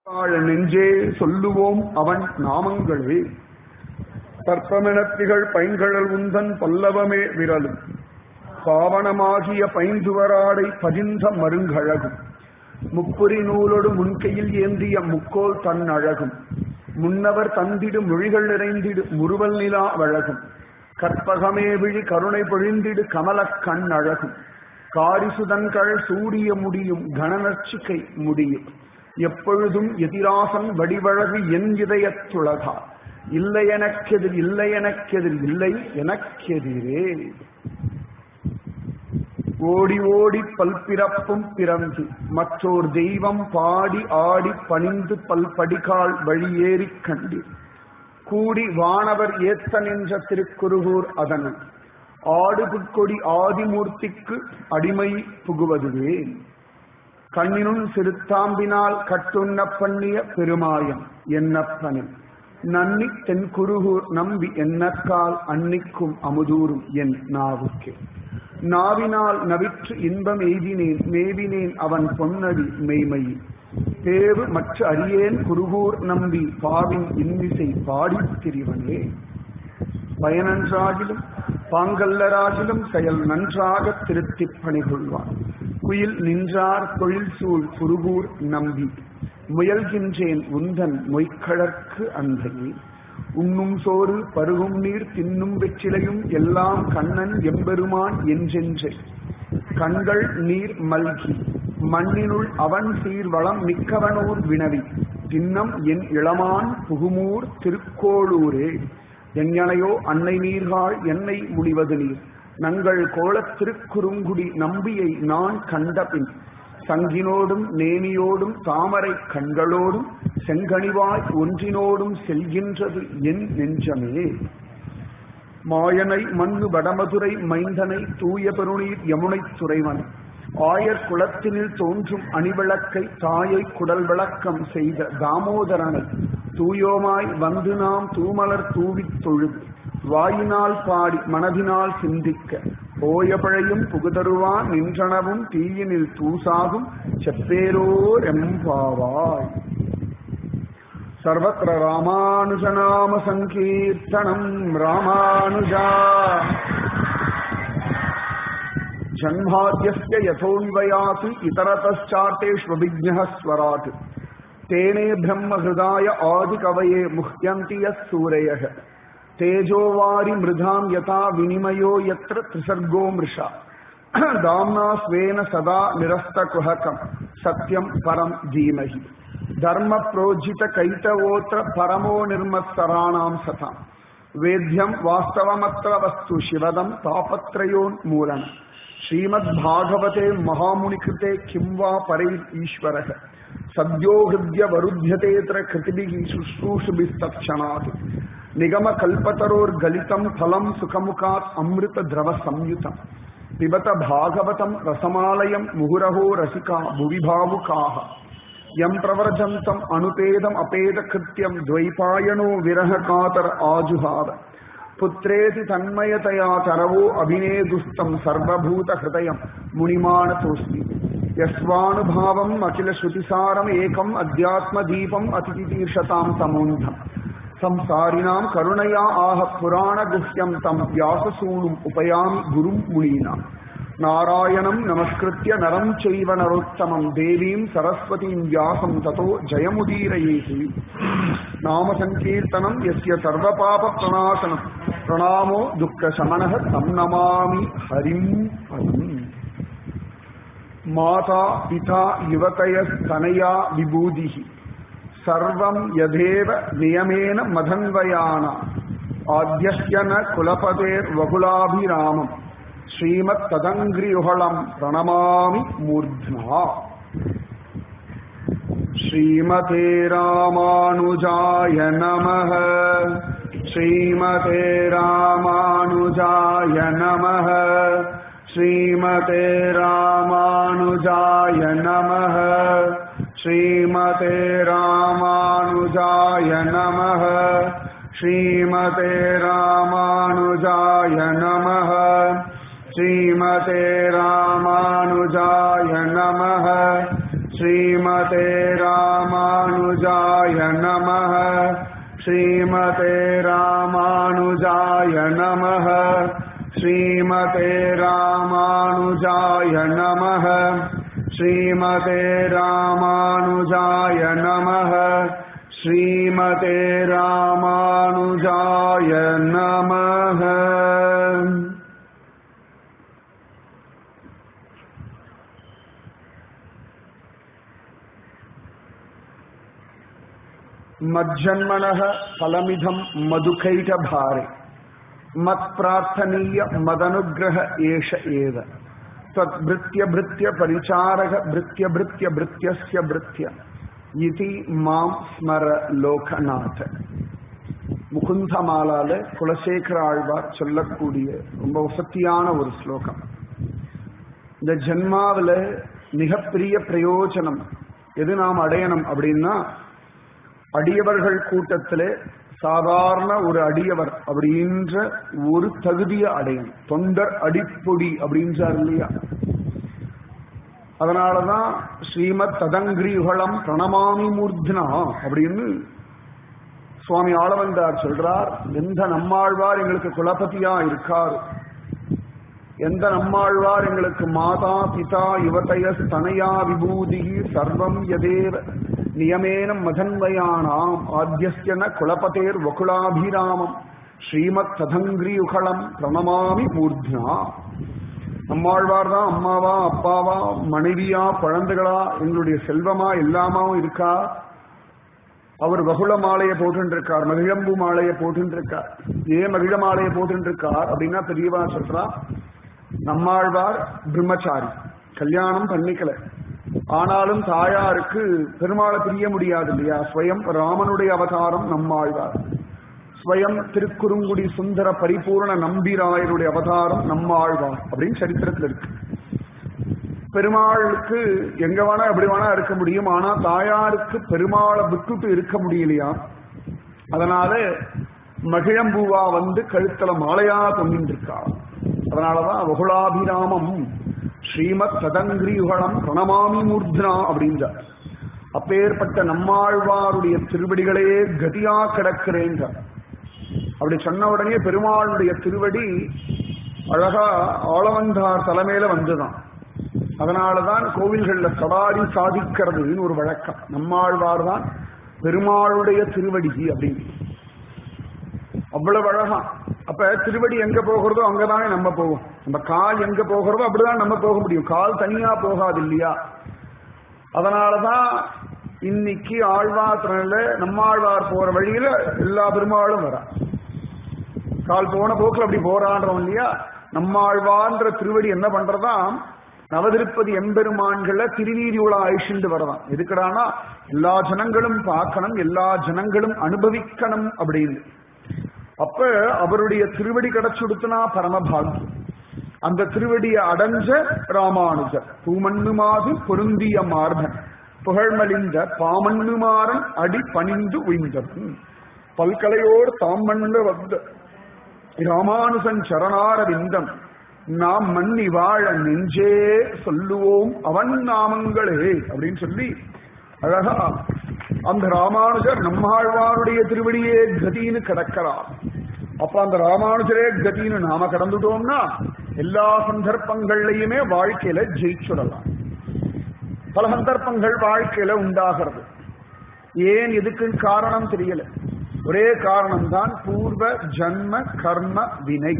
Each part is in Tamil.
வாழ நெஞ்சே சொல்லுவோம் அவன் நாமங்களே தற்பமெனத்திகள் பைங்கழல் உந்தன் பல்லவமே விரலும் பாவனமாகிய பைந்துவராடை பதிந்த மருங்கழகும் முப்புரி நூலோடு முன்கையில் ஏந்திய முக்கோல் தன் அழகும் முன்னவர் தந்திடு மொழிகள் நிறைந்திடு முறுவல் நிலா வழகும் கற்பகமே விழி கருணை பொழிந்திடு கமலக் கண் அழகும் காரிசுதன்கள் சூடிய முடியும் கணநர்ச்சிக்கை முடியும் எப்பொழுதும் எதிராசன் வடிவழகு என் இதயத்துளகா இல்லை எனக்கெதிர் இல்லை எனக்கெதிர் இல்லை எனக்கெதிரே ஓடி ஓடி பல்பிறப்பும் பிறந்து மற்றோர் தெய்வம் பாடி ஆடி பணிந்து பல்படிகால் வழியேறிக் கண்டு கூடி வானவர் ஏத்த நின்ற திருக்குருகூர் அதனுள் ஆடு புட்கொடி ஆதிமூர்த்திக்கு அடிமை புகுவதுவே கண்ணினும் சிறுத்தாம்பினால் கட்டுண்ண பண்ணிய பெருமாயம் என்னப்பனில் நன்னி தென் குருகூர் நம்பி என்னக்கால் அன்னிக்கும் அமுதூரும் என் நாவுக்கே நாவினால் நவிற்று இன்பம் எய்தினேன் மேவினேன் அவன் பொன்னடி மெய்மையில் தேவு மற்ற அரியேன் குருகூர் நம்பி பாவின் இன்னிசை பாடித் திரிவனே பயனன்றாகிலும் பாங்கல்லராகிலும் செயல் நன்றாக திருத்திப் பணிகொள்வான் குயில் நின்றார் தொழில் சூழ் குருகூர் நம்பி முயல்கின்றேன் உந்தன் மொய்க்கழற்கு அந்தையே உண்ணும் சோறு பருகும் நீர் தின்னும் வெற்றிலையும் எல்லாம் கண்ணன் எம்பெருமான் என்றென்றே கண்கள் நீர் மல்கி மண்ணினுள் அவன் சீர்வளம் மிக்கவனூர் வினவி தின்னம் என் இளமான் புகுமூர் திருக்கோளூரே எங்கனையோ அன்னை நீர்காள் என்னை முடிவது நீர் நங்கள் கோலத் திருக்குறுங்குடி நம்பியை நான் கண்டபின் சங்கினோடும் நேமியோடும் தாமரை கண்களோடும் செங்கனிவாய் ஒன்றினோடும் செல்கின்றது என் நெஞ்சமே மாயனை மண்ணு வடமதுரை மைந்தனை தூய பெருநீர் யமுனை துறைவன் ஆயர் குளத்தினில் தோன்றும் அணிவிளக்கை தாயை குடல் விளக்கம் செய்த தாமோதரனை தூயோமாய் வந்து நாம் தூமலர் தூவித் தொழுது வாயினால் பாடி மனதினால் சிந்திக்க போயபழையும் புகுதருவான் நின்றனவும் தீயினில் தூசாகும் செப்பேரோர் எம்பாவாய் सर्वत्र रामानुजनाम सङ्कीर्तनम् रामानुजा जन्माद्यस्य यथोन्वयात् इतरतश्चार्तेष्वभिज्ञः स्वराट् तेने ब्रह्महृदाय आदिकवये मुह्यन्ति यः सूरयः तेजोवारि मृधाम् यथा विनिमयो यत्र त्रिसर्गो मृषा दाम्ना स्वेन सदा निरस्तकुहकम् सत्यम् परम् धीमहि धर्म प्रोज्झित कैतवोत्र परमो निर्मत्सराणाम् सताम् वेद्यम् वास्तवमत्र वस्तु शिवदम् तापत्रयोन्मूलनम् श्रीमद्भागवते महामुनिकृते किं वा परै ईश्वरः सद्यो हृद्य वरुध्यतेऽत्र कृतिभिः शुश्रूषुभिस्तत्क्षणात् निगमकल्पतरोर्गलितम् फलम् सुखमुखात् अमृतद्रवसंयुतम् पिबत भागवतम् रसमालयम् मुहुरहो रसिका भुवि भावुकाः यम् प्रव्रजन्तम् अनुपेदम् अपेदकृत्यम् द्वैपायनो विरहकातर आजुहार पुत्रेति तन्मयतया तरवो अभिनेदुस्तम् सर्वभूतहृदयम् मुनिमानतोऽस्मि यस्वानुभावम् अखिलश्रुतिसारम् एकम् अध्यात्मदीपम् अतिथितीर्षताम् तमोन्धम् संसारिणाम् करुणया आह पुराणगुह्यम् तम् व्याससूनुम् उपयामि गुरुम् मुनीनाम् नारायणम् नमस्कृत्य नरम् चैव नरोत्तमम् देवीम् सरस्वतीम् व्यासम् ततो जयमुदीरयेति नाम सङ्कीर्तनम् यस्य सर्वपापप्रणाशनम् प्रणामो दुःखशमनः तम् नमामि हरिम् पदम् माता पिता युवतयस्तनया विभूतिः सर्वम् यथेव नियमेन मधन्वयाना आद्यस्य न कुलपतेर्वकुलाभिरामम् श्रीमत्तदङ्घ्रियुहळम् प्रणमामि मूर्ध्ना श्रीमते रामानुजाय नमः श्रीमते रामानुजाय नमः श्रीमते रामानुजाय नमः श्रीमते रामानुजाय नमः श्रीमते रामानुजाय नमः श्रीमते रामानुजाय नमः श्रीमते रामानुजाय ராமானுஜாய நமः ஸ்ரீமதே ராமானுஜாய நமः ஸ்ரீமதே ராமானுஜாய நமः ஸ்ரீமதே ராமானுஜாய நமः ஸ்ரீமதே ராமானுஜாய நமः मज्जन्मनः फलमिदं मधुकैटभारे मत्प्रार्थनीय मदनुग्रह एष एव त्वद्भृत्य परिचारक भृत्य भृत्य भृत्यस्य भृत्य इति மாம் ஸ்மர லோகநாத முகுந்த மாலால குலசேகர ஆழ்வார் சொல்லக்கூடிய ரொம்ப வசத்தியான ஒரு ஸ்லோகம் இந்த ஜென்மாவில மிகப்பெரிய பிரயோஜனம் எது நாம் அடையணும் அப்படின்னா அடியவர்கள் கூட்டத்திலே சாதாரண ஒரு அடியவர் அப்படின்ற ஒரு தகுதியை அடையணும் தொண்டர் அடிப்பொடி அப்படின்றார் இல்லையா அதனாலதான் ஸ்ரீமத் ததங்கிரியுகளம் பிரணமாமி மூர்த்தினா அப்படின்னு சுவாமி ஆளவந்தார் சொல்றார் எந்த நம்மாழ்வார் எங்களுக்கு குலபதியா இருக்கார் எந்த நம்மாழ்வார் எங்களுக்கு மாதா பிதா யுவதய தனயா விபூதி சர்வம் யதேவ நியமேன மதன்வயானாம் ஆத்தியஸ்யன குலபதேர் வகுலாபிராமம் ஸ்ரீமத் ததங்கிரியுகளம் பிரணமாமி மூர்த்தினா நம்மாழ்வார் தான் அம்மாவா அப்பாவா மனைவியா குழந்தைகளா எங்களுடைய செல்வமா எல்லாமாவும் இருக்கா அவர் வகுள மாலையை போட்டுருக்கார் மகிழம்பு மாலையை போட்டுருக்கார் ஏன் மகிழ மாலையை போட்டுருக்கார் அப்படின்னா பெரியவா சொல்றா நம்மாழ்வார் பிரம்மச்சாரி கல்யாணம் பண்ணிக்கல ஆனாலும் தாயாருக்கு பெருமாளை பிரிய முடியாது இல்லையா ஸ்வயம் ராமனுடைய அவதாரம் நம்மாழ்வார் ஸ்வயம் திருக்குறுங்குடி சுந்தர பரிபூர்ண நம்பிராயருடைய அவதாரம் நம்மாழ்வார் அப்படின்னு சரித்திரத்தில் இருக்கு பெருமாளுக்கு எங்க வேணா எப்படி வேணா இருக்க முடியும் ஆனா தாயாருக்கு பெருமாளை விட்டுட்டு இருக்க முடியலையா அதனால மகிழம்பூவா வந்து கழுத்துல மாலையா தொங்கிட்டு இருக்கா அதனாலதான் வகுலாபிராமம் ஸ்ரீமத் சதங்கிரியுகளம் பிரணமாமி மூர்த்னா அப்படின்றார் அப்பேற்பட்ட நம்மாழ்வாருடைய திருவடிகளே கதியா கிடக்கிறேன்றார் அப்படி சொன்ன உடனே பெருமாளுடைய திருவடி அழகா ஆளவந்தார் தலைமையில வந்துதான் அதனாலதான் கோவில்கள்ல சவாரி சாதிக்கிறதுன்னு ஒரு வழக்கம் நம்மாழ்வார் தான் பெருமாளுடைய திருவடி அப்படின்னு அவ்வளவு அழகா அப்ப திருவடி எங்க போகிறதோ அங்கதானே நம்ம போவோம் நம்ம கால் எங்க போகிறதோ அப்படிதான் நம்ம போக முடியும் கால் தனியா போகாது இல்லையா அதனாலதான் இன்னைக்கு ஆழ்வாத்திரல நம்மாழ்வார் போற வழியில எல்லா பெருமாளும் வரா கால் போன போக்குல அப்படி போறான்றோம் இல்லையா நம்மாழ்வார்ன்ற திருவடி என்ன பண்றதா நவதிருப்பதி எம்பெருமான்கள திருநீதி உலா அழிச்சுண்டு வரலாம் எதுக்கடானா எல்லா ஜனங்களும் பார்க்கணும் எல்லா ஜனங்களும் அனுபவிக்கணும் அப்படின்னு அப்ப அவருடைய திருவடி கிடைச்சுடுத்துனா பரமபாகியம் அந்த திருவடியை அடைஞ்ச ராமானுஜர் பூமண்ணுமாது பொருந்திய மார்பன் புகழ்மலிந்த பாமண்ணுமாறன் அடி பணிந்து உய்ந்தவன் பல்கலையோர் தாமண்ண வந்த ராமானுசன் சரணாரவிந்தம் நாம் மன்னி வாழ நெஞ்சே சொல்லுவோம் அவன் நாமங்களே அப்படின்னு சொல்லி அழகா அந்த ராமானுஜர் நம்மாழ்வாருடைய திருவடியே கதின்னு கிடக்கிறார் அப்ப அந்த ராமானுஜரே கதின்னு நாம கடந்துட்டோம்னா எல்லா சந்தர்ப்பங்கள்லயுமே வாழ்க்கையில ஜெயிச்சுடலாம் பல சந்தர்ப்பங்கள் வாழ்க்கையில உண்டாகிறது ஏன் எதுக்குன்னு காரணம் தெரியல ஒரே காரணம் தான் பூர்வ ஜன்ம கர்ம வினை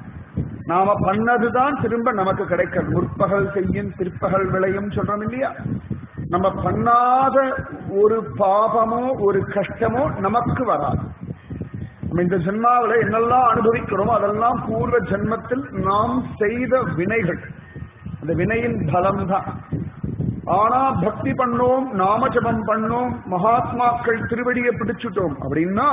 நாம பண்ணதுதான் திரும்ப நமக்கு கிடைக்கிறது முற்பகல் செய்யும் பிற்பகல் விளையும் சொல்றோம் இல்லையா நம்ம பண்ணாத ஒரு பாபமோ ஒரு கஷ்டமோ நமக்கு வராது நம்ம இந்த ஜென்மாவில என்னெல்லாம் அனுபவிக்கிறோமோ அதெல்லாம் பூர்வ ஜென்மத்தில் நாம் செய்த வினைகள் அந்த வினையின் பலம் தான் ஆனா பக்தி பண்ணோம் நாமஜபம் பண்ணோம் மகாத்மாக்கள் திருவடியை பிடிச்சுட்டோம் அப்படின்னா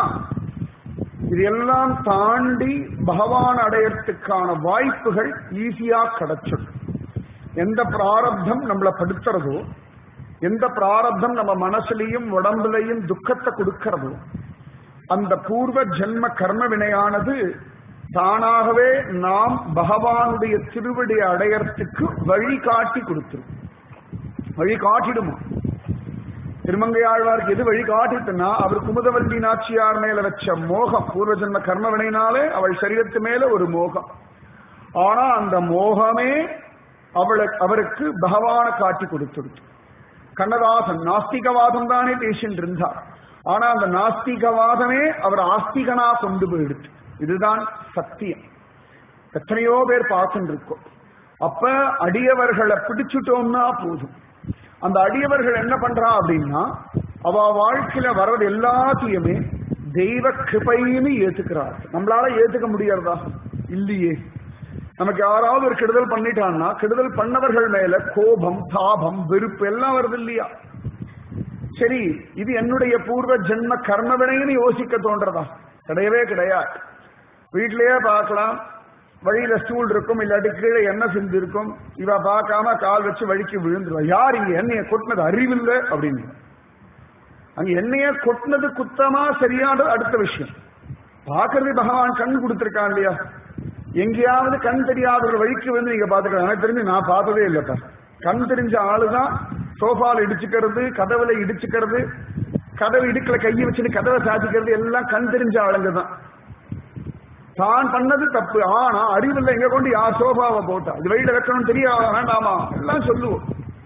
இது எல்லாம் தாண்டி பகவான் அடையறதுக்கான வாய்ப்புகள் ஈஸியா கிடைச்சிடும் எந்த பிராரப்தம் நம்மளை படுத்துறதோ எந்த பிராரப்தம் நம்ம மனசுலையும் உடம்புலையும் துக்கத்தை கொடுக்கிறதோ அந்த பூர்வ ஜென்ம கர்ம வினையானது தானாகவே நாம் பகவானுடைய திருவடியை அடையறதுக்கு வழி காட்டி கொடுத்துரும் வழி காட்டிடுமா திருமங்கை ஆழ்வாருக்கு எது வழி காட்டிட்டுன்னா அவர் குமுதவல்லி நாச்சியார் மேல வச்ச மோகம் பூர்வ ஜென்ம கர்மவினைனாலே அவள் சரீரத்து மேல ஒரு மோகம் ஆனா அந்த மோகமே அவளை அவருக்கு பகவான காட்டி கொடுத்துடுச்சு கண்ணதாசன் நாஸ்திகவாதம் தானே பேசிட்டு இருந்தார் ஆனா அந்த நாஸ்திகவாதமே அவர் ஆஸ்திகனா கொண்டு போயிடுச்சு இதுதான் சத்தியம் எத்தனையோ பேர் பார்த்துட்டு இருக்கோம் அப்ப அடியவர்களை பிடிச்சுட்டோம்னா போதும் அந்த அடியவர்கள் என்ன பண்றா அப்படின்னா அவ வாழ்க்கையில வர்றது எல்லாத்தையுமே தெய்வ கிருபைன்னு ஏத்துக்கிறார் நம்மளால ஏத்துக்க முடியறதா இல்லையே நமக்கு யாராவது ஒரு கெடுதல் பண்ணிட்டான்னா கெடுதல் பண்ணவர்கள் மேல கோபம் தாபம் வெறுப்பு எல்லாம் வருது இல்லையா சரி இது என்னுடைய பூர்வ ஜென்ம கர்மவினைன்னு யோசிக்க தோன்றதா கிடையவே கிடையாது வீட்டிலேயே பார்க்கலாம் வழியில ஸ்டூல் இருக்கும் இல்லாட்டி கீழே எண்ணெய் சிந்து இருக்கும் இவ பார்க்காம கால் வச்சு வழிக்கு விழுந்துருவா யார் இங்க எண்ணெய கொட்டினது அறிவில்லை அப்படின்னு அங்க எண்ணெய கொட்டினது குத்தமா சரியானது அடுத்த விஷயம் பாக்குறது பகவான் கண் கொடுத்திருக்கான் இல்லையா எங்கேயாவது கண் தெரியாத ஒரு வழிக்கு வந்து நீங்க பாத்துக்கலாம் எனக்கு தெரிஞ்சு நான் பார்த்ததே இல்லப்பா கண் தெரிஞ்ச ஆளுதான் சோஃபால இடிச்சுக்கிறது கதவுல இடிச்சுக்கிறது கதவு இடுக்கல கையை வச்சுட்டு கதவை சாத்திக்கிறது எல்லாம் கண் தெரிஞ்ச ஆளுங்க தான் தான் பண்ணது தப்பு ஆனா அறிவில் எங்க கொண்டு யார் சோபாவை போட்டா இது வெயில வைக்கணும் தெரியாத வேண்டாமா எல்லாம் சொல்லுவோம்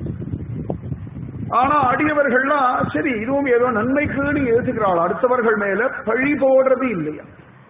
ஆனா அடியவர்கள்லாம் சரி இதுவும் ஏதோ நன்மைக்குன்னு ஏத்துக்கிறாள் அடுத்தவர்கள் மேல பழி போடுறது இல்லையா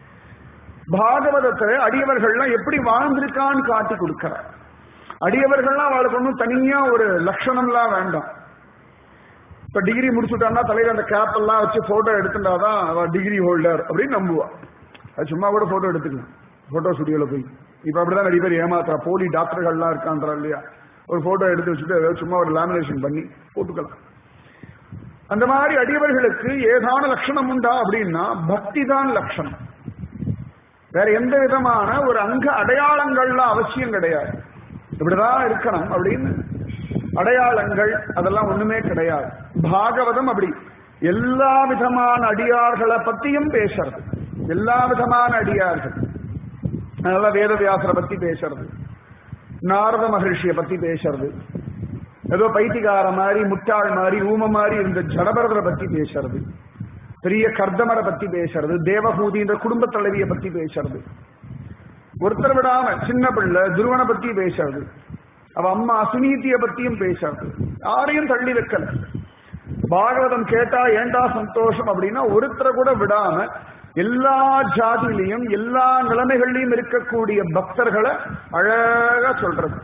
பாகவதத்தை அடியவர்கள்லாம் எப்படி வாழ்ந்திருக்கான்னு காட்டி கொடுக்கிறார் அடியவர்கள்லாம் அவளுக்கு ஒன்றும் தனியா ஒரு லட்சணம்லாம் வேண்டாம் இப்ப டிகிரி முடிச்சுட்டான்னா தலையில அந்த கேப் எல்லாம் வச்சு போட்டோ எடுத்துட்டாதான் அவ டிகிரி ஹோல்டர் அப்படின்னு நம்புவா அது சும்மா கூட போட்டோ எடுத்துக்கலாம் போட்டோ ஸ்டுடியோல போய் இப்ப அப்படிதான் நிறைய பேர் ஏமாத்துறா போலி டாக்டர்கள்லாம் இருக்கான்றா இல்லையா ஒரு போட்டோ எடுத்து வச்சுட்டு ஏதாவது சும்மா ஒரு லேமினேஷன் பண்ணி போட்டுக்கலாம் அந்த மாதிரி அடியவர்களுக்கு ஏதான லட்சணம் உண்டா அப்படின்னா பக்தி தான் லட்சணம் வேற எந்த விதமான ஒரு அங்க அடையாளங்கள்லாம் அவசியம் கிடையாது இப்படிதான் இருக்கணும் அப்படின்னு அடையாளங்கள் அதெல்லாம் ஒண்ணுமே கிடையாது பாகவதம் அப்படி எல்லா விதமான அடியார்களை பத்தியும் பேசுறது எல்லா விதமான அடியார்கள் அதனால வேதவியாசரை பத்தி பேசுறது நாரத மகர்ஷிய பத்தி பேசுறது ஏதோ பைத்திகார மாதிரி முட்டாள் மாதிரி ஊம மாதிரி இருந்த ஜடபரதரை பத்தி பேசுறது பெரிய கர்தமரை பத்தி பேசுறது தேவபூதின்ற குடும்ப தலைவியை பத்தி பேசுறது ஒருத்தர் விடாம சின்ன பிள்ளை துருவனை பத்தி பேசுறது அவ அம்மா சுனீதிய பத்தியும் பேசுறது யாரையும் தள்ளி வைக்கல பாகவதம் கேட்டா ஏண்டா சந்தோஷம் அப்படின்னா ஒருத்தரை கூட விடாம எல்லா ஜாதியிலையும் எல்லா நிலைமைகள்லையும் இருக்கக்கூடிய பக்தர்களை அழகா சொல்றது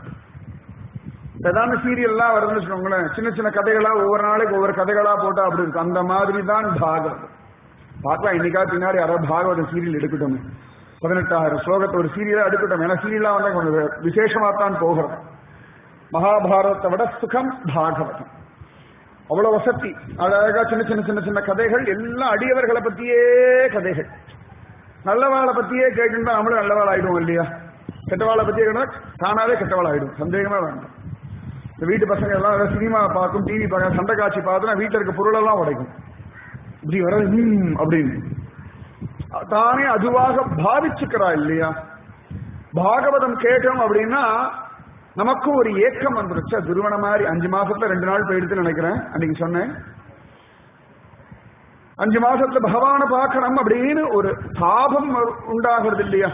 ஏதாவது சீரியல்லாம் வருதுன்னு வச்சுக்கோங்களேன் சின்ன சின்ன கதைகளா ஒவ்வொரு நாளைக்கு ஒவ்வொரு கதைகளா போட்டா அப்படி இருக்கும் அந்த மாதிரி தான் பாகவதம் பார்க்கலாம் இன்னைக்கா பின்னாடி யாராவது பாகவதம் சீரியல் எடுக்கட்டும் பதினெட்டாயிரம் ஸ்லோகத்தை ஒரு சீரியலா எடுக்கட்டும் ஏன்னா சீரியலா வந்தா கொஞ்சம் விசேஷமா தான் போகிறது மகாபாரதத்தை விட சுகம் பாகவதம் அவ்வளவு வசதி அழகா சின்ன சின்ன சின்ன சின்ன கதைகள் எல்லாம் அடியவர்களை பத்தியே கதைகள் நல்லவாளை பத்தியே கேட்டுட்டா நம்மளும் நல்லவாள் ஆயிடுவோம் இல்லையா கெட்டவாளை பத்தியே கேட்டா தானாவே கெட்டவாள் ஆயிடும் சந்தேகமே வேண்டாம் இந்த வீட்டு பசங்க எல்லாம் ஏதாவது சினிமா பார்க்கும் டிவி பார்க்க சண்டை காட்சி பார்த்தா வீட்டில் இருக்க பொருளெல்லாம் உடைக்கும் இப்படி வர ஹம் அப்படின்னு தானே அதுவாக பாவிச்சுக்கிறா இல்லையா பாகவதம் கேட்டோம் அப்படின்னா நமக்கும் ஒரு ஏக்கம் வந்துருச்சு துருவன மாதிரி அஞ்சு மாசத்துல ரெண்டு நாள் போயிடுதுன்னு நினைக்கிறேன் அன்னைக்கு சொன்னேன் அஞ்சு மாசத்துல பகவான பார்க்கணும் அப்படின்னு ஒரு தாபம் உண்டாகிறது இல்லையா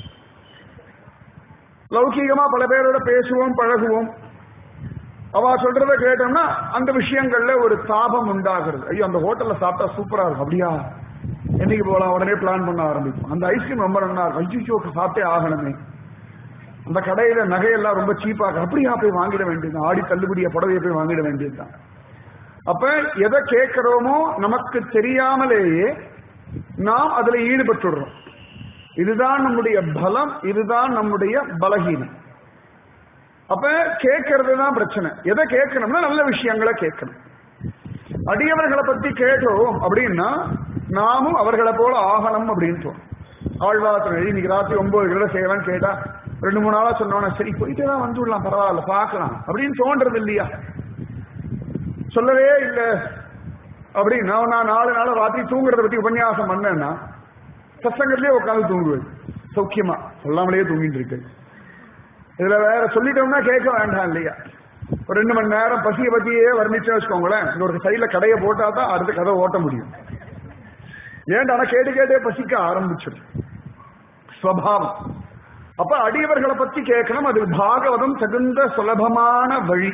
லௌகீகமா பல பேரோட பேசுவோம் பழகுவோம் அவ சொல்றத கேட்டோம்னா அந்த விஷயங்கள்ல ஒரு தாபம் உண்டாகிறது ஐயோ அந்த ஹோட்டல்ல சாப்பிட்டா சூப்பரா இருக்கும் அப்படியா என்னைக்கு போகலாம் உடனே பிளான் பண்ண ஆரம்பிக்கும் அந்த ஐஸ்கிரீம் ரொம்ப நல்லா இருக்கும் ஐயோ சாப்பிட்டே ஆகணுமே அந்த கடையில நகையெல்லாம் ரொம்ப சீப்பா இருக்கு அப்படியா போய் வாங்கிட வேண்டியது ஆடி தள்ளுபடிய புடவையை போய் வாங்கிட வேண்டியதுதான் அப்ப எதை கேட்கிறோமோ நமக்கு தெரியாமலேயே நாம் அதுல ஈடுபட்டுடுறோம் இதுதான் நம்முடைய பலம் இதுதான் நம்முடைய பலகீனம் அப்ப கேட்கறது தான் பிரச்சனை எதை கேட்கணும்னா நல்ல விஷயங்களை கேட்கணும் அடியவர்களை பத்தி கேட்டோம் அப்படின்னா நாமும் அவர்களை போல ஆகணும் அப்படின்னு தோணும் ஆழ்வாரத்தில் இன்னைக்கு ராத்திரி ஒன்பது கிட்ட செய்யலாம் கேட்டா ரெண்டு மூணு நாளா சொன்னோன்னா சரி போயிட்டு தான் வந்துடலாம் பரவாயில்ல பார்க்கலாம் அப்படின்னு தோன்றது இல்லையா சொல்லவே இல்லை அப்படின்னா நான் நாலு நாள் ராத்திரி தூங்குறத பத்தி உபன்யாசம் பண்ணேன்னா சத்சங்கத்திலே உட்காந்து தூங்குவேன் சௌக்கியமா சொல்லாமலேயே தூங்கிட்டு இருக்கு இதுல வேற சொல்லிட்டோம்னா கேட்க வேண்டாம் இல்லையா ஒரு ரெண்டு மணி நேரம் பசியை பத்தியே வர்ணிச்சு வச்சுக்கோங்களேன் இங்க ஒரு சைட்ல கடையை போட்டா தான் அடுத்த கதை ஓட்ட முடியும் ஏன்டா கேட்டு கேட்டே பசிக்க ஆரம்பிச்சிடும் ஸ்வபாவம் அப்ப அடியவர்களை பத்தி கேட்கணும் அது பாகவதம் தகுந்த சுலபமான வழி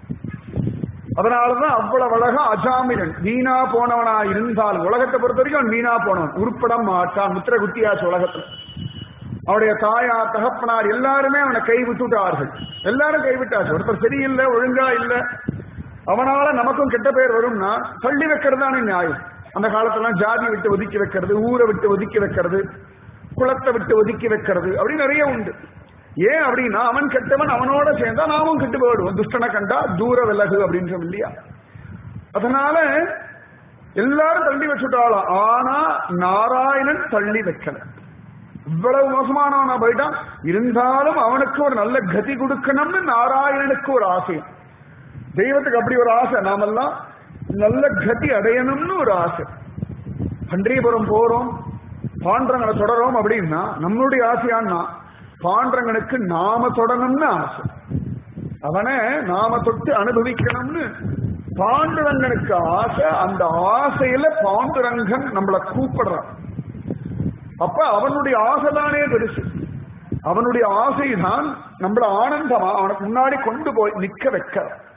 அதனாலதான் அவ்வளவு அழகா அஜாமிரன் வீணா போனவனா இருந்தால் உலகத்தை பொறுத்த வரைக்கும் அவன் வீணா போனவன் உருப்பட மாட்டான் முத்திர குத்தியாச்சு உலகத்துல அவனுடைய தாயார் தகப்பனார் எல்லாருமே அவனை கை விட்டுட்டார்கள் எல்லாரும் கைவிட்டாச்சு ஒருத்தர் சரியில்லை ஒழுங்கா இல்ல அவனால நமக்கும் கெட்ட பேர் வரும்னா தள்ளி வைக்கிறது தானே நியாயம் அந்த காலத்துல ஜாதி விட்டு ஒதுக்கி வைக்கிறது ஊரை விட்டு ஒதுக்கி வைக்கிறது குளத்தை விட்டு ஒதுக்கி வைக்கிறது அப்படி நிறைய உண்டு ஏன் அப்படின்னா அவன் கெட்டவன் அவனோட சேர்ந்தா நாமும் கெட்டு போயிடுவோம் துஷ்டனை கண்டா தூர விலகு அப்படின்றோம் இல்லையா அதனால எல்லாரும் தள்ளி வச்சுட்டாலும் ஆனா நாராயணன் தள்ளி வைக்கல இவ்வளவு மோசமானவனா போயிட்டான் இருந்தாலும் அவனுக்கு ஒரு நல்ல கதி கொடுக்கணும்னு நாராயணனுக்கு ஒரு ஆசை தெய்வத்துக்கு அப்படி ஒரு ஆசை நாமெல்லாம் நல்ல கதி அடையணும்னு ஒரு ஆசை பன்றியபுரம் போறோம் பாண்டரங்களை தொடரோம் அப்படின்னா நம்மளுடைய ஆசையான்னா பாண்டரங்கனுக்கு நாம தொடணும்னு ஆசை அவனை நாம தொட்டு அனுபவிக்கணும்னு பாண்டுரங்கனுக்கு ஆசை அந்த ஆசையில பாண்டுரங்கன் நம்மளை கூப்பிடுறான் அப்ப அவனுடைய ஆசைதானே பெருசு அவனுடைய ஆசைதான் நம்மள ஆனந்தமா அவனுக்கு முன்னாடி கொண்டு போய் நிக்க வைக்க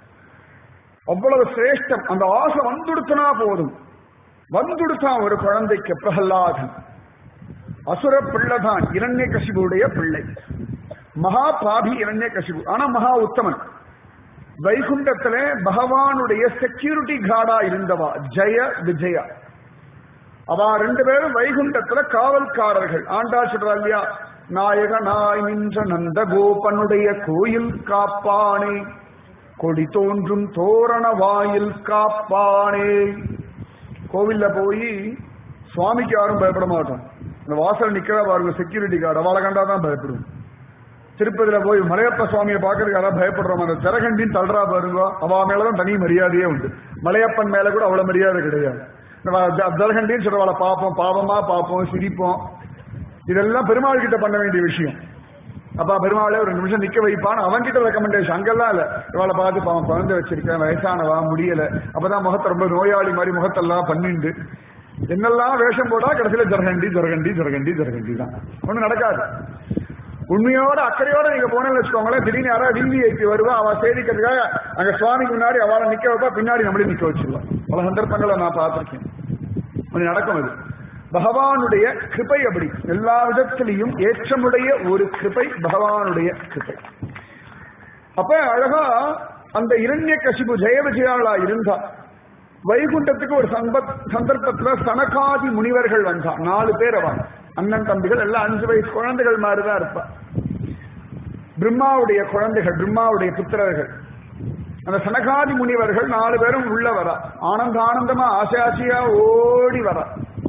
அவ்வளவு சிரேஷ்டம் அந்த ஆசை வந்துடுத்துனா போதும் வந்துடுத்தான் ஒரு குழந்தைக்கு பிரகலாதன் அசுர பிள்ளைதான் இரண்ய கசிபுடைய பிள்ளை மகா பாபி இரண்ய கசிபு ஆனா மகா உத்தமன் வைகுண்டத்துல பகவானுடைய செக்யூரிட்டி கார்டா இருந்தவா ஜெய விஜயா அவ ரெண்டு பேரும் வைகுண்டத்துல காவல்காரர்கள் ஆண்டா சொல்றா இல்லையா நாயகனாய் நின்ற நந்த கோபனுடைய கோயில் காப்பானே கொடி தோன்றும் தோரண வாயில் காப்பானே கோவில்ல போய் சுவாமிக்கு யாரும் பயப்பட மாட்டோம் இந்த வாசல் நிக்கிறா பாருங்க செக்யூரிட்டி கார்டு அவளை கண்டா தான் பயப்படுவோம் திருப்பதியில போய் மலையப்ப சுவாமியை பாக்குறதுக்கு யாராவது பயப்படுறோம் அந்த திரகண்டின்னு தள்ளுறா பாருங்க அவ மேலதான் தனி மரியாதையே உண்டு மலையப்பன் மேல கூட அவ்வளவு மரியாதை கிடையாது ஜலகண்டின்னு சொல்றவாளை பார்ப்போம் பாவமா பார்ப்போம் சிரிப்போம் இதெல்லாம் பெருமாள் கிட்ட பண்ண வேண்டிய விஷயம் அப்பா பெருமாளே ஒரு நிமிஷம் நிக்க வைப்பான் அவன் கிட்ட ரெக்கமெண்டேஷன் அங்கெல்லாம் இல்ல இவளை பார்த்து பாவம் குழந்தை வச்சிருக்கேன் வயசானவா முடியல அப்பதான் முகத்தை ரொம்ப நோயாளி மாதிரி முகத்தெல்லாம் பண்ணிண்டு என்னெல்லாம் வேஷம் போடா கடைசியில ஜரகண்டி ஜரகண்டி ஜரகண்டி ஜரகண்டி தான் ஒண்ணும் நடக்காது உண்மையோட அக்கறையோட நீங்க போனேன்னு வச்சுக்கோங்களேன் திடீர்னு யாராவது விவிஐபி வருவா அவ சேவிக்கிறதுக்காக அங்க சுவாமிக்கு முன்னாடி அவளை நிக்க வைப்பா பின்னாடி நம்மளே நிக்க வச்சிடலாம் பல சந்தர்ப்பங்களை நான் பார்த்திருக்கேன் கொஞ்சம் நடக்கும் அது பகவானுடைய கிருபை அப்படி எல்லா விதத்திலையும் ஏற்றமுடைய ஒரு கிருபை பகவானுடைய கிருபை அப்ப அழகா அந்த இரண்ய கசிபு ஜெய விஜயாளா இருந்தா வைகுண்டத்துக்கு ஒரு சம்பத் சந்தர்ப்பத்துல சனகாதி முனிவர்கள் வந்தா நாலு பேர் அவன் அண்ணன் தம்பிகள் எல்லாம் அஞ்சு வயசு குழந்தைகள் மாதிரிதான் இருப்பா பிரம்மாவுடைய குழந்தைகள் பிரம்மாவுடைய புத்திரர்கள் அந்த சனகாதி முனிவர்கள் நாலு பேரும் உள்ள வரா ஆனந்த ஆனந்தமா ஆசை ஆசையா ஓடி வரா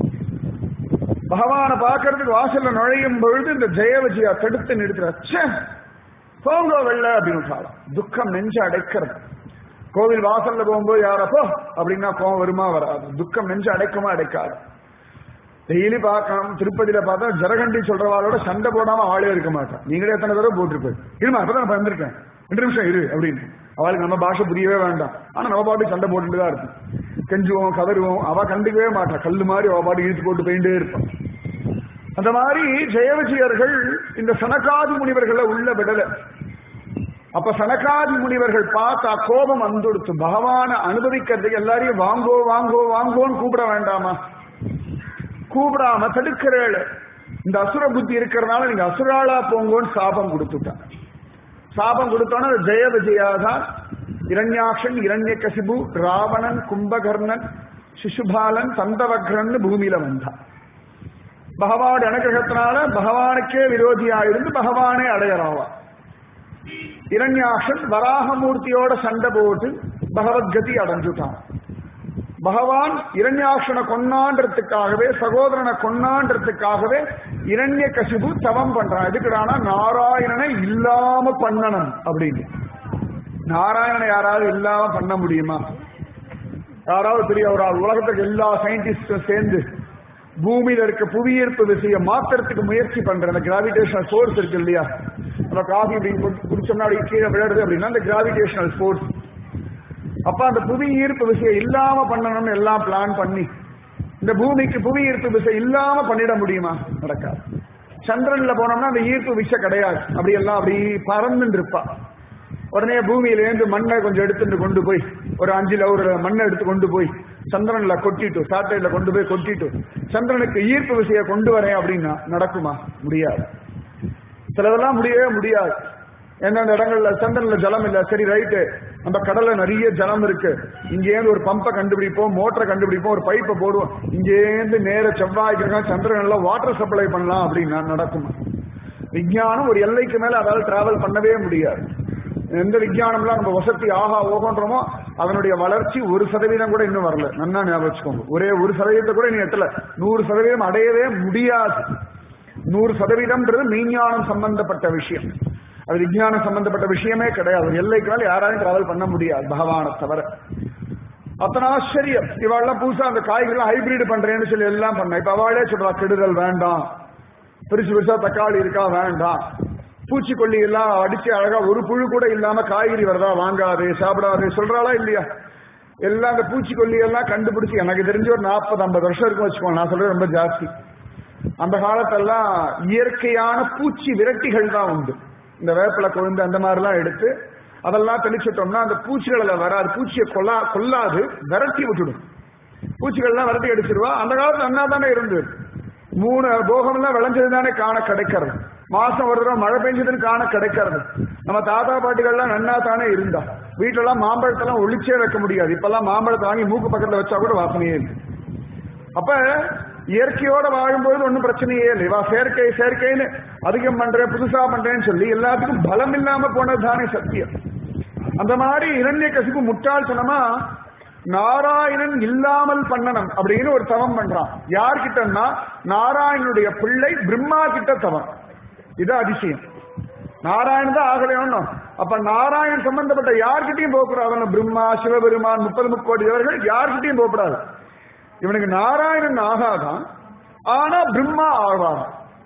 பகவானை பார்க்கறதுக்கு வாசல்ல நுழையும் பொழுது இந்த ஜெய விஜயா தடுத்து நிறுத்துற போங்க வெள்ள அப்படின்னு சொல்லலாம் துக்கம் நெஞ்சு அடைக்கிறது கோவில் வாசல்ல போகும்போது யாரப்போ அப்படின்னா கோவம் வருமா வராது துக்கம் நெஞ்சு அடைக்குமா அடைக்காது டெய்லி பார்க்கணும் திருப்பதியில பார்த்தா ஜரகண்டி சொல்றவாளோட சண்டை போடாம ஆளே இருக்க மாட்டான் நீங்களே எத்தனை தடவை போட்டிருப்பேன் இருமா அப்பதான் நான் வந்திருக்கேன் ரெண்டு நிமிஷம் இரு அப்படின்னு அவளுக்கு நம்ம பாஷை புரியவே வேண்டாம் ஆனா நம்ம பாட்டு சண்டை போட்டுட்டு தான் இருக்கும் கெஞ்சுவோம் கதறுவோம் அவ கண்டுக்கவே மாட்டா கல்லு மாதிரி அவ பாட்டு இழுத்து போட்டு போயிட்டே இருப்பான் அந்த மாதிரி ஜெயவிஜயர்கள் இந்த சனகாதி முனிவர்களை உள்ள விடல அப்ப சனகாதி முனிவர்கள் பார்த்தா கோபம் வந்துடுத்து பகவான அனுபவிக்கிறதுக்கு எல்லாரையும் வாங்கோ வாங்கோ வாங்கோன்னு கூப்பிட வேண்டாமா கூப்பிடாம தடுக்கிறேள் இந்த அசுர புத்தி இருக்கிறதுனால நீங்க அசுராளா போங்கோன்னு சாபம் கொடுத்துட்டான் சாபம் கொடுத்தோன்னா ஜெய விஜயா தான் இரண்யாக்ஷன் இரண்ய கசிபு ராவணன் கும்பகர்ணன் சிசுபாலன் தந்தவக்ரன் பூமியில வந்தான் பகவான் அனுகிரகத்தினால பகவானுக்கே விரோதியா இருந்து பகவானே அடையறாவா இரண்யாக்ஷன் வராகமூர்த்தியோட சண்டை போட்டு பகவத்கதி அடைஞ்சுட்டான் பகவான் இரண்யாக்ஷனை கொன்னான்றதுக்காகவே சகோதரனை கொன்னான்றதுக்காகவே இரண்ய கசிபு தவம் பண்றான் எதுக்குடானா நாராயணனை இல்லாம பண்ணணும் அப்படின்னு நாராயணனை யாராவது இல்லாம பண்ண முடியுமா யாராவது பெரிய ஒரு ஆள் உலகத்துக்கு எல்லா சயின்டிஸ்டும் சேர்ந்து பூமியில இருக்க புவியீர்ப்பு விசையை மாத்துறதுக்கு முயற்சி பண்ற அந்த கிராவிடேஷனல் சோர்ஸ் இருக்கு இல்லையா நம்ம காஃபி இப்படி குடி- குடிச்சோம்னா அப்படி கீழே விழுறது அப்படின்னா அந்த கிராவிடேஷனல் ஃபோர்ஸ் அப்ப அந்த புவி ஈர்ப்பு விசையை இல்லாம பண்ணணும்னு எல்லாம் பிளான் பண்ணி இந்த பூமிக்கு புவி ஈர்ப்பு விசை இல்லாம பண்ணிட முடியுமா நடக்காது சந்திரன்ல போனோம்னா அந்த ஈர்ப்பு விசை கிடையாது அப்படி எல்லாம் அப்படி பறந்துட்டு இருப்பா உடனே பூமியிலேருந்து மண்ணை கொஞ்சம் எடுத்துட்டு கொண்டு போய் ஒரு அஞ்சுல ஒரு மண்ணை எடுத்து கொண்டு போய் சந்திரன்ல கொட்டிட்டு சாட்டையில கொண்டு போய் கொட்டிட்டு சந்திரனுக்கு ஈர்ப்பு விசையை கொண்டு வரேன் அப்படின்னா நடக்குமா முடியாது சிலதெல்லாம் முடியவே முடியாது எந்தெந்த இடங்கள்ல சந்திரன்ல ஜலம் இல்ல சரி ரைட்டு நம்ம கடல்ல நிறைய ஜலம் இருக்கு இங்கேருந்து ஒரு பம்பை கண்டுபிடிப்போம் மோட்டரை கண்டுபிடிப்போம் ஒரு பைப்பை போடுவோம் இங்கேருந்து நேர செவ்வாய் கிரகம் சந்திரன்ல வாட்டர் சப்ளை பண்ணலாம் அப்படின்னா நடக்குமா விஞ்ஞானம் ஒரு எல்லைக்கு மேல அதால டிராவல் பண்ணவே முடியாது எந்த விஞ்ஞானம்லாம் நம்ம வசதி ஆகா ஓகன்றோமோ அதனுடைய வளர்ச்சி ஒரு சதவீதம் கூட இன்னும் வரல நன்னா ஞாபகம் வச்சுக்கோங்க ஒரே ஒரு சதவீதத்தை கூட இன்னும் எட்டல நூறு சதவீதம் அடையவே முடியாது நூறு சதவீதம்ன்றது மெய்ஞானம் சம்பந்தப்பட்ட விஷயம் அது விஞ்ஞானம் சம்பந்தப்பட்ட விஷயமே கிடையாது ஒரு எல்லைக்கு மேல யாராலையும் டிராவல் பண்ண முடியாது பகவானை தவிர அத்தனை ஆச்சரியம் இவாள்லாம் புதுசா அந்த காய்கறிலாம் ஹைபிரிட் பண்றேன்னு சொல்லி எல்லாம் பண்ண இப்ப அவளே சொல்றா கெடுதல் வேண்டாம் பெருசு பெருசா தக்காளி இருக்கா வேண்டாம் பூச்சிக்கொல்லி எல்லாம் அடிச்சு அழகா ஒரு புழு கூட இல்லாம காய்கறி வருதா வாங்காது சாப்பிடாது சொல்றாளா இல்லையா எல்லாம் அந்த பூச்சிக்கொல்லி எல்லாம் கண்டுபிடிச்சு எனக்கு தெரிஞ்ச ஒரு நாற்பது ஐம்பது வருஷம் இருக்கும் வச்சுக்கோங்க நான் சொல்றது ரொம்ப ஜாஸ்தி அந்த காலத்தெல்லாம் இயற்கையான பூச்சி விரட்டிகள் தான் உண்டு இந்த வேப்பிலை கொழுந்து அந்த மாதிரிலாம் எடுத்து அதெல்லாம் தெளிச்சிட்டோம்னா அந்த பூச்சிகளை வராது பூச்சியை கொல்லா கொல்லாது விரட்டி விட்டுடும் பூச்சிகள்லாம் விரட்டி அடிச்சிருவா அந்த காலத்துல அண்ணா தானே இருந்தது மூணு போகம்லாம் விளைஞ்சது தானே காண கிடைக்கிறது மாசம் ஒரு தடவை மழை பெஞ்சதுன்னு காண கிடைக்கிறது நம்ம தாத்தா பாட்டிகள்லாம் நன்னா தானே இருந்தா வீட்டுல எல்லாம் மாம்பழத்தெல்லாம் ஒளிச்சே வைக்க முடியாது இப்பெல்லாம் மாம்பழத்தை வாங்கி மூக்கு பக்கத்துல வச்சா கூட வாசனையே இல்லை அப்ப இயற்கையோட வாழும்போது ஒன்றும் பிரச்சனையே இல்லை இவா செயற்கை செயற்கைன்னு அதிகம் பண்றேன் புதுசா பண்றேன்னு சொல்லி எல்லாத்துக்கும் பலம் இல்லாம போனது தானே சத்தியம் அந்த மாதிரி இரண்ய கசிப்பு முட்டாள்தனமா நாராயணன் இல்லாமல் பண்ணணும் அப்படின்னு ஒரு தவம் பண்றான் யார்கிட்டன்னா நாராயணனுடைய பிள்ளை பிரம்மா கிட்ட தவம் இது அதிசயம் நாராயணன் தான் ஆகலையோன்னு அப்ப நாராயணன் சம்பந்தப்பட்ட யார்கிட்டயும் போகக்கூடாது பிரம்மா சிவபெருமான் முப்பது முக்கோடி தேவர்கள் யார்கிட்டயும் போகக்கூடாது இவனுக்கு நாராயணன் ஆகாதான் ஆனா பிரம்மா ஆவான்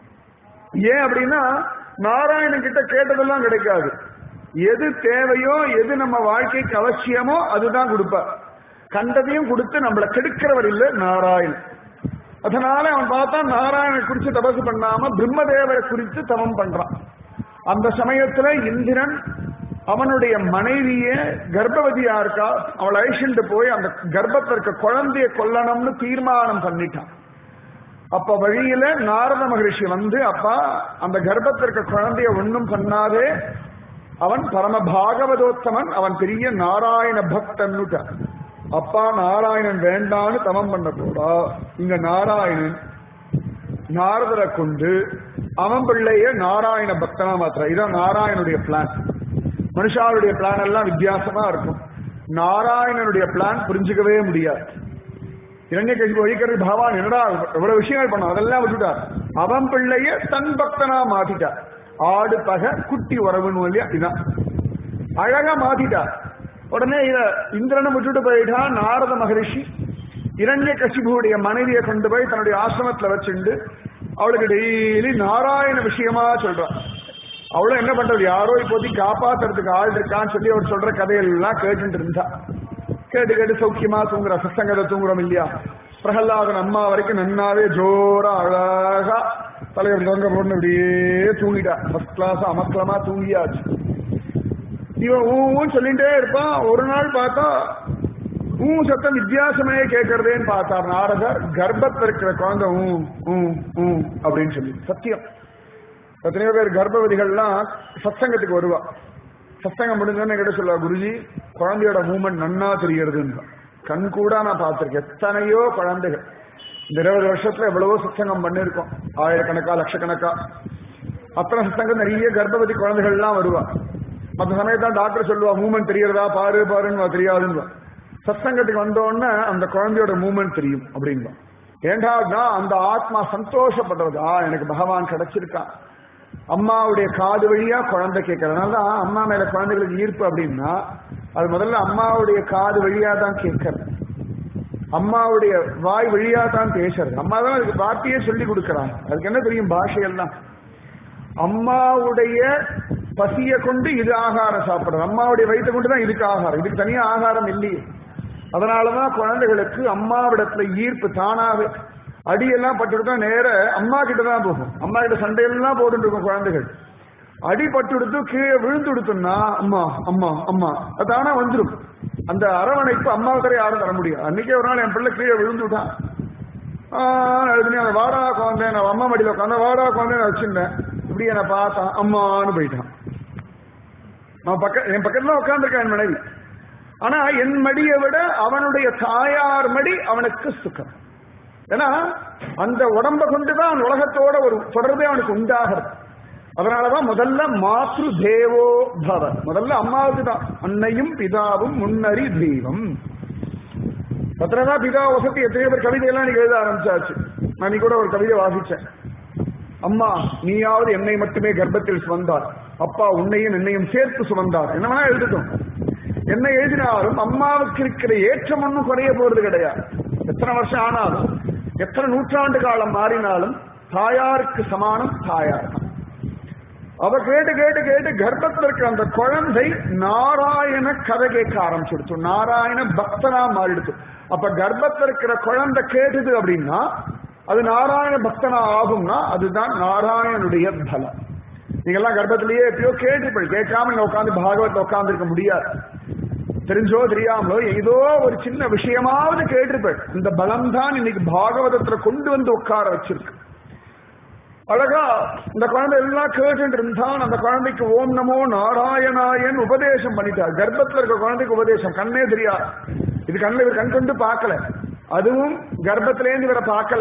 ஏன் அப்படின்னா நாராயணன் கிட்ட கேட்டதெல்லாம் கிடைக்காது எது தேவையோ எது நம்ம வாழ்க்கைக்கு அவசியமோ அதுதான் கொடுப்பார் கண்டதையும் கொடுத்து நம்மளை கெடுக்கிறவர் இல்லை நாராயணன் அதனால அவன் பார்த்தா நாராயணன் குறித்து தபசு பண்ணாம பிரம்மதேவரை குறித்து தவம் பண்றான் அந்த சமயத்துல இந்திரன் அவனுடைய மனைவிய கர்ப்பவதியா இருக்கா அவளை அழிச்சுட்டு போய் அந்த கர்ப்பத்தில் இருக்க குழந்தைய கொல்லணும்னு தீர்மானம் பண்ணிட்டான் அப்ப வழியில நாரத மகரிஷி வந்து அப்பா அந்த கர்ப்பத்தில் இருக்க குழந்தைய ஒன்னும் பண்ணாதே அவன் பரம பாகவதோத்தமன் அவன் பெரிய நாராயண பக்தன்னுட்டான் அப்பா நாராயணன் வேண்டான்னு தவம் பண்ண போடா இங்க நாராயணன் நாரதரை கொண்டு அவன் பிள்ளைய நாராயண பக்தனா மாத்திர இதான் நாராயணுடைய பிளான் மனுஷாருடைய பிளான் எல்லாம் வித்தியாசமா இருக்கும் நாராயணனுடைய பிளான் புரிஞ்சுக்கவே முடியாது இரண்ய கட்சி வழிக்கிறது பகவான் என்னடா எவ்வளவு விஷயங்கள் பண்ணோம் அதெல்லாம் விட்டுட்டார் அவன் பிள்ளைய தன் பக்தனா மாத்திட்டார் ஆடு பகை குட்டி உறவுன்னு இல்லையா இதான் அழகா மாத்திட்டார் உடனே இத இந்திரனை விட்டுட்டு போயிட்டான் நாரத மகரிஷி இரண்ய கசிபுடைய மனைவியை கொண்டு போய் தன்னுடைய ஆசிரமத்துல வச்சுண்டு அவளுக்கு டெய்லி நாராயண விஷயமா சொல்றான் அவளும் என்ன பண்றது யாரோ இப்போதைக்கு காப்பாத்துறதுக்கு ஆள் இருக்கான்னு சொல்லி அவர் சொல்ற கதையெல்லாம் கேட்டுட்டு இருந்தா கேட்டு கேட்டு சௌக்கியமா தூங்குற சத்தங்கதை தூங்குறோம் இல்லையா பிரகலாதன் அம்மா வரைக்கும் நன்னாவே ஜோரா அழகா தலைவர் தொங்க போட்டு அப்படியே தூங்கிட்டா ஃபர்ஸ்ட் கிளாஸ் அமக்கலமா தூங்கியாச்சு இவன் ஊன்னு சொல்லிட்டே இருப்பான் ஒரு நாள் பார்த்தா ஊ சத்தம் வித்தியாசமே கேட்கறதேன்னு பார்த்தார் நாரதர் கர்ப்பத்தில் இருக்கிற குழந்தை ஊ ஊ ஊ அப்படின்னு சொல்லி சத்தியம் எத்தனையோ பேர் கர்ப்பவதிகள்லாம் சத்சங்கத்துக்கு வருவா சத்சங்கம் முடிஞ்சோன்னு கிட்ட சொல்லுவா குருஜி குழந்தையோட மூமெண்ட் நன்னா தெரியறதுன்னு கண் கூட நான் பார்த்திருக்கேன் எத்தனையோ குழந்தைகள் இந்த இருபது வருஷத்துல எவ்வளவோ சத்சங்கம் பண்ணிருக்கோம் ஆயிரக்கணக்கா லட்சக்கணக்கா அத்தனை சத்தங்கம் நிறைய கர்ப்பவதி குழந்தைகள்லாம் வருவா அந்த சமயத்தான் டாக்டர் சொல்லுவா மூமெண்ட் தெரியறதா பாரு பாருன்னு தெரியாதுன்னு சத்சங்கத்துக்கு வந்தோடனே அந்த குழந்தையோட மூமெண்ட் தெரியும் அப்படின்பா ஏண்டான்னா அந்த ஆத்மா சந்தோஷப்படுறது ஆ எனக்கு பகவான் கிடைச்சிருக்கான் அம்மாவுடைய காது வழியா குழந்தை கேட்கறதுனால தான் அம்மா மேல குழந்தைகளுக்கு ஈர்ப்பு அப்படின்னா அது முதல்ல அம்மாவுடைய காது வழியா தான் கேட்கறது அம்மாவுடைய வாய் வழியா தான் பேசுறது அம்மா தான் அதுக்கு வார்த்தையே சொல்லி கொடுக்கறாங்க அதுக்கு என்ன தெரியும் பாஷையெல்லாம் அம்மாவுடைய பசிய கொண்டு இது ஆகாரம் சாப்பிடுறது அம்மாவுடைய வயிற்றை கொண்டு தான் இதுக்கு ஆகாரம் இதுக்கு தனியா ஆகாரம் இல்லையே அதனாலதான் குழந்தைகளுக்கு அம்மாவிடத்துல ஈர்ப்பு தானாக அடியெல்லாம் பட்டுடுத்தா நேர அம்மா கிட்ட தான் போகும் அம்மா கிட்ட சண்டையெல்லாம் போட்டு இருக்கும் குழந்தைகள் அடி பட்டுடுத்து கீழே விழுந்து கொடுத்தோம்னா அம்மா அம்மா அம்மா அது தானா வந்துடும் அந்த அரவணைப்பு அம்மாவுக்கு யாரும் தர முடியும் அன்னைக்கே ஒரு நாள் என் பிள்ளை கீழே விழுந்து விட்டான் எழுதுனே அந்த வாடா குழந்தை நான் அம்மா மடியில் உட்காந்து வாடா குழந்தை நான் வச்சிருந்தேன் இப்படி என்னை பார்த்தான் அம்மான்னு போயிட்டான் நான் பக்க என் பக்கத்துல உட்காந்துருக்கேன் என் மனைவி ஆனா என் மடியை விட அவனுடைய தாயார் மடி அவனுக்கு சுகம் ஏன்னா அந்த உடம்ப கொண்டுதான் உலகத்தோட ஒரு தொடர்பே அவனுக்கு உண்டாகிறது அதனாலதான் முதல்ல மாத்ரு தேவோ பவ முதல்ல அம்மாவுக்கு தான் அன்னையும் பிதாவும் முன்னறி தெய்வம் பத்திரதா பிதா வசதி எத்தனையோ பேர் கவிதையெல்லாம் இன்னைக்கு எழுத ஆரம்பிச்சாச்சு நான் நீ கூட ஒரு கவிதை வாசிச்சேன் அம்மா நீயாவது என்னை மட்டுமே கர்ப்பத்தில் சுமந்தார் அப்பா உன்னையும் என்னையும் சேர்த்து சுமந்தார் என்ன வேணா எழுதட்டும் என்ன எழுதினாலும் அம்மாவுக்கு இருக்கிற ஏற்றம் ஒன்றும் குறைய போறது கிடையாது எத்தனை வருஷம் ஆனாலும் எத்தனை நூற்றாண்டு காலம் மாறினாலும் தாயாருக்கு சமானம் தாயார் தான் அவ கேட்டு கேட்டு கேட்டு கர்ப்பத்தில் இருக்கிற அந்த குழந்தை நாராயண கதை கேட்க ஆரம்பிச்சிடுச்சு நாராயண பக்தனா மாறிடுச்சு அப்ப கர்ப்பத்தில் இருக்கிற குழந்தை கேட்டுது அப்படின்னா அது நாராயண பக்தனா ஆகும்னா அதுதான் நாராயணுடைய பலம் நீங்க எல்லாம் கர்ப்பத்திலேயே எப்பயோ கேட்டு கேட்காம நீங்க உட்காந்து பாகவத் உட்கார்ந்து இருக்க முடியாது தெரிஞ்சோ தெரியாமலோ ஏதோ ஒரு சின்ன விஷயமாவது கேட்டிருப்பேன் இந்த பலம் தான் இன்னைக்கு பாகவதத்துல கொண்டு வந்து உட்கார வச்சிருக்கு அழகா இந்த குழந்தை எல்லாம் கேட்டு இருந்தான் அந்த குழந்தைக்கு ஓம் நமோ நாராயணாயன் உபதேசம் பண்ணிட்டார் கர்ப்பத்துல இருக்க குழந்தைக்கு உபதேசம் கண்ணே தெரியாது இது கண்ணில் இவர் கண் கொண்டு பார்க்கல அதுவும் கர்ப்பத்திலேருந்து இவரை பார்க்கல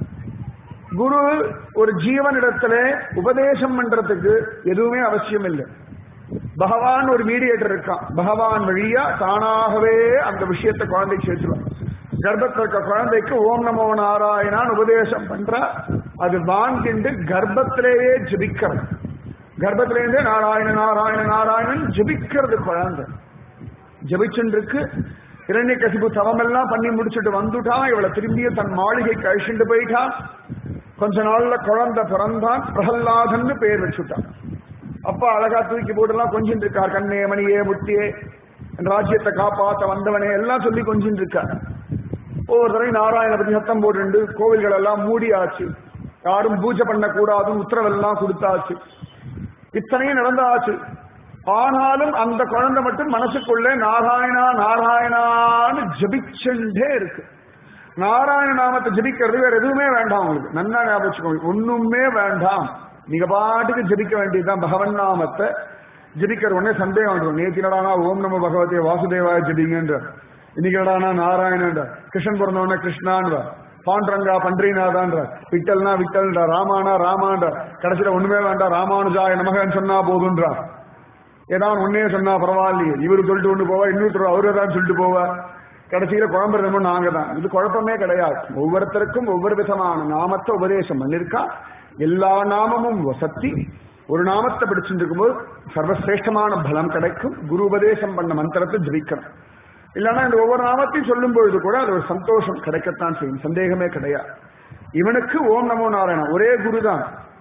குரு ஒரு ஜீவனிடத்துல உபதேசம் பண்றதுக்கு எதுவுமே அவசியம் இல்லை பகவான் ஒரு மீடியேட்டர் இருக்கான் பகவான் வழியா தானாகவே அந்த விஷயத்தை குழந்தைக்கு சேர்த்துருவான் கர்ப்பத்தில் இருக்க குழந்தைக்கு ஓம் நமோ நாராயணான் உபதேசம் பண்றா அது வாங்கிட்டு கர்ப்பத்திலேயே ஜபிக்கிறது கர்ப்பத்திலேருந்தே நாராயண நாராயண நாராயணன் ஜபிக்கிறது குழந்தை ஜபிச்சுருக்கு இரண்ய கசிப்பு தவமெல்லாம் பண்ணி முடிச்சுட்டு வந்துட்டான் இவளை திரும்பிய தன் மாளிகைக்கு அழிச்சுட்டு போயிட்டான் கொஞ்ச நாள்ல குழந்தை பிறந்தான் பிரகல்லாதன்னு பேர் வச்சுட்டான் அப்பா அழகா தூக்கி போட்டுலாம் கொஞ்சின்னு இருக்கார் கண்ணே மணியே முட்டியே ராஜ்யத்தை காப்பாத்த வந்தவனே எல்லாம் சொல்லி கொஞ்சின்னு இருக்கார் ஒவ்வொரு தடவை நாராயண பத்தி சத்தம் போட்டு கோவில்கள் எல்லாம் மூடியாச்சு யாரும் பூஜை பண்ணக்கூடாதுன்னு உத்தரவெல்லாம் கொடுத்தாச்சு இத்தனையும் நடந்தாச்சு ஆனாலும் அந்த குழந்தை மட்டும் மனசுக்குள்ள நாராயணா நாராயணான்னு ஜபிச்சுட்டே இருக்கு நாராயண நாமத்தை ஜபிக்கிறது வேற எதுவுமே வேண்டாம் உங்களுக்கு நன்னா ஞாபகம் வச்சுக்கோங்க ஒண்ணுமே வேண்டாம் நீங்க பாட்டுக்கு ஜபிக்க வேண்டியதுதான் பகவன் நாமத்தை ஜபிக்கிற உடனே சந்தேகம் வந்துடும் நேத்தினடானா ஓம் நம பகவதே வாசுதேவாய ஜபிங்கன்ற இன்னைக்கு நாராயணன்ற கிருஷ்ணன் பிறந்தவன கிருஷ்ணான்ற பாண்டரங்கா பன்றிநாதான்ற விட்டல்னா விட்டல்ன்ற ராமானா ராமான்ற கடைசியில ஒண்ணுமே வேண்டாம் ராமானுஜாய நமகன் சொன்னா போதுன்றா ஏதாவது ஒன்னே சொன்னா பரவாயில்லையே இவரு சொல்லிட்டு ஒண்ணு போவா இன்னொருத்தர் அவரு தான் சொல்லிட்டு போவா கடைசியில குழம்புறது நாங்க தான் இது குழப்பமே கிடையாது ஒவ்வொருத்தருக்கும் ஒவ்வொரு விதமான நாமத்தை உபதேசம் பண்ணிருக்கா எல்லா நாமமும் வசத்தி ஒரு நாமத்தை பிடிச்சிட்டு இருக்கும்போது சர்வசிரேஷ்டமான பலம் கிடைக்கும் குரு உபதேசம் பண்ண மந்திரத்தை ஜபிக்கணும் இல்லைன்னா இந்த ஒவ்வொரு நாமத்தையும் சொல்லும் பொழுது கூட அது ஒரு சந்தோஷம் கிடைக்கத்தான் செய்யும் சந்தேகமே கிடையாது இவனுக்கு ஓம் நமோ நாராயணன் ஒரே குரு தான்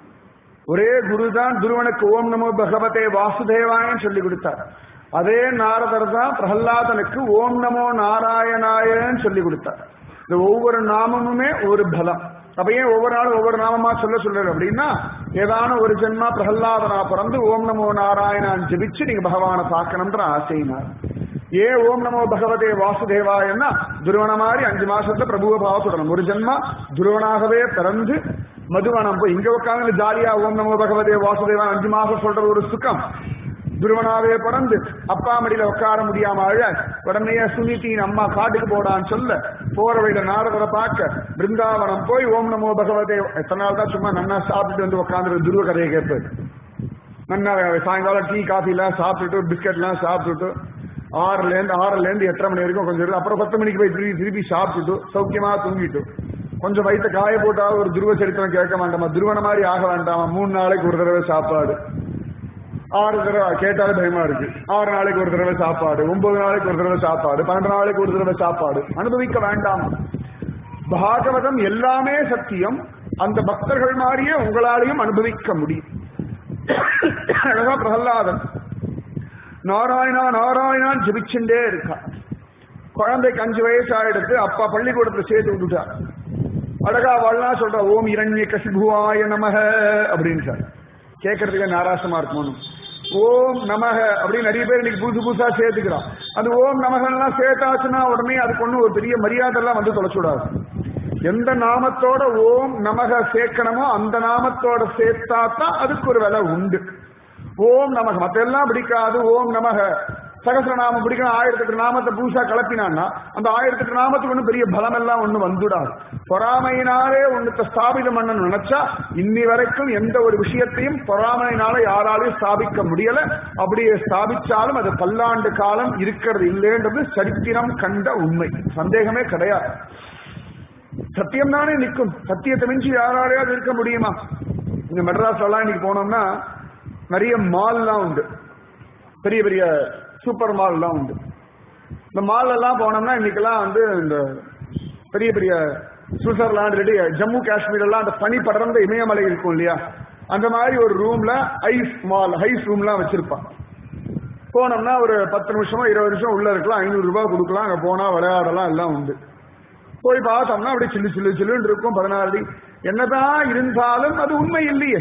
ஒரே குரு தான் துருவனுக்கு ஓம் நமோ பகவதே வாசுதேவாயன் சொல்லி கொடுத்தார் அதே நாரதர் தான் பிரகல்லாதனுக்கு ஓம் நமோ நாராயணாயன்னு சொல்லி கொடுத்தார் இந்த ஒவ்வொரு நாமமுமே ஒரு பலம் அப்ப ஏன் ஒவ்வொரு நாளும் ஒவ்வொரு நாமமா சொல்ல சொல்றாரு அப்படின்னா ஏதான ஒரு ஜென்மா பிரகல்லாதனா பிறந்து ஓம் நமோ நாராயணான் ஜபிச்சு நீங்க பகவானை பார்க்கணும்ன்ற ஆசையினார் ஏன் ஓம் நமோ பகவதே வாசுதேவாயன்னா துருவன மாதிரி அஞ்சு மாசத்துல பிரபுவ பாவத்துடணும் ஒரு ஜென்மா துருவனாகவே பிறந்து மதுவனம் போய் இங்க உட்காந்து ஜாலியா ஓம் நமோ பகவதே வாசுதேவா அஞ்சு மாசம் சொல்றது ஒரு சுகம் துருவனாவே பிறந்து அப்பா மடியில உட்கார முடியாம அழ உடனே சுனிதியின் அம்மா காட்டுக்கு போடான்னு சொல்ல போற வழியில நாரதரை பார்க்க பிருந்தாவனம் போய் ஓம் நமோ பகவதே எத்தனை நாள் தான் சும்மா நன்னா சாப்பிட்டுட்டு வந்து உட்காந்து துருவ கதையை கேட்பேன் நன்னா சாயங்காலம் டீ காஃபி எல்லாம் சாப்பிட்டுட்டு பிஸ்கட் எல்லாம் சாப்பிட்டுட்டு ஆறுல இருந்து ஆறுல இருந்து எட்டரை மணி வரைக்கும் கொஞ்சம் இருக்கு அப்புறம் பத்து மணிக்கு போய் திருப்பி திருப்பி சாப்பிட்டுட்டு சௌக்கியமா தூங்கிட்டு கொஞ்சம் வயிற்ற காய போட்டா ஒரு துருவ சரித்திரம் கேட்க வேண்டாமா துருவன மாதிரி ஆக வேண்டாமா மூணு நாளைக்கு ஒரு தடவை சாப்பாடு ஆறு தடவை கேட்டாலே பயமா இருக்கு ஆறு நாளைக்கு ஒரு தடவை சாப்பாடு ஒன்பது நாளைக்கு ஒரு தடவை சாப்பாடு பன்னெண்டு நாளைக்கு ஒரு தடவை சாப்பாடு அனுபவிக்க வேண்டாம் பாகவதம் எல்லாமே சத்தியம் அந்த பக்தர்கள் மாதிரியே உங்களாலையும் அனுபவிக்க முடியும் அழகா பிரகலாதன் நாராயணா நாராயணான் ஜபிச்சுட்டே இருக்கா குழந்தைக்கு அஞ்சு வயசு ஆயிடுத்து அப்பா பள்ளிக்கூடத்துல சேர்த்து விட்டுட்டார் அழகா வாழலாம் சொல்ற ஓம் இரண்ய கசிபுவாய நமக அப்படின்னு சார் கேட்கறதுக்கு நாராசமா இருக்கணும் ஓம் நமக அப்படின்னு நிறைய பேர் இன்னைக்கு புதுசு புதுசா சேர்த்துக்கிறான் அது ஓம் நமகன்லாம் சேர்த்தாச்சுன்னா உடனே அதுக்கு ஒண்ணு ஒரு பெரிய மரியாதை எல்லாம் வந்து தொலைச்சு விடாது எந்த நாமத்தோட ஓம் நமக சேர்க்கணுமோ அந்த நாமத்தோட சேர்த்தா தான் அதுக்கு ஒரு விலை உண்டு ஓம் நமக மத்தெல்லாம் பிடிக்காது ஓம் நமக சகசிரநாமம் பிடிக்கணும் ஆயிரத்தெட்டு நாமத்தை புதுசா கலப்பினான்னா அந்த ஆயிரத்தெட்டு நாமத்துக்கு ஒன்றும் பெரிய பலம் எல்லாம் ஒண்ணு வந்துடாது பொறாமையினாலே ஒண்ணுத்த ஸ்தாபிதம் பண்ண நினைச்சா இன்னி வரைக்கும் எந்த ஒரு விஷயத்தையும் பொறாமையினால யாராலையும் ஸ்தாபிக்க முடியல அப்படியே ஸ்தாபிச்சாலும் அது பல்லாண்டு காலம் இருக்கிறது இல்லைன்றது சரித்திரம் கண்ட உண்மை சந்தேகமே கிடையாது சத்தியம் தானே நிற்கும் சத்தியத்தை மிஞ்சி யாராலையாவது இருக்க முடியுமா இங்க மெட்ராஸ்ல எல்லாம் இன்னைக்கு போனோம்னா நிறைய மால்லாம் உண்டு பெரிய பெரிய சூப்பர் மால்லாம் உண்டு இந்த மால் எல்லாம் போனோம்னா இன்னைக்கெல்லாம் வந்து இந்த பெரிய பெரிய சுவிட்சர்லாந்து ரெடி ஜம்மு காஷ்மீர் எல்லாம் அந்த பனி படர்ந்த இமயமலை இருக்கும் இல்லையா அந்த மாதிரி ஒரு ரூம்ல ஐஸ் மால் ஐஸ் ரூம்லாம் வச்சிருப்பான் போனோம்னா ஒரு பத்து நிமிஷமோ இருபது நிமிஷம் உள்ள இருக்கலாம் ஐநூறு ரூபாய் கொடுக்கலாம் அங்க போனா விளையாடலாம் எல்லாம் உண்டு போய் பார்த்தோம்னா அப்படியே சில்லு சில்லு சில்லுன்னு இருக்கும் பதினாறு அடி என்னதான் இருந்தாலும் அது உண்மை இல்லையே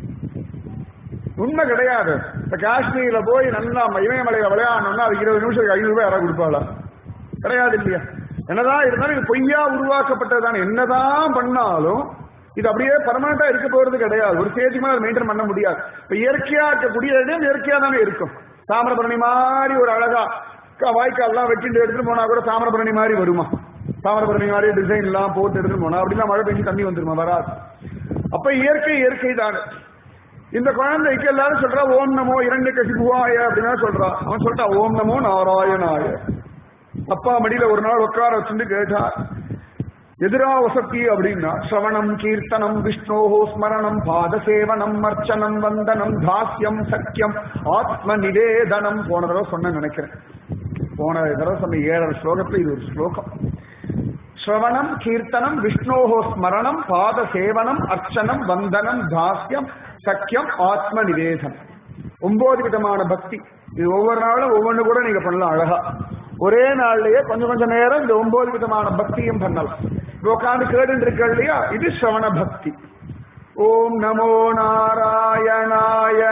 உண்மை கிடையாது இப்ப காஷ்மீர்ல போய் நல்லா இமயமலையில விளையாடணும்னா அதுக்கு இருபது நிமிஷத்துக்கு ஐநூறு ரூபாய் யாராவது கொடுப்பாளா கிடையாது இல்லையா என்னதான் இருந்தாலும் இது பொய்யா உருவாக்கப்பட்டது தானே என்னதான் பண்ணாலும் இது அப்படியே பர்மனண்டா இருக்க போறது கிடையாது ஒரு ஸ்டேஜ் மேல மெயின்டைன் பண்ண முடியாது இப்ப இயற்கையா இருக்கக்கூடிய இடம் இயற்கையா தானே இருக்கும் தாமிரபரணி மாதிரி ஒரு அழகா க- வாய்க்கால்லாம் வெட்டிட்டு எடுத்துட்டு போனா கூட தாமிரபரணி மாதிரி வருமா தாமிரபரணி மாதிரி டிசைன் எல்லாம் போட்டு எடுத்துட்டு போனா அப்படிலாம் மழை பெஞ்சு தண்ணி வந்துருமா வராது அப்ப இயற்கை இயற்கை தானே இந்த குழந்தைக்கு எல்லாரும் சொல்றா ஓம் நமோ இரண்டு கசிபுவாய அப்படின்னா சொல்றா அவன் சொல்றா ஓம் நமோ நாராயணாய அப்பா மடியில ஒரு நாள் உட்கார வச்சுட்டு கேட்டா எதிரா வசதி அப்படின்னா ஸ்ரவணம் கீர்த்தனம் விஷ்ணோஹோ ஸ்மரணம் பாதசேவனம் அர்ச்சனம் வந்தனம் தாஸ்யம் சக்கியம் ஆத்ம நிவேதனம் போன தடவை சொன்ன நினைக்கிறேன் போன தடவை சொன்ன ஏழரை ஸ்லோகத்துல இது ஒரு ஸ்லோகம் ஸ்ரவணம் கீர்த்தனம் விஷ்ணோஹோ ஸ்மரணம் பாத சேவனம் அர்ச்சனம் வந்தனம் தாஸ்யம் சக்கியம் ஆத்ம நிவேதனம் ஒன்பது விதமான பக்தி இது ஒவ்வொரு நாளும் ஒவ்வொன்று கூட நீங்க பண்ணலாம் அழகா ஒரே நாள்லயே கொஞ்சம் கொஞ்சம் நேரம் இந்த ஒன்பது விதமான பக்தியும் பண்ணலாம் இப்ப உட்காந்து கேட்டு இருக்க இல்லையா இது ஸ்ரவண பக்தி ஓம் நமோ நாராயணாய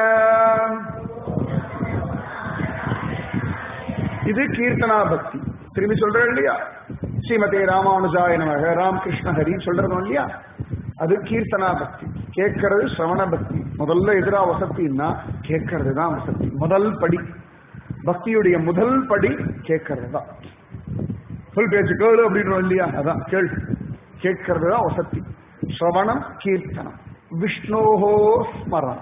இது கீர்த்தனா பக்தி திரும்பி சொல்றேன் இல்லையா ஸ்ரீமதே ராமானுஜாய நமக ராமகிருஷ்ண ஹரி சொல்றோம் இல்லையா அது கீர்த்தனா பக்தி கேட்கறது சிரவண பக்தி முதல்ல எதிரா வசத்தின்னா கேட்கறது தான் வசதி முதல் படி பக்தியுடைய முதல் படி கேட்கறது தான் சொல் பேச்சு கேளு அப்படின்றோம் இல்லையா அதான் கேள் கேட்கறது தான் வசதி ஸ்ரவணம் கீர்த்தனம் விஷ்ணோஹோ ஸ்மரணம்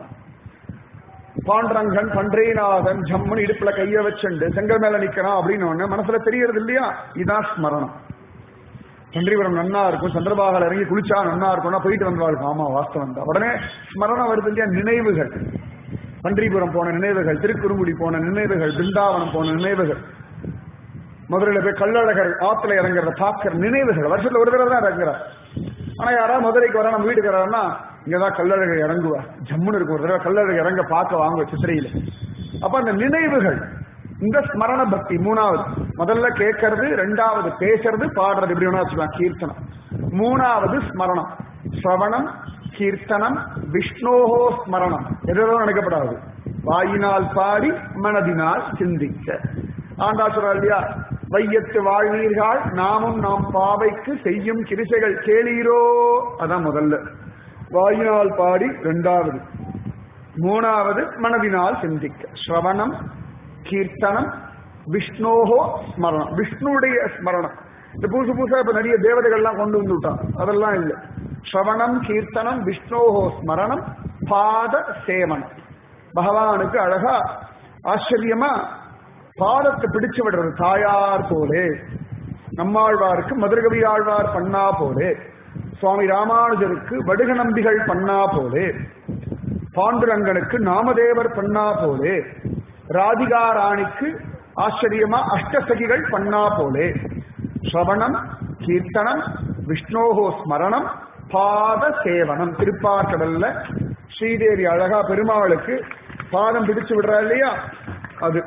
பாண்டரங்கன் பன்றேநாதன் ஜம்மன் இடுப்புல கைய வச்சுண்டு செங்கல் மேல நிக்கிறான் அப்படின்னு ஒண்ணு மனசுல தெரியறது இல்லையா இதான் ஸ்மரணம் பன்றிபுரம் நன்னா இருக்கும் சந்திரபாகல இறங்கி குளிச்சா நன்னா இருக்கும்னா போயிட்டு வந்தவா ஆமா வாஸ்தவம் தான் உடனே ஸ்மரணம் வருது இல்லையா நினைவுகள் பன்றிபுரம் போன நினைவுகள் திருக்குறுங்குடி போன நினைவுகள் பிருந்தாவனம் போன நினைவுகள் மதுரையில போய் கள்ளழகர் ஆத்துல இறங்குறத பாக்குற நினைவுகள் வருஷத்துல ஒரு தடவை தான் இறங்குறார் ஆனா யாராவது மதுரைக்கு வர நம்ம வீட்டுக்கு வரான்னா இங்கதான் கள்ளழகர் இறங்குவா ஜம்முன்னு இருக்கும் ஒரு தடவை கள்ளழகர் இறங்க பார்க்க வாங்க சித்திரையில அப்ப அந்த நினைவுகள் இந்த ஸ்மரண பக்தி மூணாவது முதல்ல கேட்கறது ரெண்டாவது பேசுறது பாடுறது இப்படி வேணா வச்சுக்கலாம் கீர்த்தனம் மூணாவது ஸ்மரணம் ஸ்ரவணம் கீர்த்தனம் விஷ்ணோஹோ ஸ்மரணம் எதோ நினைக்கப்படாது வாயினால் பாடி மனதினால் சிந்திக்க ஆண்டா சொல்றா இல்லையா வையத்து வாழ்வீர்கள் நாமும் நாம் பாவைக்கு செய்யும் கிரிசைகள் கேளீரோ அதான் முதல்ல வாயினால் பாடி ரெண்டாவது மூணாவது மனதினால் சிந்திக்க ஸ்ரவணம் கீர்த்தனம் விஷ்ணோஹோ ஸ்மரணம் விஷ்ணுடைய ஸ்மரணம் இந்த புதுசு புதுசா இப்ப நிறைய தேவதைகள்லாம் கொண்டு வந்து விட்டான் அதெல்லாம் இல்லை ஸ்ரவணம் கீர்த்தனம் விஷ்ணோஹோ ஸ்மரணம் பாத சேவனம் பகவானுக்கு அழகா ஆச்சரியமா பாதத்தை பிடிச்சு விடுறது தாயார் போலே நம்மாழ்வாருக்கு மதுரகவி ஆழ்வார் பண்ணா போலே சுவாமி ராமானுஜருக்கு வடுக நம்பிகள் பண்ணா போலே பாண்டுரங்கனுக்கு நாமதேவர் பண்ணா போலே ராதிகா ராணிக்கு ஆச்சரியமா அஷ்டசகிகள் பண்ணா போலே ஸ்ரவணம் கீர்த்தனம் விஷ்ணோகோ ஸ்மரணம் பாத சேவனம் திருப்பாக்கடல்ல ஸ்ரீதேவி அழகா பெருமாளுக்கு பாதம் பிடிச்சு விடுறா இல்லையா அது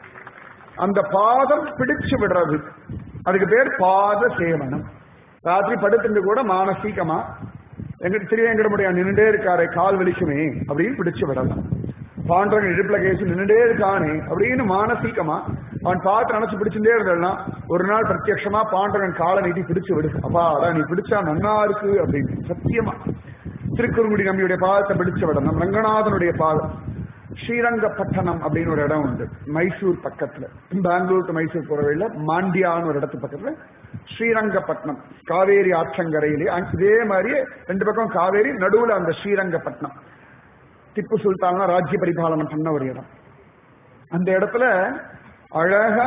அந்த பாதம் பிடிச்சு விடுறது அதுக்கு பேர் பாத சேவனம் ராத்திரி படுத்துட்டு கூட மானசீகமா எங்க திருவேங்கடமுடியா நின்றுட்டே இருக்காரே கால் வலிக்குமே அப்படின்னு பிடிச்சு விடலாம் பாண்டவன் இடுப்புல கேசி நின்றுட்டே இருக்கானே அப்படின்னு மானசீகமா அவன் பார்த்து நினைச்சு பிடிச்சுட்டே இருந்தா ஒரு நாள் பிரத்யட்சமா பாண்டவன் காலை நீட்டி பிடிச்சு விடு அப்பா அதான் நீ பிடிச்சா நன்னா இருக்கு அப்படின்னு சத்தியமா திருக்குறுங்குடி நம்பியுடைய பாதத்தை பிடிச்சு விடணும் ரங்கநாதனுடைய பாதம் ஸ்ரீரங்கப்பட்டணம் அப்படின்னு ஒரு இடம் உண்டு மைசூர் பக்கத்துல பெங்களூர் டு மைசூர் போற வழியில மாண்டியான்னு ஒரு இடத்து பக்கத்துல ஸ்ரீரங்கப்பட்டினம் காவேரி ஆற்றங்கரையிலே அங்க இதே மாதிரியே ரெண்டு பக்கம் காவேரி நடுவுல அந்த ஸ்ரீரங்கப்பட்டினம் திப்பு சுல்தான் ராஜ்ய பரிபாலனம் பண்ண ஒரு இடம் அந்த இடத்துல அழகா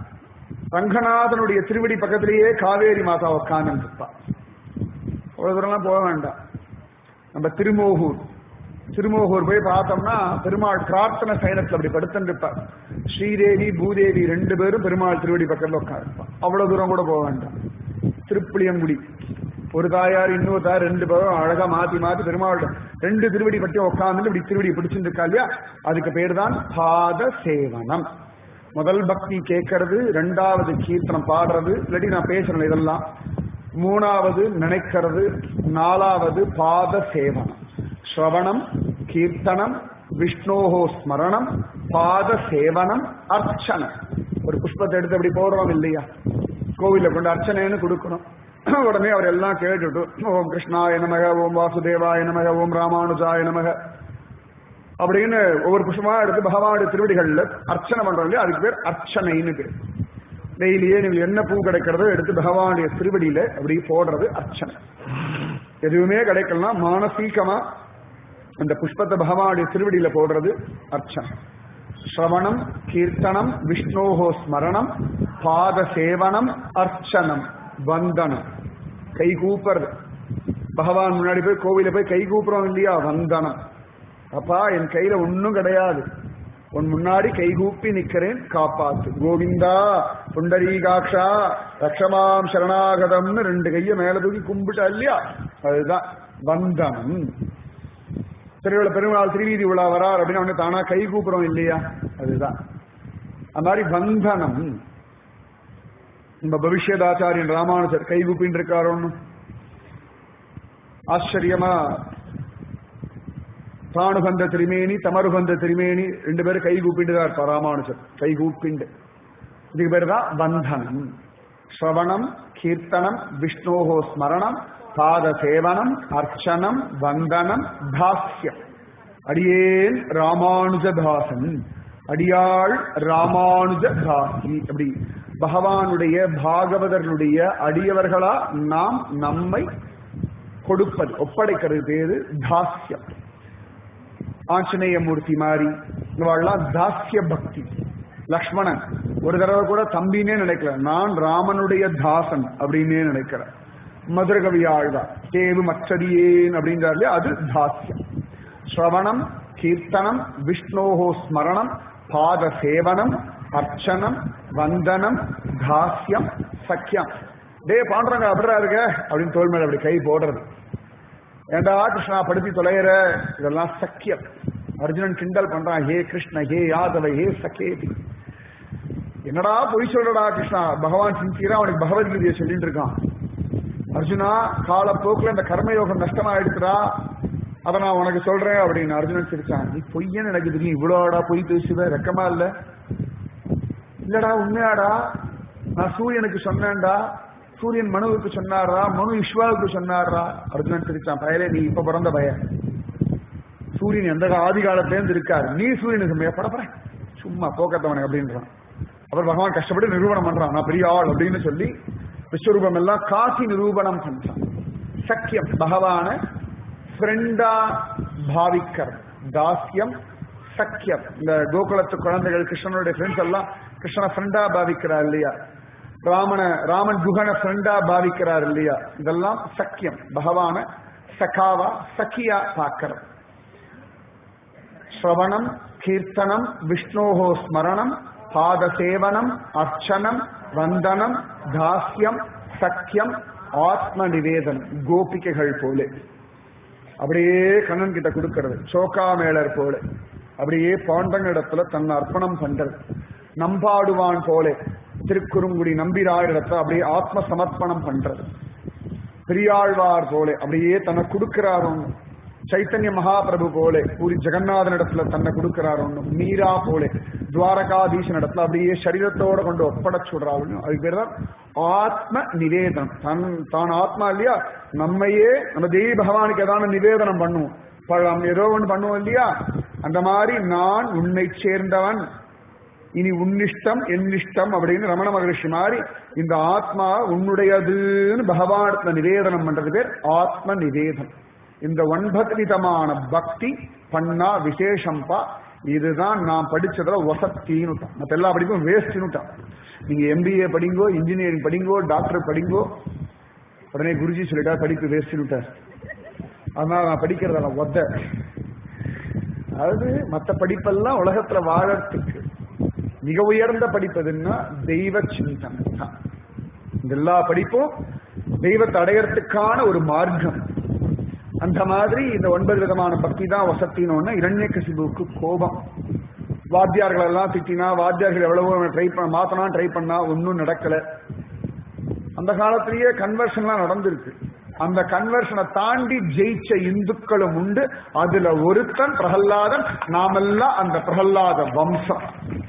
ரங்கநாதனுடைய திருவடி பக்கத்திலேயே காவேரி மாதா உட்கார்ந்து இருப்பா அவ்வளவு தூரம்லாம் போக வேண்டாம் நம்ம திருமோகூர் திருமோகூர் போய் பார்த்தோம்னா பெருமாள் பிரார்த்தனை சைனத்துல அப்படி படுத்துருப்பார் ஸ்ரீதேவி பூதேவி ரெண்டு பேரும் பெருமாள் திருவடி பக்கத்துல உட்காந்துருப்பான் அவ்வளவு தூரம் கூட போக வேண்டாம் திருப்புளியங்குடி ஒரு தாயார் இன்னொரு தாயார் ரெண்டு பேரும் அழகா மாத்தி மாத்தி பெருமாள் ரெண்டு திருவடி பற்றி உட்கார்ந்து இப்படி திருவடி பிடிச்சிட்டு இருக்கா இல்லையா அதுக்கு பேர் தான் பாத சேவனம் முதல் பக்தி கேட்கறது ரெண்டாவது கீர்த்தனம் பாடுறது இல்லாட்டி நான் பேசுறேன் இதெல்லாம் மூணாவது நினைக்கிறது நாலாவது பாத சேவனம் ஸ்ரவணம் கீர்த்தனம் விஷ்ணோஹோ ஸ்மரணம் பாத சேவனம் அர்ச்சனம் ஒரு புஷ்பத்தை எடுத்து அப்படி போடுறோம் இல்லையா கோவில கொண்டு அர்ச்சனைன்னு கொடுக்கணும் உடனே அவர் எல்லாம் கேட்டுட்டு ஓம் கிருஷ்ணாய நமக ஓம் வாசுதேவாய நமக ஓம் ராமானுஜாய நமக அப்படின்னு ஒவ்வொரு புஷ்பமா எடுத்து பகவானுடைய திருவடிகள்ல அர்ச்சனை பண்றோம் இல்லையா அதுக்கு பேர் அர்ச்சனைன்னு பேர் டெய்லியே நீங்கள் என்ன பூ கிடைக்கிறதோ எடுத்து பகவானுடைய திருவடியில அப்படி போடுறது அர்ச்சனை எதுவுமே கிடைக்கலாம் மானசீகமா அந்த புஷ்பத்தை பகவானுடைய திருவடியில போடுறது அர்ச்சனை ஸ்ரவணம் கீர்த்தனம் விஷ்ணோஹோ ஸ்மரணம் பாத சேவனம் அர்ச்சனம் வந்தனம் கை கூப்புறது பகவான் முன்னாடி போய் கோவில போய் கை கூப்புறோம் இல்லையா வந்தனம் அப்பா என் கையில ஒன்னும் கிடையாது உன் முன்னாடி கைகூப்பி நிக்கிறேன் காப்பாத்து கோவிந்தா புண்டரீகாட்சா ரக்ஷமாம் சரணாகதம்னு ரெண்டு கைய மேல தூக்கி கும்பிட்டா இல்லையா அதுதான் வந்தனம் திருவிழா பெருமாள் திருவீதி விழா வரார் அப்படின்னு அவனு தானா கை கூப்புறோம் இல்லையா அதுதான் அது மாதிரி வந்தனம் நம்ம பவிஷ்யதாச்சாரியன் ராமானுஜர் கை கூப்பின்னு இருக்காரோன்னு ஆச்சரியமா தாணுகந்த திருமேனி தமருகந்த திருமேனி ரெண்டு பேரும் கை கூப்பிட்டு தான் இருப்பார் ராமானுஜர் கை கூப்பிண்டு இதுக்கு பேர் தான் வந்தனம் ஸ்ரவணம் கீர்த்தனம் விஷ்ணோகோ ஸ்மரணம் பாத சேவனம் அர்ச்சனம் வந்தனம் தாஸ்யம் அடியேன் ராமானுஜதாசன் அடியாள் ராமானுஜதாசி அப்படி பகவானுடைய பாகவதர்களுடைய அடியவர்களா நாம் நம்மை கொடுப்பது ஒப்படைக்கிறது பேரு தாஸ்யம் ஆஞ்சநேய மூர்த்தி மாதிரி இவாள்லாம் தாஸ்ய பக்தி லக்ஷ்மணன் ஒரு தடவை கூட தம்பினே நினைக்கல நான் ராமனுடைய தாசன் அப்படின்னே நினைக்கிறேன் மதுரகவி ஆழ்வார் தேவு மச்சதியேன் அப்படின்றாரு அது தாஸ்யம் ஸ்ரவணம் கீர்த்தனம் விஷ்ணோஹோ ஸ்மரணம் பாத சேவனம் அர்ச்சனம் வந்தனம் தாஸ்யம் சக்கியம் டே பாண்டுறங்க அப்படிரா இருக்க அப்படின்னு தோல் மேல அப்படி கை போடுறது ஏண்டா கிருஷ்ணா படுத்தி தொலைகிற இதெல்லாம் சக்கியம் அர்ஜுனன் கிண்டல் பண்றான் ஹே கிருஷ்ண ஹே யாதவ ஹே சகேதி என்னடா பொய் சொல்றடா கிருஷ்ணா பகவான் சின்சியரா அவனுக்கு பகவத்கீதையை சொல்லிட்டு இருக்கான் அர்ஜுனா காலப்போக்குல இந்த கர்மயோகம் நஷ்டமாயிடுச்சுடா அதை நான் உனக்கு சொல்றேன் அப்படின்னு அர்ஜுனன் சிரிச்சான் நீ பொய்யன்னு எனக்கு தெரியும் இவ்வளோடா பொய் பேசுவ ரெக்கமா இல்ல இல்லடா உண்மையாடா நான் சூரியனுக்கு சொன்னேன்டா சூரியன் மனுவுக்கு சொன்னாரா மனு விஸ்வாவுக்கு சொன்னாரா அர்ஜுனன் சிரிச்சான் பயலே நீ இப்ப பிறந்த பய சூரியன் எந்த ஆதி காலத்திலேருந்து இருக்காரு நீ சூரியனுக்கு படப்பட சும்மா போக்கத்தவனை அப்படின்றான் அப்புறம் பகவான் கஷ்டப்பட்டு நிரூபணம் பண்றான் நான் பெரிய ஆள் அப்படின்னு சொல்லி விஸ்வரூபம் எல்லாம் காசி நிரூபணம் பண்றான் சக்கியம் பகவான ஃப்ரெண்டா பாவிக்கர் தாஸ்யம் சக்கியம் இந்த கோகுலத்து குழந்தைகள் கிருஷ்ணனுடைய ஃப்ரெண்ட்ஸ் எல்லாம் கிருஷ்ணனை ஃப்ரெண்டா பாவிக்கிறார் இல்லையா ராமன ராமன் குகன ஃப்ரெண்டா பாவிக்கிறார் இல்லையா இதெல்லாம் சக்கியம் பகவான சகாவா சக்கியா பார்க்கிறது ஸ்ரவணம் கீர்த்தனம் விஷ்ணோஹோ ஸ்மரணம் பாதசேவனம் அர்ச்சனம் வந்தனம் தாஸ்யம் சக்கியம் ஆத்ம நிவேதனம் கோபிகைகள் போல அப்படியே கண்ணன் கிட்ட கொடுக்கிறது சோக்கா மேளர் போல அப்படியே பாண்டங்க இடத்துல தன்னை அர்ப்பணம் பண்றது நம்பாடுவான் போல திருக்குறுங்குடி நம்பிராயர் இடத்துல அப்படியே ஆத்ம சமர்ப்பணம் பண்றது பெரியாழ்வார் போல அப்படியே தன்னை கொடுக்கிறார் ஒண்ணு சைத்தன்ய மகாபிரபு போல பூரி ஜெகநாதன் இடத்துல தன்னை கொடுக்கிறார் ஒண்ணு மீரா போல துவாரகாதீசன் இடத்துல அப்படியே சரீரத்தோட கொண்டு ஒப்படைச்சு விடுறாரு அதுக்கு பேர் தான் ஆத்ம நிவேதனம் தன் தான் ஆத்மா இல்லையா நம்மையே நம்ம தேவி பகவானுக்கு ஏதாவது நிவேதனம் பண்ணுவோம் பழம் ஏதோ ஒன்று பண்ணுவோம் இல்லையா அந்த மாதிரி நான் உன்னை சேர்ந்தவன் இனி உன்னிஷ்டம் என்னிஷ்டம் அப்படின்னு ரமண மகரிஷி மாதிரி இந்த ஆத்மா உன்னுடையதுன்னு பகவானத்துல நிவேதனம் பண்றது பேர் ஆத்ம நிவேதனம் இந்த ஒன்பது விதமான பக்தி பண்ணா விசேஷம்பா இதுதான் நான் படிச்சதுல வசத்தின்னு மத்த எல்லா படிப்பும் வேஸ்ட்னுட்டான் நீங்க எம்பிஏ படிங்கோ இன்ஜினியரிங் படிங்கோ டாக்டர் படிங்கோ உடனே குருஜி சொல்லிட்டா படிப்பு வேஸ்ட்னுட்டார் அதனால நான் படிக்கிறதால ஒத்த அதாவது மத்த படிப்பெல்லாம் உலகத்துல வாழறதுக்கு மிக உயர்ந்த படிப்பதுன்னா தெய்வ சிந்தனை தான் இந்த எல்லா படிப்பும் தெய்வத்தை அடையறதுக்கான ஒரு மார்க்கம் அந்த மாதிரி இந்த ஒன்பது விதமான பக்தி தான் வசத்தின்னு இரண்ய கசிபுக்கு கோபம் வாத்தியார்கள் எல்லாம் திட்டினா வாத்தியார்கள் எவ்வளவோ ட்ரை பண்ண மாத்தனா ட்ரை பண்ணா ஒன்னும் நடக்கல அந்த காலத்திலேயே கன்வர்ஷன்லாம் நடந்திருக்கு அந்த கன்வர்ஷனை தாண்டி ஜெயிச்ச இந்துக்களும் உண்டு அதுல ஒருத்தன் பிரகல்லாதன் நாமெல்லாம் அந்த பிரகல்லாத வம்சம்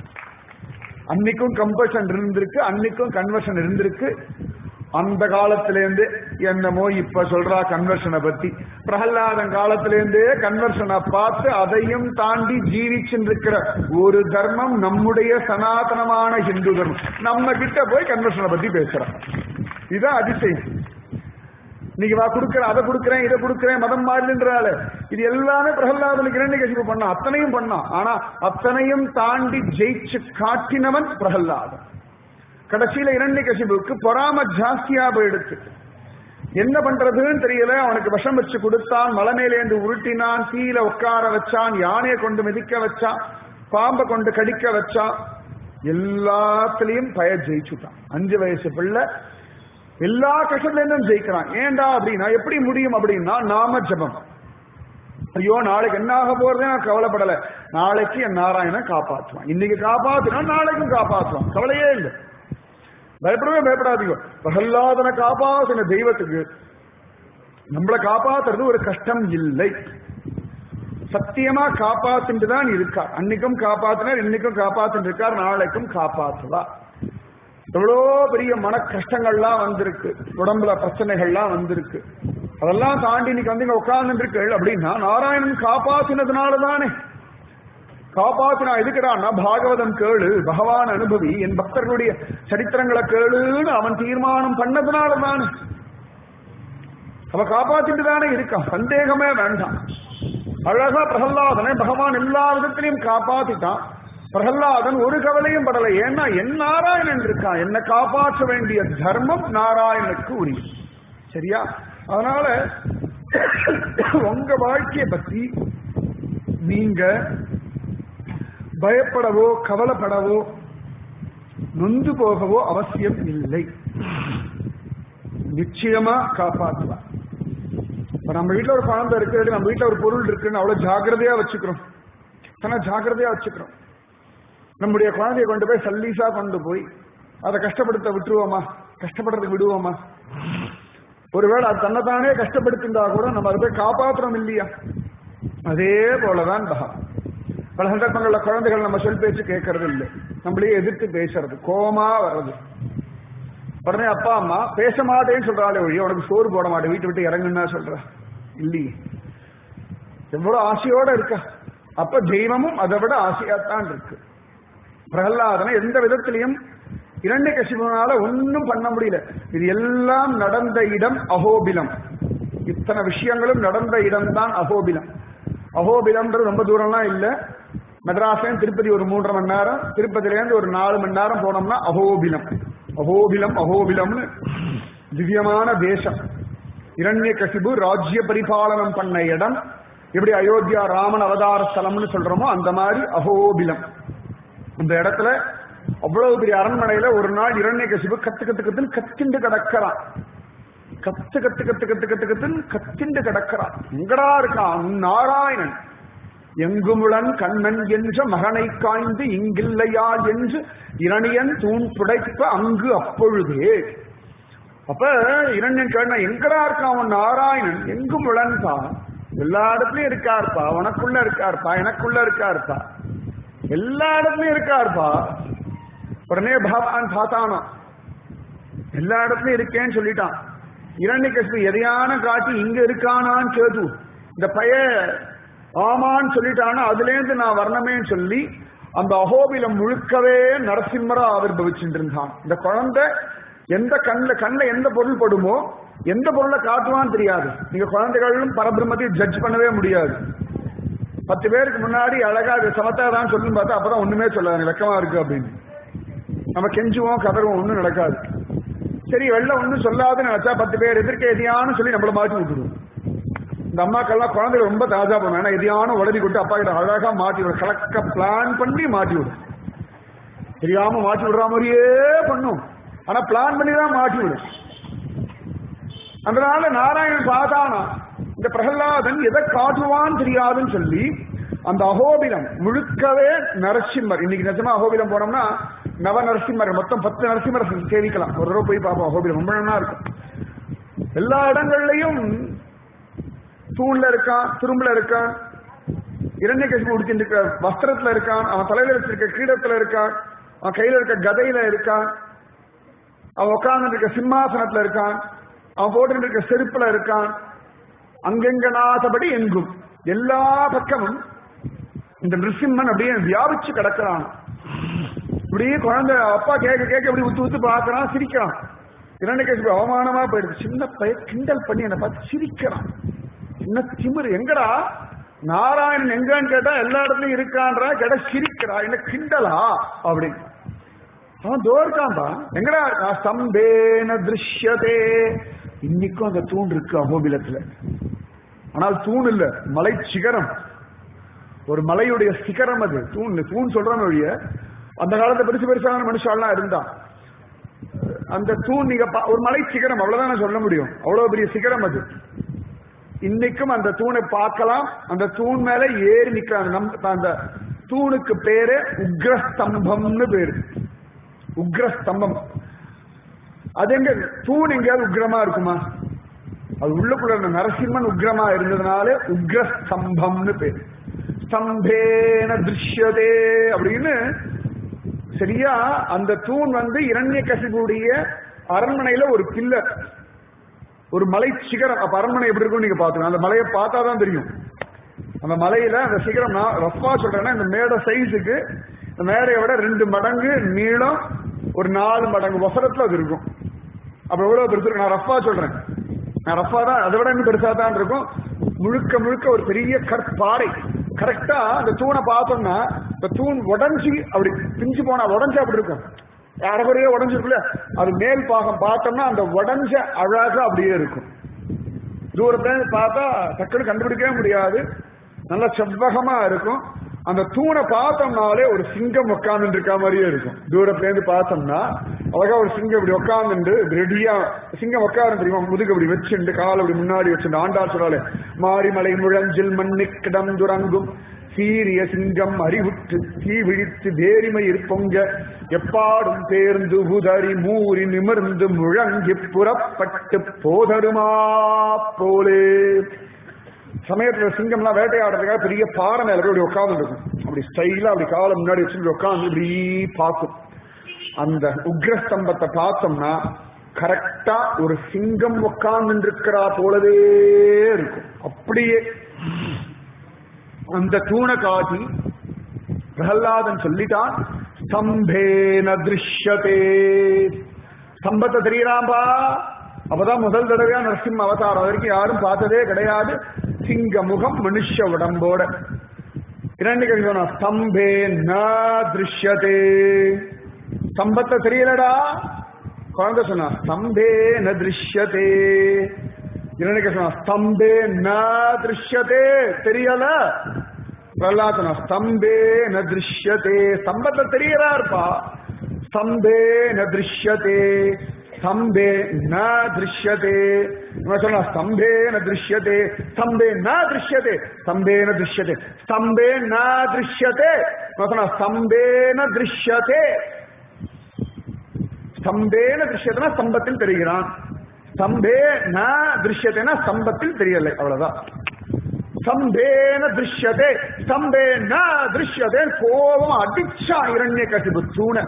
அன்னைக்கும் கம்பல்ஷன் இருந்திருக்கு அன்னைக்கும் கன்வர்ஷன் இருந்திருக்கு அந்த காலத்திலேருந்து என்னமோ இப்ப சொல்றா கன்வர்ஷனை பத்தி பிரகலாதன் காலத்திலேருந்தே கன்வர்ஷனை பார்த்து அதையும் தாண்டி ஜீவிச்சுட்டு இருக்கிற ஒரு தர்மம் நம்முடைய சனாதனமான ஹிந்து தர்மம் நம்ம கிட்ட போய் கன்வர்ஷனை பத்தி பேசுறான் இதுதான் அதிசயம் இன்னைக்கு வா கொடுக்கிறேன் அதை கொடுக்கிறேன் இதை கொடுக்கிறேன் மதம் மாறின்றால இது எல்லாமே பிரகலாதனுக்கு இரண்டு கசிப்பு பண்ணான் அத்தனையும் பண்ணான் ஆனா அத்தனையும் தாண்டி ஜெயிச்சு காட்டினவன் பிரகலாதன் கடைசியில இரண்டு கசிபுக்கு பொறாம ஜாஸ்தியா போயிடுச்சு என்ன பண்றதுன்னு தெரியல அவனுக்கு விஷம் வச்சு கொடுத்தான் மலை மேலேந்து உருட்டினான் தீயில உட்கார வச்சான் யானையை கொண்டு மிதிக்க வச்சான் பாம்பை கொண்டு கடிக்க வச்சான் எல்லாத்துலயும் பய ஜெயிச்சுட்டான் அஞ்சு வயசு பிள்ளை எல்லா கஷ்டத்துல இருந்தும் ஜெயிக்கிறான் ஏண்டா அப்படின்னா எப்படி முடியும் அப்படின்னா நாம ஜபம் ஐயோ நாளைக்கு என்ன ஆக போறதே நான் கவலைப்படல நாளைக்கு என் நாராயணன் காப்பாற்றுவான் இன்னைக்கு காப்பாத்துனா நாளைக்கும் காப்பாற்றுவான் கவலையே இல்லை பயப்படவே பயப்படாதீங்க பிரகல்லாதனை காப்பாத்தின தெய்வத்துக்கு நம்மளை காப்பாத்துறது ஒரு கஷ்டம் இல்லை சத்தியமா காப்பாத்திட்டு தான் இருக்கார் அன்னைக்கும் காப்பாத்தினார் இன்னைக்கும் காப்பாத்திட்டு இருக்கார் நாளைக்கும் காப்பாற்றுவா எவ்வளோ பெரிய மன கஷ்டங்கள்லாம் வந்திருக்கு உடம்புல பிரச்சனைகள்லாம் வந்திருக்கு அதெல்லாம் தாண்டி இன்னைக்கு வந்து இங்க உட்கார்ந்துருக்கள் அப்படின்னா நாராயணன் காப்பாத்தினதுனால தானே காப்பாத்தினா எதுக்குறான்னா பாகவதம் கேளு பகவான் அனுபவி என் பக்தர்களுடைய சரித்திரங்களை கேளுன்னு அவன் தீர்மானம் பண்ணதுனால தானே அவ காப்பாத்திட்டு தானே இருக்கான் சந்தேகமே வேண்டாம் அழகா பிரகல்லாதனை பகவான் எல்லா விதத்திலையும் காப்பாத்திட்டான் பிரகல்லாதன் ஒரு கவலையும் படலை ஏன்னா என் நாராயணன் இருக்கான் என்ன காப்பாற்ற வேண்டிய தர்மம் நாராயணனுக்கு உரிய சரியா அதனால உங்க வாழ்க்கையை பத்தி நீங்க பயப்படவோ கவலைப்படவோ நொந்து போகவோ அவசியம் இல்லை நிச்சயமா காப்பாற்றுவார் இப்ப நம்ம வீட்டுல ஒரு குழந்தை இருக்கு நம்ம வீட்டுல ஒரு பொருள் இருக்குன்னு அவ்வளவு ஜாக்கிரதையா வச்சுக்கிறோம் ஆனா ஜாக்கிரதையா வச்சுக்கிறோம் நம்முடைய குழந்தைய கொண்டு போய் சல்லீஸா கொண்டு போய் அதை கஷ்டப்படுத்த விட்டுருவோமா கஷ்டப்படுறதுக்கு விடுவோமா ஒருவேளை அது தன்னைத்தானே கஷ்டப்படுத்திருந்தா கூட நம்ம அதை போய் காப்பாற்றுறோம் இல்லையா அதே போலதான் பகவான் பல சந்தர்ப்பங்கள்ல குழந்தைகள் நம்ம சொல் பேச்சு கேட்கறது இல்லை நம்மளே எதிர்த்து பேசுறது கோபமா வர்றது உடனே அப்பா அம்மா பேச மாட்டேன்னு சொல்றாளே ஒழிய உனக்கு சோறு போட மாட்டேன் வீட்டு விட்டு இறங்குன்னா சொல்ற இல்லையே எவ்வளவு ஆசையோட இருக்கா அப்ப தெய்வமும் அதை விட ஆசையாத்தான் இருக்கு பிரகலாதனை எந்த விதத்திலையும் இரண்டு கசிபனால ஒன்னும் பண்ண முடியல இது எல்லாம் நடந்த இடம் அகோபிலம் இத்தனை விஷயங்களும் நடந்த இடம் தான் அகோபிலம் அகோபிலம்ன்றது ரொம்ப தூரம்லாம் இல்ல மெட்ராஸ்லேருந்து திருப்பதி ஒரு மூன்றரை மணி நேரம் திருப்பதிலேருந்து ஒரு நாலு மணி நேரம் போனோம்னா அகோபிலம் அகோபிலம் அகோபிலம்னு திவ்யமான தேசம் இரண்ய கசிபு ராஜ்ய பரிபாலனம் பண்ண இடம் எப்படி அயோத்தியா ராமன் அவதார ஸ்தலம்னு சொல்றோமோ அந்த மாதிரி அகோபிலம் இந்த இடத்துல அவ்வளவு பெரிய அரண்மனையில ஒரு நாள் இரண்ய கசிபு கத்து கத்து கத்துன்னு கத்திண்டு கிடக்கிறான் கத்து கத்து கத்து கத்து கத்து கத்துன்னு கத்திண்டு கிடக்கிறான் எங்கடா இருக்கான் நாராயணன் எங்குமுளன் கண்ணன் என்ற மகனை காய்ந்து இங்கில்லையா என்று இரணியன் தூண் புடைப்ப அங்கு அப்பொழுதே அப்ப இரண்யன் கேட்டா எங்கடா இருக்கான் அவன் நாராயணன் எங்கும் உழன்பா எல்லா இடத்துலயும் இருக்காருப்பா உனக்குள்ள இருக்காருப்பா எனக்குள்ள இருக்காருப்பா எல்லா இடத்துலயும் இருக்காருப்பா உடனே பகவான் பார்த்தானோ எல்லா இடத்துலயும் இருக்கேன்னு சொல்லிட்டான் இரண்ய கஷ்மி எதையான காட்டி இங்க இருக்கானான்னு கேது இந்த பைய ஆமான்னு சொல்லிட்டானா அதுல இருந்து நான் வரணுமேன்னு சொல்லி அந்த அகோபிலம் முழுக்கவே நரசிம்மரா ஆவிர்பவிச்சுட்டு இருந்தான் இந்த குழந்தை எந்த கண்ணுல கண்ணுல எந்த பொருள் படுமோ எந்த பொருளை காட்டுவான்னு தெரியாது நீங்க குழந்தைகளும் பரபிரம்மத்தையும் ஜட்ஜ் பண்ணவே முடியாது பத்து பேருக்கு முன்னாடி அழகா இது சமத்தாதான் சொல்லுன்னு பார்த்தா அப்பதான் ஒண்ணுமே சொல்லாது வெக்கமா இருக்கு அப்படின்னு நம்ம கெஞ்சுவோம் கதறுவோம் ஒண்ணும் நடக்காது சரி வெள்ள ஒண்ணும் சொல்லாதுன்னு நினைச்சா பத்து பேர் எதிர்க்க எதியான்னு சொல்லி நம்மள மாட்டி விட்டுருவோம் இந்த அம்மாக்கெல்லாம் குழந்தைகள் ரொம்ப தாஜா பண்ணும் ஏன்னா எதியான உடனே கொண்டு அப்பா கிட்ட அழகா மாட்டி விடும் கலக்க பிளான் பண்ணி மாட்டி விடும் தெரியாம மாட்டி விடுற மாதிரியே பண்ணும் ஆனா பிளான் பண்ணி தான் மாட்டி விடும் அதனால நாராயணன் பார்த்தானா இந்த பிரகலாதன் எதை காட்டுவான்னு தெரியாதுன்னு சொல்லி அந்த அகோபிலம் முழுக்கவே நரசிம்மர் இன்னைக்கு நிஜமா அகோபிலம் போனோம்னா நவ நரசிம்மர் மொத்தம் பத்து நரசிம்மர் சேவிக்கலாம் ஒரு தடவை போய் பார்ப்போம் அகோபிலம் ரொம்ப நல்லா இருக்கும் எல்லா இடங்கள்லயும் தூண்ல இருக்கான் துரும்புல இருக்கான் இரண்யகசிபு உடுத்திட்டு இருக்க வஸ்திரத்துல இருக்கான் அவன் தலையில வச்சிருக்க கிரீடத்துல இருக்கான் அவன் கையில இருக்க கதையில இருக்கான் அவன் உட்கார்ந்து இருக்க சிம்மாசனத்துல இருக்கான் அவன் போட்டு இருக்க செருப்புல இருக்கான் அங்கெங்கனாதபடி எங்கும் எல்லா பக்கமும் இந்த நிருசிம்மன் அப்படியே வியாபிச்சு கிடக்கிறான் இப்படியே குழந்தை அப்பா கேட்க கேட்க இப்படி உத்து உத்து பார்க்கறான் சிரிக்கிறான் இரண்டு அவமானமா போயிடுது சின்ன பையன் கிண்டல் பண்ணி என்னை பார்த்து சிரிக்கிறான் என்ன திமிரு எங்கடா நாராயணன் எங்கன்னு கேட்டா எல்லா இடத்துலயும் இருக்கான்றா கேட்டா சிரிக்கிறா என்ன கிண்டலா அப்படின்னு அவன் தோர்க்கான்பா எங்கடா இருக்கா சம்பேன திருஷ்யதே இன்னைக்கும் அந்த தூண் இருக்கு அகோபிலத்துல ஆனால் தூண் இல்ல மலை சிகரம் ஒரு மலையுடைய சிகரம் அது தூண் தூண் சொல்றான் வழிய அந்த காலத்துல பெருசு பெருசான மனுஷாலாம் இருந்தா அந்த தூண் நீங்க பா- ஒரு மலை சிகரம் அவ்வளவுதான் நான் சொல்ல முடியும் அவ்வளவு பெரிய சிகரம் அது இன்னைக்கும் அந்த தூணை பார்க்கலாம் அந்த தூண் மேல ஏறி நிக்கிறாங்க நம் அந்த தூணுக்கு பேரு உக்ரஸ்தம்பம்னு பேரு உக்ரஸ்தம்பம் அது எங்க தூண் எங்கேயாவது உக்ரமா இருக்குமா அது உள்ளுக்குள்ள இருந்த நரசிம்மன் உக்ரமா இருந்ததுனால உக்ரஸ்தம்பம்னு பேரு ஸ்தம்பேன திருஷ்யதே அப்படின்னு சரியா அந்த தூண் வந்து இரண்ய கசிபுடைய அரண்மனையில ஒரு பில்லர் ஒரு மலை சிகரம் அப்ப அரண்மனை எப்படி இருக்கும் நீங்க பாத்துக்கணும் அந்த மலையை பார்த்தா தான் தெரியும் அந்த மலையில அந்த சிகரம் நான் ரஃபா சொல்றேன்னா இந்த மேடை சைஸுக்கு இந்த மேடையை விட ரெண்டு மடங்கு நீளம் ஒரு நாலு மடங்கு வசரத்துல அது இருக்கும் அப்ப எவ்வளவு பெருசு இருக்கு நான் ரஃபா சொல்றேன் நான் ரஃபா தான் அதை விட இன்னும் பெருசா தான் இருக்கும் முழுக்க முழுக்க ஒரு பெரிய கற்பாறை கரெக்டா அந்த தூணை பார்த்தோம்னா இந்த தூண் உடஞ்சி அப்படி பிஞ்சு போனா உடஞ்சா அப்படி இருக்கும் அரைகுறையே உடஞ்சிருக்குல்ல அது மேல் பாகம் பார்த்தோம்னா அந்த உடஞ்ச அழகா அப்படியே இருக்கும் தூரத்துல இருந்து பார்த்தா டக்குனு கண்டுபிடிக்கவே முடியாது நல்ல செவ்வகமா இருக்கும் அந்த தூணை பார்த்தோம்னாலே ஒரு சிங்கம் உட்கார்ந்து இருக்க மாதிரியே இருக்கும் தூரத்துல இருந்து பார்த்தோம்னா அழகா ஒரு சிங்கம் இப்படி உட்கார்ந்துட்டு ரெடியா சிங்கம் உட்காரு தெரியுமா முதுகு இப்படி வச்சுண்டு கால் அப்படி முன்னாடி வச்சுட்டு ஆண்டாள் சொன்னாலே மாரிமலை முழஞ்சில் மண்ணு கிடம் துறங்கும் சீரிய சிங்கம் அறிவுற்று தீ விழித்து வேரிமயிர் பொங்க எப்பாடும் தேர்ந்து உதறி மூறி நிமிர்ந்து முழங்கி புறப்பட்டு போதருமா போலே சமயத்துல சிங்கம்லாம் வேட்டையாடுறதுக்காக பெரிய பாறை மேல போய் அப்படி உட்கார்ந்து இருக்கும் அப்படி ஸ்டைலா அப்படி காலை முன்னாடி வச்சு உட்கார்ந்து இப்படி பார்க்கும் அந்த உக்ரஸ்தம்பத்தை பார்த்தோம்னா கரெக்டா ஒரு சிங்கம் உட்கார்ந்து இருக்கிறா போலவே இருக்கும் அப்படியே அந்த தூணை காட்டி பிரகலாதன் சொல்லிட்டான் ஸ்தம்பேன திருஷ்யதே ஸ்தம்பத்தை தெரியலாம்பா அப்பதான் முதல் தடவையா நரசிம்ம அவதாரம் அது வரைக்கும் யாரும் பார்த்ததே கிடையாது சிங்க முகம் மனுஷ உடம்போட இரண்டு சொன்னா ஸ்தம்பே ந திருஷ்யதே ஸ்தம்பத்தை தெரியலடா குழந்தை சொன்னா ஸ்தம்பே ந திருஷ்யதே இரண்டு சொன்னா ஸ்தம்பே ந திருஷ்யதே தெரியல பிரகலாதனா ஸ்தம்பே ந திருஷ்யதே ஸ்தம்பத்தை தெரியறாருப்பா ஸ்தம்பே ந திருஷ்யதே ஸ்தம்பே ந திருஷ்யதே இவன் சொன்னா ஸ்தம்பேன திருஷ்யதே ஸ்தம்பே ந திருஷ்யதே ஸ்தம்பேன திருஷ்யதே ஸ்தம்பே ந திருஷ்யதே இவன் சொன்னா ஸ்தம்பேன திருஷ்யதே ஸ்தம்பேன திருஷ்யத்தனா ஸ்தம்பத்தில் தெரிகிறான் ஸ்தம்பே ந திருஷ்யத்தைனா ஸ்தம்பத்தில் தெரியலை அவ்வளவுதான் ஸ்தம்பேன திருஷ்யதே ஸ்தம்பே ந திருஷ்யதே கோபம் அடிச்சா இரண்ய கசிபு தூண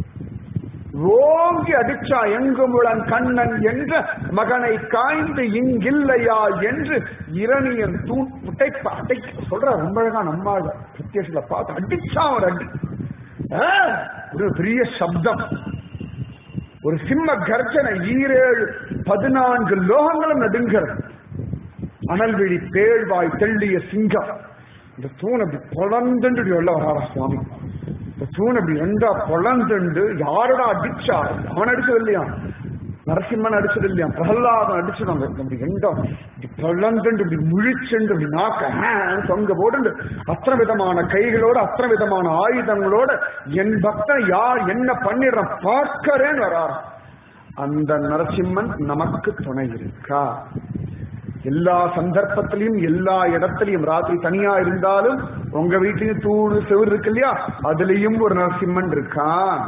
ஓங்கி அடிச்சா எங்குமுளன் கண்ணன் என்ற மகனை காய்ந்து இங்கில்லையா என்று இரணியன் தூண் முட்டைப்ப அடை சொல்ற ரொம்ப அழகா நம்மாக பிரத்யேஷத்துல பார்த்து அடிச்சா ஒரு அடி ஆ, ஒரு பெரிய சப்தம் ஒரு சிம்ம கர்ஜனை ஈரேழு பதினான்கு லோகங்களும் நடுங்கிறது அனல்விழி பேழ்வாய் தெள்ளிய சிங்கம் இந்த தூண் அப்படி பொழந்துண்டு உள்ள வராரா சுவாமி இந்த தூண் அப்படி ரெண்டா பொழந்துண்டு யாரோட அடிச்சா அவன் அடிச்சது இல்லையா நரசிம்மன் அடிச்சது இல்லையா பிரகலாதன் அடிச்சதாங்க அப்படி ரெண்டா இப்படி பொழந்துண்டு இப்படி முழிச்சுண்டு இப்படி நாக்க ஆன்னு தொங்க போட்டு அத்தனை விதமான கைகளோட அத்தனை விதமான ஆயுதங்களோட என் பக்தன் யார் என்ன பண்ணிடுறான் பார்க்கறேன்னு வராராம் அந்த நரசிம்மன் நமக்கு துணை இருக்கா எல்லா சந்தர்ப்பத்திலையும் எல்லா இடத்துலயும் ராத்திரி தனியா இருந்தாலும் உங்க வீட்லயும் தூணு செவுரு இருக்கு இல்லையா அதுலயும் ஒரு நரசிம்மன் இருக்கான்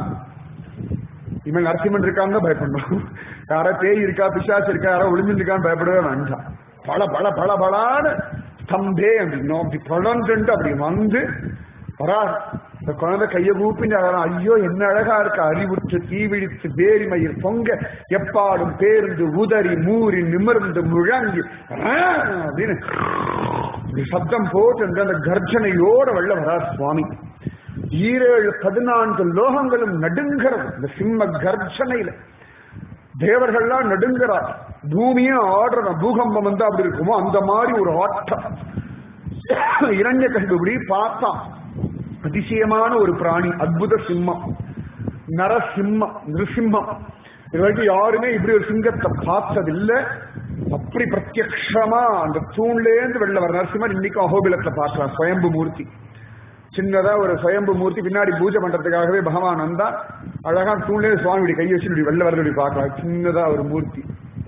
இவன் நரசிம்மன் இருக்கான்னு பயப்படணும் யாரோ பேய் இருக்கா பிசாசு இருக்கா யாரோ ஒளிஞ்சிருக்கான்னு பயப்படவே வேண்டாம் பல பல பல பலான்னு ஸ்தம்பே அப்படின்னோம் அப்படி பழந்துண்டு அப்படி வந்து வரா இந்த குழந்தை கையை கூப்பிட்டு அழகா ஐயோ என்ன அழகா இருக்கு அறிவுற்று தீவிழித்து வேரிமயில் பொங்க எப்பாடும் பேருந்து உதறி மூறி நிமிர்ந்து முழங்கி ஆ, அப்படின்னு இப்படி சப்தம் போட்டு அந்த கர்ஜனையோட வெள்ள வரார் சுவாமி ஈரேழு பதினான்கு லோகங்களும் நடுங்கிறது இந்த சிம்ம கர்ஜனையில தேவர்கள்லாம் நடுங்கிறார் பூமியே ஆடுற பூகம்பம் வந்து அப்படி இருக்குமோ அந்த மாதிரி ஒரு ஆட்டம் இரண்ய இப்படி பார்த்தான் அதிசயமான ஒரு பிராணி அற்புத சிம்மம் நரசிம்மம் நிருசிம்மம் இது வரைக்கும் யாருமே இப்படி ஒரு சிங்கத்தை பார்த்ததில்லை அப்படி பிரத்யக்ஷமா அந்த தூண்லேருந்து வெளில வர நரசிம்மர் இன்னைக்கும் அகோபிலத்தை பார்க்கலாம் சுயம்பு மூர்த்தி சின்னதா ஒரு சுயம்பு மூர்த்தி பின்னாடி பூஜை பண்றதுக்காகவே பகவான் வந்தா அழகா தூண்லே சுவாமி கை வச்சு இப்படி வெளில வரது இப்படி பார்க்கலாம் சின்னதா ஒரு மூர்த்தி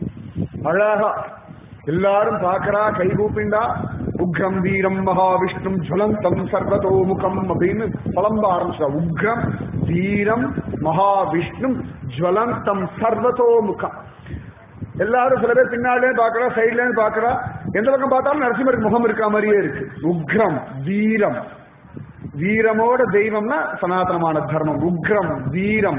அழகா எல்லாரும் பார்க்கறா கை கூப்பிண்டா உக்ரம் வீரம் மகாவிஷ்ணும் ஜுவலந்தம் சர்வதோமுகம் அப்படின்னு புலம்ப ஆரம்பிச்சா உக்ரம் வீரம் மகாவிஷ்ணும் ஜுவலந்தம் சர்வதோமுகம் எல்லாரும் சில பேர் பின்னாலே பாக்குறா சைட்ல பாக்குறா எந்த பக்கம் பார்த்தாலும் நரசிம்மருக்கு முகம் இருக்க மாதிரியே இருக்கு உக்ரம் வீரம் வீரமோட தெய்வம்னா சனாதனமான தர்மம் உக்ரம் வீரம்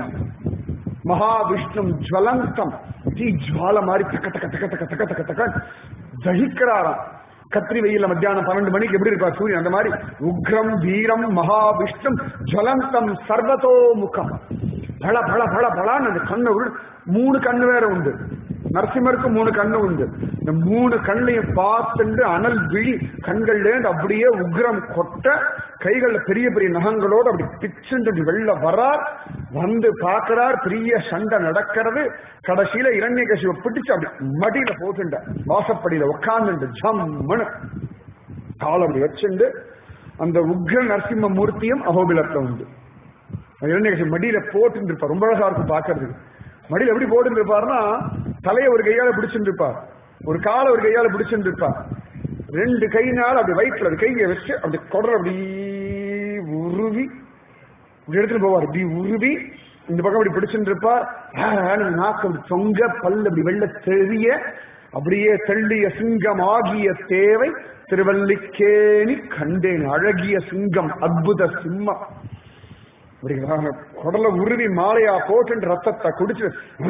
மகாவிஷ்ணும் ஜுவலந்தம் தீ ஜுவால மாதிரி தக்க தக்க தக்க தக்க தக்க தக்க தக்க தகிக்கிறாராம் கத்திரி வெயில மத்தியானம் பன்னெண்டு மணிக்கு எப்படி இருப்பா சூரியன் அந்த மாதிரி உக்ரம் வீரம் மகாவிஷ்ணும் ஜுவலந்தம் சர்வதோமுகம் பல பல பல பலான்னு அந்த கண்ணு உரு- மூணு கண்ணு வேற உண்டு நரசிம்மருக்கு மூணு கண்ணு உண்டு இந்த மூணு கண்ணையும் பார்த்துண்டு அனல் விழி கண்கள்லேருந்து அப்படியே உக்ரம் கொட்ட கைகள்ல பெரிய பெரிய நகங்களோடு அப்படி பிச்சுண்டு இப்படி வெளில வரார் வந்து பார்க்கிறார் பெரிய சண்டை நடக்கிறது கடைசியில இரண்ய கசிவை பிடிச்சு அப்படி மடியில போட்டுண்ட வாசப்படியில உட்கார்ந்துண்டு ஜம்முன்னு கால் அப்படி வச்சுண்டு அந்த உக்ர நரசிம்ம மூர்த்தியும் அகோபிலத்துல உண்டு இரண்யகசி மடியில போட்டு இருப்பார் ரொம்ப அழகா இருக்கும் பாக்குறதுக்கு மடியில எப்படி போட்டு இருப்பாருன்னா தலையை ஒரு கையால பிடிச்சிட்டு இருப்பார் ஒரு காலை ஒரு கையால பிடிச்சிட்டு இருப்பார் ரெண்டு கையினால அப்படி வயிற்றுல ஒரு கையை வச்சு அப்படி தொடர் அப்படி உருவி இப்படி எடுத்துட்டு போவார் இப்படி உருவி இந்த பக்கம் அப்படி பிடிச்சிட்டு இருப்பார் ஆன்னு நாக்கு அப்படி தொங்க பல்லு அப்படி வெள்ள தெரிய அப்படியே தெள்ளிய சிங்கம் ஆகிய தேவை திருவல்லிக்கேணி கண்டேன் அழகிய சிங்கம் அற்புத சிம்மம் அப்படி குடல உருவி மாலையா போட்டு ரத்தத்தை குடிச்சு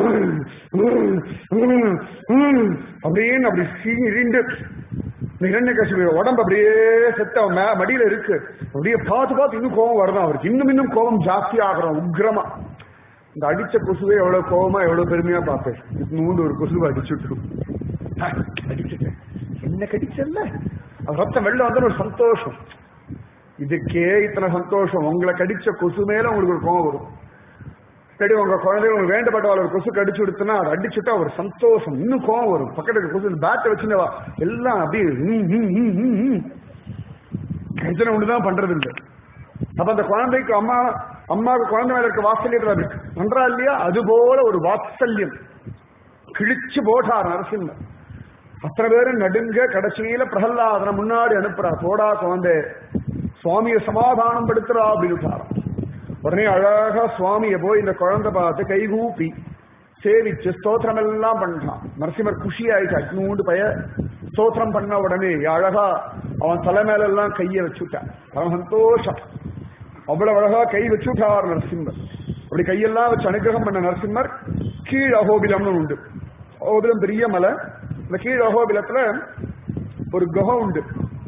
அப்படின்னு அப்படி சீரிண்டு இரண்யகசிபு உடம்பு அப்படியே செத்த அவன் மே- மடியில இருக்கு அப்படியே பார்த்து பார்த்து இன்னும் கோபம் வருதான் அவருக்கு இன்னும் இன்னும் கோபம் ஜாஸ்தி ஆகிறோம் உக்ரமா இந்த அடிச்ச கொசுவே எவ்வளவு கோபமா எவ்வளவு பெருமையா பார்ப்பேன் நூண்டு ஒரு கொசுவை அடிச்சுட்டு அடிச்சுட்டேன் என்ன கடிச்சல்ல அது ரத்தம் வெளில வந்து ஒரு சந்தோஷம் இதுக்கே இத்தனை சந்தோஷம் உங்களை கடிச்ச கொசு மேல உங்களுக்கு ஒரு கோவம் வரும் சரி உங்க குழந்தை உங்களுக்கு வேண்டப்பட்டவாள் ஒரு கொசு கடிச்சு விடுத்துனா அதை அடிச்சுட்டா ஒரு சந்தோஷம் இன்னும் கோவம் வரும் பக்கத்துல இருக்க கொசு பேட்டை வச்சுருவா எல்லாம் அப்படியே ஹம், ஹம், ஹம், ஹம், ஹம். கரிசனை ஒண்ணுதான் பண்றது இல்லை அப்ப அந்த குழந்தைக்கு அம்மா அம்மாவுக்கு குழந்தை மேல இருக்க வாத்சல்யம் இருக்கு நன்றா இல்லையா அது போல ஒரு வாத்சல்யம் கிழிச்சு போட்டார் நரசிம்மர் அத்தனை பேரும் நடுங்க கடைசியில பிரகல்லாதனை முன்னாடி அனுப்புறா போடா குழந்தை சுவாமியை சமாதானம் படுத்துறா அப்படின்னு உடனே அழகா சுவாமியை போய் இந்த குழந்தை பார்த்து கைகூப்பி சேவிச்சு ஸ்தோத்திரம் எல்லாம் பண்றான் நரசிம்மர் குஷி ஆயிட்டு அக்னூண்டு பய ஸ்தோத்திரம் பண்ண உடனே அழகா அவன் தலை மேல எல்லாம் கைய வச்சுட்டான் அவன் சந்தோஷம் அவ்வளவு அழகா கை வச்சுட்டார் நரசிம்மர் அப்படி கையெல்லாம் வச்சு அனுகிரகம் பண்ண நரசிம்மர் கீழ் அகோபிலம்னு உண்டு அகோபிலம் பெரிய மலை இந்த கீழ் அகோபிலத்துல ஒரு குகை உண்டு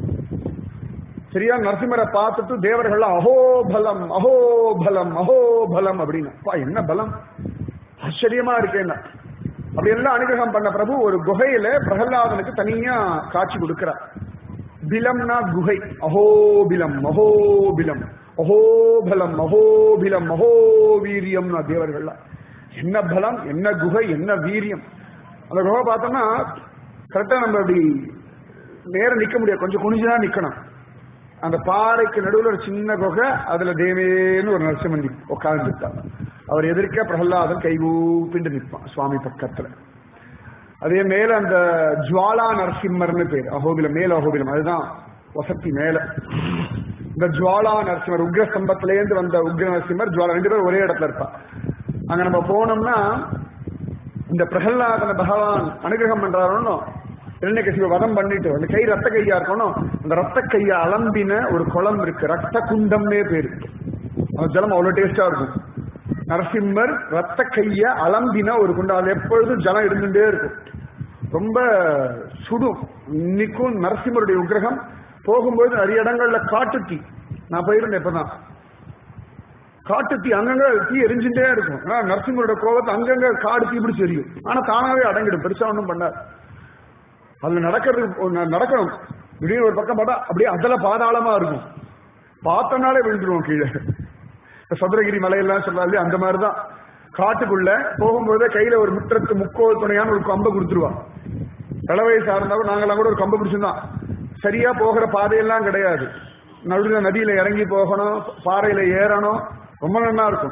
சரியா நரசிம்மரை பார்த்துட்டு தேவர்கள் அஹோபலம் அஹோபலம் அஹோபலம் அப்படின்னு அப்பா என்ன பலம் ஆச்சரியமா இருக்கேன் அப்படி எல்லாம் அனுகிரகம் பண்ண பிரபு ஒரு குகையில பிரகலாதனுக்கு தனியா காட்சி கொடுக்கிறார் பிலம்னா குகை அஹோபிலம் அஹோபிலம் அஹோபலம் அஹோபிலம் அஹோவீரியம்னா தேவர்கள்லாம் என்ன பலம் என்ன குகை என்ன வீரியம் அந்த குகை பார்த்தோம்னா கரெக்டா நம்ம அப்படி நேரம் நிக்க முடியாது கொஞ்சம் குனிஞ்சுதான் நிக்கணும் அந்த பாறைக்கு நடுவில் ஒரு சின்ன குகை அதுல தேவேன்னு ஒரு நரசிம்மந்தி உட்கார்ந்துட்டார் அவர் எதிர்க்க பிரகலாதன் கைகூப்பிண்டு நிற்பான் சுவாமி பக்கத்துல அதே மேல அந்த ஜுவாலா நரசிம்மர்னு பேர் அகோபிலம் மேல அகோபிலம் அதுதான் வசதி மேல இந்த ஜுவாலா நரசிம்மர் உக்ர ஸ்தம்பத்திலேருந்து வந்த உக்ர நரசிம்மர் ஜுவாலா ரெண்டு பேரும் ஒரே இடத்துல இருப்பா அங்க நம்ம போனோம்னா இந்த பிரகலாதன பகவான் அனுகிரகம் பண்றாருன்னு இரண்யகசிப வதம் பண்ணிட்டு அந்த கை ரத்த கையா இருக்கணும் அந்த ரத்த கைய அலம்பின ஒரு குளம் இருக்கு ரத்த குண்டம்னே பேரு அந்த ஜலம் அவ்வளவு டேஸ்டா இருக்கும் நரசிம்மர் ரத்த கைய அலம்பின ஒரு குண்டம் அது எப்பொழுதும் ஜலம் இருந்துட்டே இருக்கும் ரொம்ப சுடும் இன்னைக்கும் நரசிம்மருடைய உக்கிரகம் போகும்போது நிறைய இடங்கள்ல காட்டுத்தீ நான் போயிருந்தேன் இப்பதான் காட்டுத்தீ அங்கங்க தீ எரிஞ்சுட்டே இருக்கும் ஆனா நரசிம்மரோட கோபத்தை அங்கங்க காடு தீ பிடிச்சி எரியும் ஆனா தானாவே அடங்கிடும் பெருசா ஒன்றும் பண்ணாது அதுல நடக்கிறது நடக்கணும் திடீர்னு ஒரு பக்கம் பார்த்தா அப்படியே அதல பாதாளமா இருக்கும் பார்த்தனாலே விழுந்துருவோம் கீழே சதுரகிரி மலையெல்லாம் சொல்லாலே அந்த மாதிரிதான் காட்டுக்குள்ள போகும்போதே கையில ஒரு முற்றத்து முக்கோல் துணையான ஒரு கம்பை கொடுத்துருவான் இளவய சார்ந்தவங்க நாங்கெல்லாம் கூட ஒரு கம்பை பிடிச்சிருந்தோம் சரியா போகிற பாதையெல்லாம் கிடையாது நடுவில் நதியில இறங்கி போகணும் பாறையில ஏறணும் ரொம்ப நல்லா இருக்கும்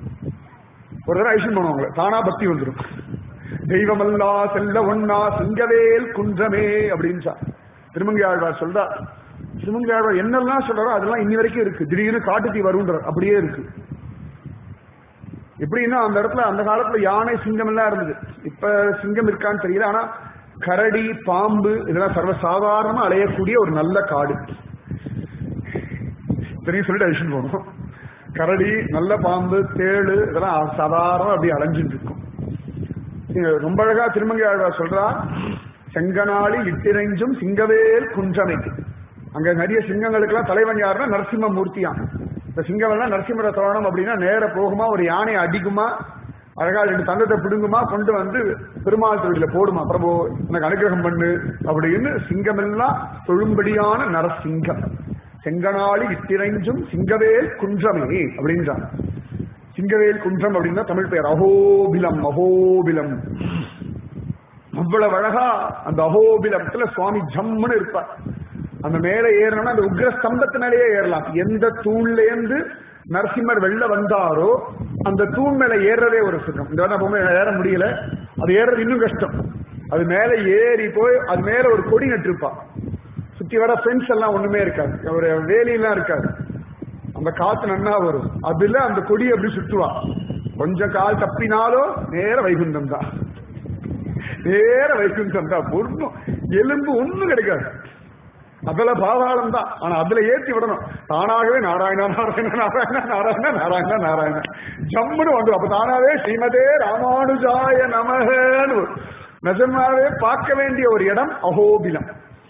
ஒரு தடவை ஐஷன் பண்ணுவாங்க தானா பக்தி வந்துடும் தெய்வமல்லா செல்ல ஒன்னா சிங்கவேல் குன்றமே அப்படின்னு சார் திருமங்கை ஆழ்வார் சொல்றா திருமங்கை ஆழ்வார் என்னெல்லாம் சொல்றாரோ அதெல்லாம் இன்னி வரைக்கும் இருக்கு திடீர்னு காட்டுத்தீ வருன்ற அப்படியே இருக்கு எப்படின்னா அந்த இடத்துல அந்த காலத்துல யானை சிங்கம் எல்லாம் இருந்தது இப்ப சிங்கம் இருக்கான்னு தெரியல ஆனா கரடி பாம்பு இதெல்லாம் சர்வசாதாரணமா அலையக்கூடிய ஒரு நல்ல காடு தெரியும் சொல்லிட்டு அழிச்சுட்டு போகணும் கரடி நல்ல பாம்பு தேளு இதெல்லாம் சாதாரண அப்படி அலைஞ்சிட்டு இருக்கும் ரொம்ப அழகா திருமங்கை ஆழ்வார் சொல்றா செங்கனாளி இட்டிரைஞ்சும் சிங்கவேல் குன்றமை அங்க நிறைய சிங்கங்களுக்கெல்லாம் தலைவன் யாருன்னா நரசிம்ம மூர்த்தியான் இந்த சிங்கமெல்லாம் நரசிம்மர தோரணம் அப்படின்னா நேர போகுமா ஒரு யானை அடிக்குமா அழகா ரெண்டு தந்தத்தை பிடுங்குமா கொண்டு வந்து பெருமாள் திருவிழில போடுமா பிரபு எனக்கு அனுகிரகம் பண்ணு அப்படின்னு சிங்கமெல்லாம் தொழும்படியான நரசிங்கம் செங்கனாளி இட்டிரைஞ்சும் சிங்கவேல் குன்றமே அப்படின்றான் சிங்கவேல் குன்றம் அப்படின்னா தமிழ் பெயர் அகோபிலம் அகோபிலம் அவ்வளவு அழகா அந்த அகோபிலத்துல சுவாமி ஜம்முன்னு இருப்பார் அந்த மேல ஏறணும்னா அந்த உக்ர ஸ்தம்பத்து மேலேயே ஏறலாம் எந்த தூண்ல இருந்து நரசிம்மர் வெளில வந்தாரோ அந்த தூண் மேல ஏறதே ஒரு சுகம் இந்த பொம்மை ஏற முடியல அது ஏறது இன்னும் கஷ்டம் அது மேல ஏறி போய் அது மேல ஒரு கொடி நட்டிருப்பா சுத்தி வர ஃப்ரெண்ட்ஸ் எல்லாம் ஒண்ணுமே இருக்காது ஒரு வேலியெல்லாம் இருக்காது அந்த காத்து நன்னா வரும் அதுல அந்த கொடி அப்படி சுத்துவா கொஞ்சம் கால் தப்பினாலோ நேர வைகுண்டம் தான் நேர வைகுண்டம் தான் பொருந்தும் எலும்பு ஒண்ணும் கிடைக்காது அதுல பாதாளம் தான் ஆனா அதுல ஏற்றி விடணும் தானாகவே நாராயணா நாராயண நாராயண நாராயண நாராயண நாராயண ஜம்முன்னு வந்து அப்ப தானாவே ஸ்ரீமதே ராமானுஜாய நமகன்னு நிஜமாவே பார்க்க வேண்டிய ஒரு இடம் அகோபிலம்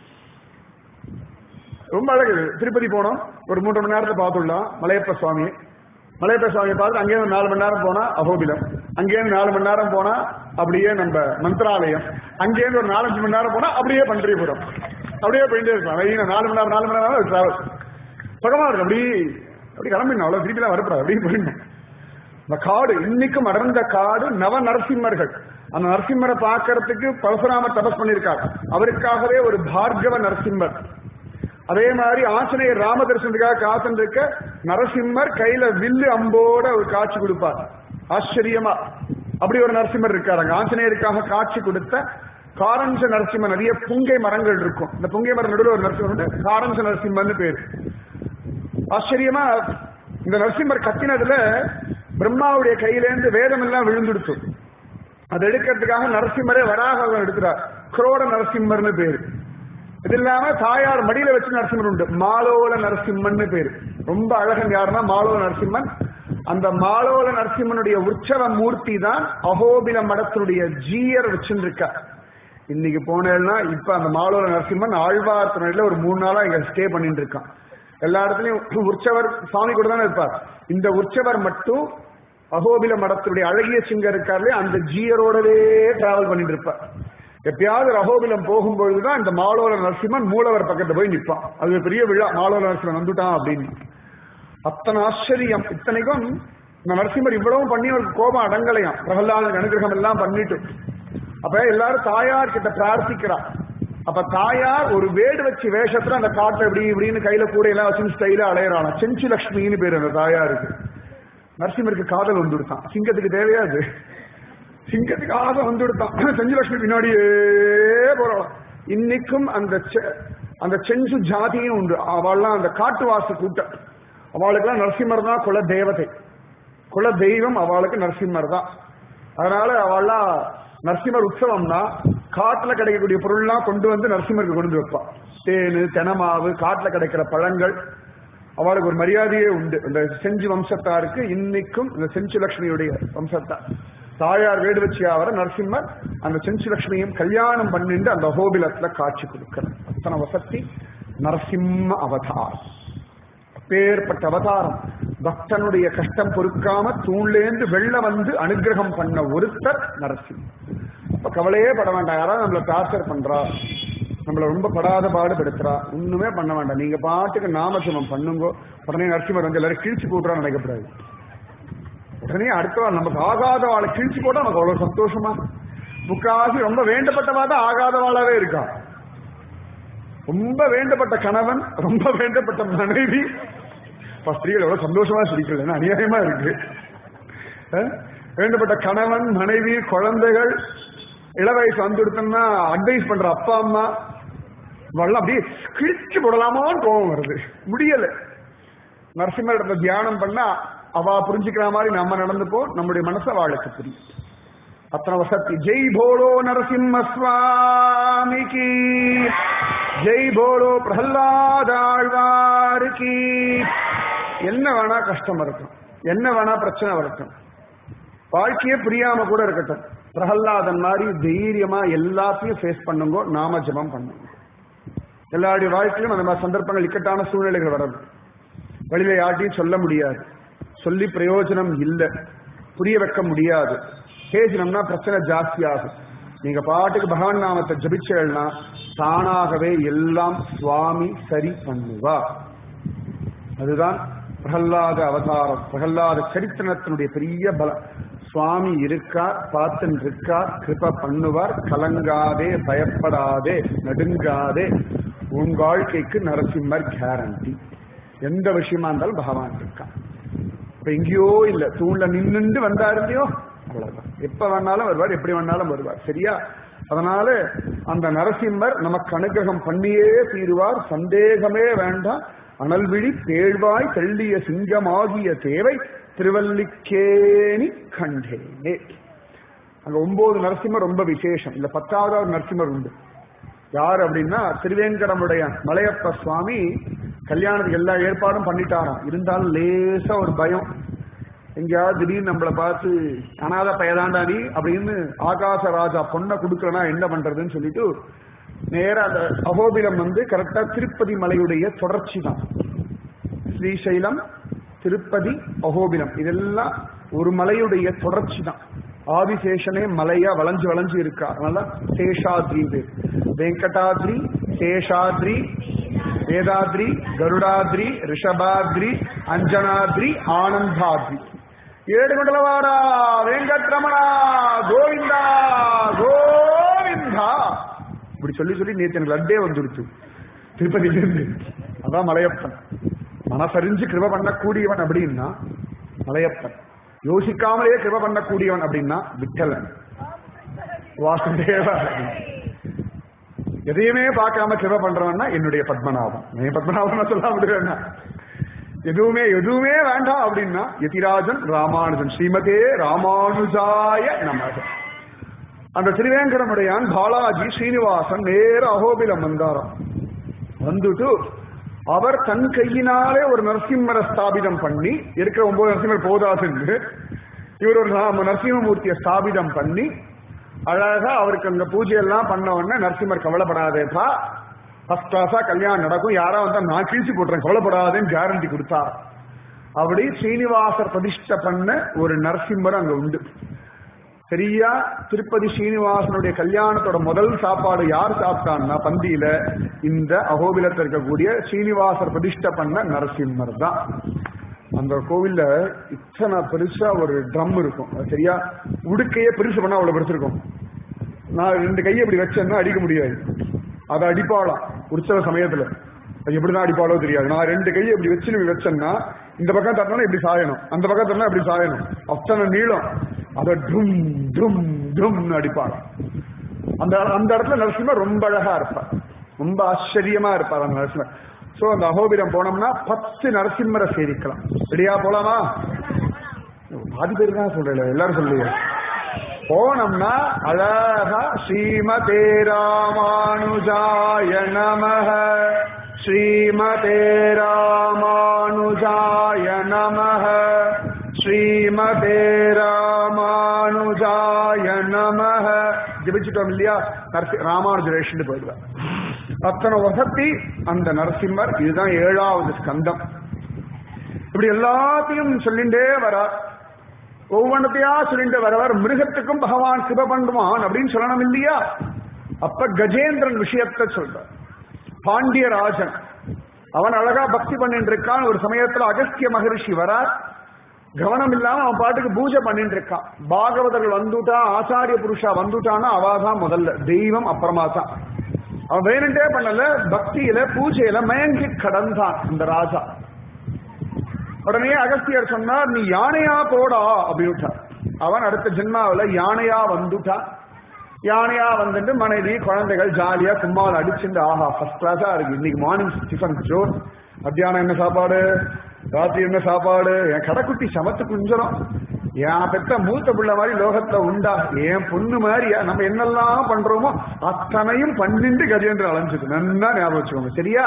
ரொம்ப அழகு திருப்பதி போனோம் ஒரு மூன்று மணி நேரத்துல பார்த்துடலாம் மலையப்ப சுவாமி மலையப்ப சுவாமியை பார்த்து அங்கேயும் நாலு மணி நேரம் போனா அகோபிலம் அங்கேயும் நாலு மணி நேரம் போனா அப்படியே நம்ம மந்திராலயம் அங்கேயிருந்து ஒரு நாலஞ்சு மணி நேரம் போனா அப்படியே பன்றியபுரம் அப்படியே போயிட்டே இருக்கலாம் வெயில நாலு மணி நேரம் நாலு மணி நேரம் டிராவல் சுகமா இருக்கு அப்படி அப்படி கிளம்பிடணும் அவ்வளவு திருப்பி தான் வரப்படாது அப்படியே போயிடணும் இந்த காடு இன்னைக்கும் அடர்ந்த காடு நவ நரசிம்மர்கள் அந்த நரசிம்மரை பார்க்கறதுக்கு பரசுராமர் தபஸ் பண்ணியிருக்கார் அவருக்காகவே ஒரு பார்கவ நரசிம்மர் அதே மாதிரி ஆஞ்சநேயர் ராம தரிசனத்துக்காக காத்துருக்க நரசிம்மர் கையில வில்லு அம்போட ஒரு காட்சி கொடுப்பார் ஆச்சரியமா அப்படி ஒரு நரசிம்மர் இருக்காரு அங்க ஆஞ்சநேயருக்காக காட்சி கொடுத்த காரஞ்ச நரசிம்மன் நிறைய புங்கை மரங்கள் இருக்கும் இந்த புங்கை மரம் நடுவில் ஒரு நரசிம்மர் உண்டு காரஞ்ச நரசிம்மன் பேர் ஆச்சரியமா இந்த நரசிம்மர் கத்தினதுல பிரம்மாவுடைய கையிலேருந்து வேதம் எல்லாம் விழுந்துடுச்சு அதை எடுக்கிறதுக்காக நரசிம்மரே வராக எடுக்கிறார் குரோட நரசிம்மர்னு பேரு இது இல்லாம தாயார் மடியில வச்சு நரசிம்மர் உண்டு மாலோல நரசிம்மன் பேரு ரொம்ப அழகன் யாருன்னா மாலோல நரசிம்மன் அந்த மாலோல நரசிம்மனுடைய உற்சவ மூர்த்தி தான் அகோபில மடத்தினுடைய ஜீயர் வச்சுருக்கா இன்னைக்கு போனேன்னா இப்ப அந்த மாலோல நரசிம்மன் ஆழ்வார் துணையில ஒரு மூணு நாளா இங்க ஸ்டே பண்ணிட்டு இருக்கான் எல்லா இடத்துலயும் உற்சவர் சுவாமி கூட தானே இருப்பார் இந்த உற்சவர் மட்டும் அகோபில மடத்தினுடைய அழகிய சிங்கர் இருக்கார்லயே அந்த ஜீயரோடவே டிராவல் பண்ணிட்டு இருப்பார் எப்பயாவது ரகோபிலம் போகும்பொழுதுதான் இந்த மாலோல நரசிம்மன் மூலவர் பக்கத்துல போய் நிற்பான் அது ஒரு பெரிய விழா மாலோல நரசிம்மன் வந்துட்டான் அப்படின்னு அத்தனை ஆச்சரியம் இத்தனைக்கும் இந்த நரசிம்மர் இவ்வளவும் பண்ணி அவருக்கு கோபம் அடங்கலையாம் பிரகலாத அனுகிரகம் எல்லாம் பண்ணிட்டு அப்ப எல்லாரும் தாயார் கிட்ட பிரார்த்திக்கிறா அப்ப தாயார் ஒரு வேடு வச்சு வேஷத்துல அந்த காட்டை இப்படி இப்படின்னு கையில கூட எல்லாம் வச்சு ஸ்டைல அலையறானா செஞ்சு லட்சுமின்னு பேரு அந்த தாயாருக்கு நரசிம்மருக்கு காதல் வந்துடுத்தான் சிங்கத்துக்கு தெரியாது சிங்கத்துக்கு ஆசை வந்துடுத்தான் செஞ்சு லட்சுமி பின்னாடியே போறாள் இன்னைக்கும் அந்த செ- அந்த செஞ்சு ஜாதியும் உண்டு அவள்லாம் அந்த காட்டுவாசி கூட்டம் அவளுக்கெல்லாம் நரசிம்மர் தான் குல தேவதை குல தெய்வம் அவளுக்கு நரசிம்மர் தான் அதனால அவள்லாம் நரசிம்மர் உற்சவம்னா காட்டுல கிடைக்கக்கூடிய பொருள்லாம் கொண்டு வந்து நரசிம்மருக்கு கொண்டு வந்து வைப்பா தேனு தெனமாவு காட்டுல கிடைக்கிற பழங்கள் அவளுக்கு ஒரு மரியாதையே உண்டு இந்த செஞ்சு வம்சத்தாருக்கு இன்னைக்கும் இந்த செஞ்சு லட்சுமியுடைய வம்சத்தார் தாயார் வேடு வச்சியாவர நரசிம்மர் அந்த செஞ்சு லட்சுமியும் கல்யாணம் பண்ணிட்டு அந்த ஹோபிலத்துல காட்சி கொடுக்கிறார் அத்தனை வசதி நரசிம்ம அவதாரம் அப்பேற்பட்ட அவதாரம் பக்தனுடைய கஷ்டம் பொறுக்காம தூண்லேந்து வெள்ள வந்து அனுகிரகம் பண்ண ஒருத்தர் நரசிம்ம இப்ப கவலையே பட வேண்டாம் யாராவது நம்மள டார்ச்சர் பண்றா நம்மள ரொம்ப படாத பாடுபடுத்துறா ஒண்ணுமே பண்ண வேண்டாம் நீங்க பாட்டுக்கு நாமஜபம் பண்ணுங்க உடனே நரசிம்மர் வந்து எல்லாரும் கிழிச்சு போட்டுறான்னு நினைக்கக்கூடாது உடனே அடுத்த நமக்கு ஆகாத வாழை கிழிச்சு போட்டா நமக்கு அவ்வளவு சந்தோஷமா முக்காசி ரொம்ப வேண்டப்பட்டவா தான் ஆகாதவாளாவே இருக்கா ரொம்ப வேண்டப்பட்ட கணவன் ரொம்ப வேண்டப்பட்ட மனைவி இப்ப ஸ்திரீகள் எவ்வளவு சந்தோஷமா சிரிக்கல அநியாயமா இருக்கு அஹ்? வேண்டப்பட்ட கணவன் மனைவி குழந்தைகள் இளவயசு வந்துடுத்தோம்னா அட்வைஸ் பண்ற அப்பா அம்மா வல்ல அப்படியே கிழிச்சு போடலாமான்னு கோபம் வருது முடியல நரசிம்மர் இடத்துல தியானம் பண்ணா அவ புரிஞ்சுக்கிற மாதிரி நம்ம நடந்துப்போம் நம்முடைய மனசு அவளுக்கு புரியும் அத்தனை வசதி ஜெய் போலோ நரசிம்ம சுவாமிக்கு ஜெய் போலோ பிரஹ்லாதாழ்வாருக்கு என்ன வேணா கஷ்டம் வரட்டும் என்ன வேணா பிரச்சனை வரட்டும் வாழ்க்கையே புரியாம கூட இருக்கட்டும் பிரகல்லாதன் மாதிரி தைரியமா எல்லாத்தையும் ஃபேஸ் பண்ணுங்க நாம ஜெபம் பண்ணுங்க எல்லாருடைய வாழ்க்கையிலும் அந்த மாதிரி சந்தர்ப்பங்கள் இக்கட்டான சூழ்நிலைகள் வரும் வெளியில யார்ட்டையும் சொல்ல முடியாது சொல்லி பிரயோஜனம் இல்லை புரிய வைக்க முடியாது பேசினோம்னா பிரச்சனை ஜாஸ்தியாகும் நீங்க பாட்டுக்கு பகவான் நாமத்தை ஜபிச்சேன்னா தானாகவே எல்லாம் சுவாமி சரி பண்ணுவா அதுதான் பிரகல்லாத அவதாரம் பிரகல்லாத சரித்திரத்தினுடைய பெரிய பலம் சுவாமி இருக்கார் பார்த்துன்னு இருக்கார் கிருப பண்ணுவார் கலங்காதே பயப்படாதே நடுங்காதே உன் வாழ்க்கைக்கு நரசிம்மர் கேரண்டி எந்த விஷயமா இருந்தாலும் பகவான் இருக்கான் இப்ப எங்கேயோ இல்ல தூண்ல நின்னுண்டு வந்தாரு இல்லையோ அவ்வளவுதான் எப்ப வேணாலும் வருவார் எப்படி வேணாலும் வருவார் சரியா அதனால அந்த நரசிம்மர் நமக்கு அனுகிரகம் பண்ணியே தீருவார் சந்தேகமே வேண்டாம் அனல்விழி தேழ்வாய் தெள்ளிய சிங்கமாகிய தேவை திருவல்லிக்கேணி கண்டேனே அங்க ஒன்பது நரசிம்மர் ரொம்ப விசேஷம் இல்ல பத்தாவது ஒரு நரசிம்மர் உண்டு யார் அப்படின்னா திருவேங்கடமுடைய மலையப்ப சுவாமி கல்யாணத்துக்கு எல்லா ஏற்பாடும் பண்ணிட்டாராம் இருந்தாலும் லேசா ஒரு பயம் எங்கேயாவது திடீர்னு நம்மளை பார்த்து அனாத பயதாண்டாடி அப்படின்னு ஆகாச ராஜா பொண்ணை கொடுக்கலனா என்ன பண்றதுன்னு சொல்லிட்டு நேரா அந்த அகோபிலம் வந்து கரெக்டா திருப்பதி மலையுடைய தொடர்ச்சி தான் ஸ்ரீசைலம் திருப்பதி அகோபிலம் இதெல்லாம் ஒரு மலையுடைய தொடர்ச்சி தான் ஆதிசேஷனே மலையா வளைஞ்சு வளைஞ்சு இருக்கா அதனால சேஷாத்ரி பேர் வெங்கடாத்ரி சேஷாத்ரி வேதாத்ரி கருடாத்ரி ரிஷபாத்ரி அஞ்சனாத்ரி ஆனந்தாத்ரி ஏடு மண்டலவாடா வெங்கட்ரமணா கோவிந்தா கோவிந்தா இப்படி சொல்லி சொல்லி நேற்று எனக்கு லட்டே வந்துடுச்சு திருப்பதியிலிருந்து அதான் மலையப்பன் மனசறிஞ்சு கிருப பண்ணக்கூடியவன் அப்படின்னா மலையப்பன் யோசிக்காமலேயே கிருப பண்ணக்கூடியவன் அப்படின்னா விட்டலன் வாசுதேவ எதையுமே பார்க்காம கிருப பண்றவன்னா என்னுடைய பத்மநாபம் என் பத்மநாபம் சொல்ல முடியலன்னா எதுவுமே எதுவுமே வேண்டாம் அப்படின்னா யதிராஜன் ராமானுஜன் ஸ்ரீமதே ராமானுஜாய நமக அந்த திருவேங்கடமுடையான் பாலாஜி ஸ்ரீனிவாசன் நேர அகோபிலம் வந்தாராம் வந்துட்டு அவர் தன் கையினாலே ஒரு நரசிம்மரை ஸ்தாபிதம் பண்ணி இருக்கிற ஒன்பது நரசிம்மர் போதாதுன்னு இவர் ஒரு நா- நரசிம்மமூர்த்தியை ஸ்தாபிதம் பண்ணி அழகா அவருக்கு அந்த பூஜை எல்லாம் பண்ண உடனே நரசிம்மர் கவலைப்படாதேப்பா ஃபர்ஸ்ட் கிளாஸா கல்யாணம் நடக்கும் யாரா வந்தா நான் கிழிச்சு போட்டுறேன் கவலைப்படாதேன்னு கேரண்டி கொடுத்தார் அப்படி ஸ்ரீனிவாசர் பிரதிஷ்டை பண்ண ஒரு நரசிம்மர் அங்க உண்டு சரியா திருப்பதி ஸ்ரீனிவாசனுடைய கல்யாணத்தோட முதல் சாப்பாடு யார் சாப்பிட்டான்னா பந்தியில இந்த அகோபிலத்தில் இருக்கக்கூடிய ஸ்ரீனிவாசர் பிரதிஷ்டை பண்ண நரசிம்மர் தான் அந்த கோவில்ல இத்தனை பெருசா ஒரு ட்ரம் இருக்கும் அது சரியா உடுக்கையே பெருசு பண்ணா அவ்வளவு பெருசு இருக்கும் நான் ரெண்டு கையை இப்படி வச்சேன்னா அடிக்க முடியாது அதை அடிப்பாளாம் உற்சவ சமயத்துல அது எப்படிதான் அடிப்பாளோ தெரியாது நான் ரெண்டு கையை இப்படி வச்சு நீ வச்சேன்னா இந்த பக்கம் தட்டினா இப்படி சாயணும் அந்த பக்கம் தட்டினா இப்படி சாயணும் அத்தனை நீளம் அதை டும் டும் டும்னு அடிப்பாளாம் அந்த அந்த இடத்துல நரசிம்மர் ரொம்ப அழகா இருப்பார் ரொம்ப ஆச்சரியமா இருப்பார் அந்த நரசிம்மர் சோ அந்த அகோபிரம் போனோம்னா பத்து நரசிம்மரை சேவிக்கலாம் ரெடியா போலாமா பாதி பேர் தான் சொல்றேன் எல்லாரும் சொல்லுங்க போனோம்னா அழகா ஸ்ரீமதே ராமானுஜாய நமஹ ஸ்ரீமதே ராமானுஜாய நமஹ ஸ்ரீமதே ராமானுஜாய நமஹ ஜபிச்சுட்டோம் இல்லையா நரசி ராமானுஜரேஷன் போயிடுவார் அத்தனை வசதி அந்த நரசிம்மர் இதுதான் ஏழாவது ஸ்கந்தம் இப்படி எல்லாத்தையும் சொல்லிண்டே வரார் ஒவ்வொன்றத்தையா சொல்லிட்டு வரவர் மிருகத்துக்கும் பகவான் கிருப பண்ணுவான் அப்படின்னு சொல்லணும் இல்லையா அப்ப கஜேந்திரன் விஷயத்தை சொல்றார் பாண்டியராஜன் அவன் அழகா பக்தி பண்ணிட்டு இருக்கான் ஒரு சமயத்துல அகஸ்திய மகரிஷி வரார் கவனம் இல்லாம அவன் பாட்டுக்கு பூஜை பண்ணிட்டு இருக்கான் பாகவதர்கள் வந்துட்டா ஆச்சாரிய புருஷா வந்துட்டான்னா அவாதான் முதல்ல தெய்வம் அப்புறமா தான் அவன் வேணுண்டே பண்ணல பக்தியில பூஜையில மயங்கி கடந்தான் இந்த ராஜா உடனே அகஸ்தியர் சொன்னார் நீ யானையா போடா அப்படின்ட்டார் அவன் அடுத்த ஜென்மாவில யானையா வந்துட்டான் யானையா வந்துட்டு மனைவி குழந்தைகள் ஜாலியா கும்மால் அடிச்சுட்டு ஆஹா ஃபர்ஸ்ட் கிளாஸா இருக்கு இன்னைக்கு மார்னிங் டிஃபன் ஜோர் மத்தியானம் என்ன சாப்பாடு ராத்திரி என்ன சாப்பாடு என் கடைக்குட்டி சமத்து குஞ்சரம் என் பெத்த மூத்த பிள்ளை மாதிரி லோகத்துல உண்டா என் பொண்ணு மாதிரி நம்ம என்னெல்லாம் பண்றோமோ அத்தனையும் பண்ணிட்டு கஜேந்திரன் அலைஞ்சுக்கு நன்னா ஞாபகம் வச்சுக்கோங்க சரியா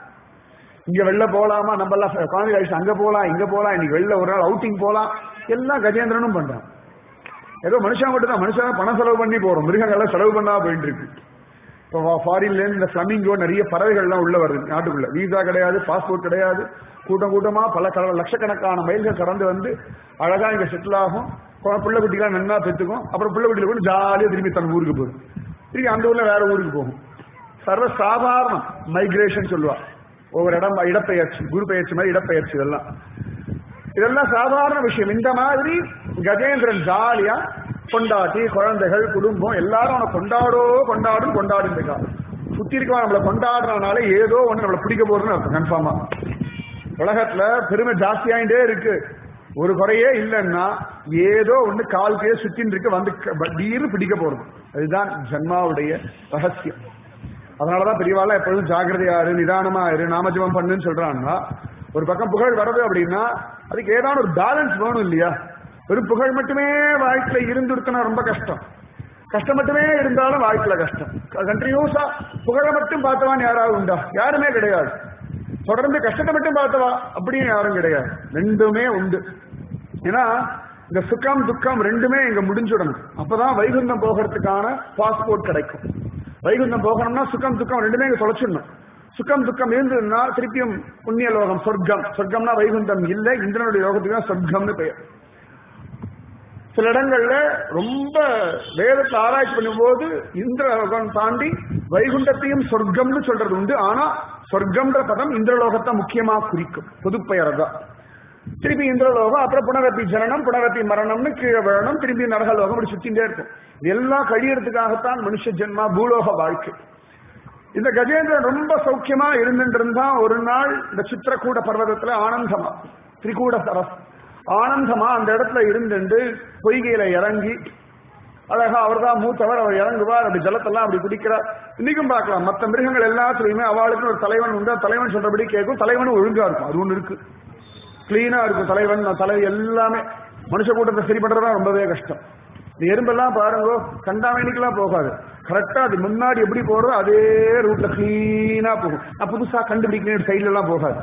இங்க வெளில போலாமா நம்ம எல்லாம் குழந்தை கழிச்சு அங்க போலாம் இங்க போலாம் இன்னைக்கு வெளில ஒரு நாள் அவுட்டிங் போலாம் எல்லாம் கஜேந்திரனும் பண்றான் ஏதோ மனுஷன் மட்டும் தான் மனுஷன் பணம் செலவு பண்ணி போறோம் மிருகங்கள்லாம் செலவு பண்ணா போயிட்டு இருக்கு இப்போ ஃபாரின்ல இருந்து இந்த ஃபிளமிங்கோ நிறைய பறவைகள்லாம் உள்ள வருது நாட்டுக்குள்ள வீசா கிடையாது பாஸ்போர்ட் கிடையாது கூட்டம் கூட்டமா பல கல லட்சக்கணக்கான மைல்கள் கடந்து வந்து அழகா இங்க செட்டில் ஆகும் குழ- பிள்ளை குட்டிலாம் நன்னா பெற்றுக்கும் அப்புறம் பிள்ளை குட்டியில கூட ஜாலியா திரும்பி தன் ஊருக்கு போகும் திரும்பி அந்த ஊர்ல வேற ஊருக்கு போகும் சர்வ சாதாரணம் மைக்ரேஷன் சொல்லுவா ஒவ்வொரு இடம் இடப்பெயர்ச்சி குரு பெயர்ச்சி மாதிரி இடப்பெயர்ச்சி இதெல்லாம் இதெல்லாம் சாதாரண விஷயம் இந்த மாதிரி கஜேந்திரன் ஜாலியா கொண்டாட்டி குழந்தைகள் குடும்பம் எல்லாரும் அவனை கொண்டாடோ கொண்டாடும் கொண்டாடிட்டு இருக்கா சுத்தி இருக்கவன் நம்மளை கொண்டாடுறதுனால ஏதோ ஒண்ணு நம்மளை பிடிக்க போறதுன்னு அர்த்தம் கன்ஃபார்மா உலகத்துல பெருமை ஜாஸ்தியாயிட்டே இருக்கு ஒரு குறையே இல்லைன்னா ஏதோ ஒண்ணு கால் கீழே சுத்தின்னு இருக்கு வந்து க- திடீர்னு பிடிக்க போறது அதுதான் ஜன்மாவுடைய ரகசியம் அதனாலதான் பெரியவாள் எப்பொழுதும் ஜாக்கிரதையா இரு நிதானமா இரு நாமஜபம் பண்ணுன்னு சொல்றான்னா ஒரு பக்கம் புகழ் வருது அப்படின்னா அதுக்கு ஏதாவது ஒரு பேலன்ஸ் வேணும் இல்லையா வெறும் புகழ் மட்டுமே வாழ்க்கையில இருந்துருக்குன்னா ரொம்ப கஷ்டம் கஷ்டம் மட்டுமே இருந்தாலும் வாழ்க்கையில கஷ்டம் கண்டினியூஸா புகழை மட்டும் பார்த்தவான் யாராவது உண்டா யாருமே கிடையாது தொடர்ந்து கஷ்டத்தை மட்டும் பார்த்தவா அப்படின்னு யாரும் கிடையாது ரெண்டுமே உண்டு ஏன்னா இந்த சுக்கம் துக்கம் ரெண்டுமே இங்க முடிஞ்சுடணும் அப்பதான் வைகுந்தம் போகிறதுக்கான பாஸ்போர்ட் கிடைக்கும் வைகுந்தம் போகணும்னா சுக்கம் துக்கம் ரெண்டுமே இங்க தொலைச்சிடணும் சுக்கம் துக்கம் இருந்ததுன்னா திருப்பியும் புண்ணிய லோகம் சொர்க்கம் சொர்க்கம்னா வைகுந்தம் இல்லை இந்திரனுடைய யோகத்துக்கு தான் சொர்க்கம்னு பெயர் சில இடங்கள்ல ரொம்ப வேதத்தை ஆராய்ச்சி பண்ணும்போது இந்திரலோகம் தாண்டி வைகுண்டத்தையும் சொர்க்கம்னு சொல்றது உண்டு ஆனா சொர்க்கம்ன்ற பதம் இந்திரலோகத்தை முக்கியமா குறிக்கும் பொதுப்பெயர் தான் திருப்பி இந்திரலோகம் அப்புறம் புனரப்பி ஜனனம் புனரப்பி மரணம்னு கீழே விழணும் திருப்பி நரகலோகம் இப்படி சுத்திட்டே இருக்கும் இது எல்லாம் கழியறதுக்காகத்தான் மனுஷ ஜென்மா பூலோக வாழ்க்கை இந்த கஜேந்திரன் ரொம்ப சௌக்கியமா இருந்துட்டு இருந்தா ஒரு நாள் இந்த சித்திரக்கூட பர்வதத்துல ஆனந்தமா திரிகூட சரஸ் ஆனந்தமா அந்த இடத்துல இருந்துட்டு பொய்கையில இறங்கி அழகா அவர் தான் மூத்தவர் அவர் இறங்குவார் அப்படி ஜலத்தெல்லாம் அப்படி குடிக்கிறார் இன்னைக்கும் பார்க்கலாம் மற்ற மிருகங்கள் எல்லாத்துலயுமே அவளுக்கு ஒரு தலைவன் உண்டு அந்த தலைவன் சொல்றபடி கேட்கும் தலைவனும் ஒழுங்கா இருக்கும் அது ஒண்ணு இருக்கு கிளீனா இருக்கும் தலைவன் தலைவி எல்லாமே மனுஷ கூட்டத்தை சரி பண்றதுதான் ரொம்பவே கஷ்டம் இந்த எறும்பெல்லாம் பாருங்க கண்டாமணிக்கெல்லாம் போகாது கரெக்டா அது முன்னாடி எப்படி போறதோ அதே ரூட்ல கிளீனா போகும் நான் புதுசா கண்டுபிடிக்கணும் சைட்ல எல்லாம் போகாது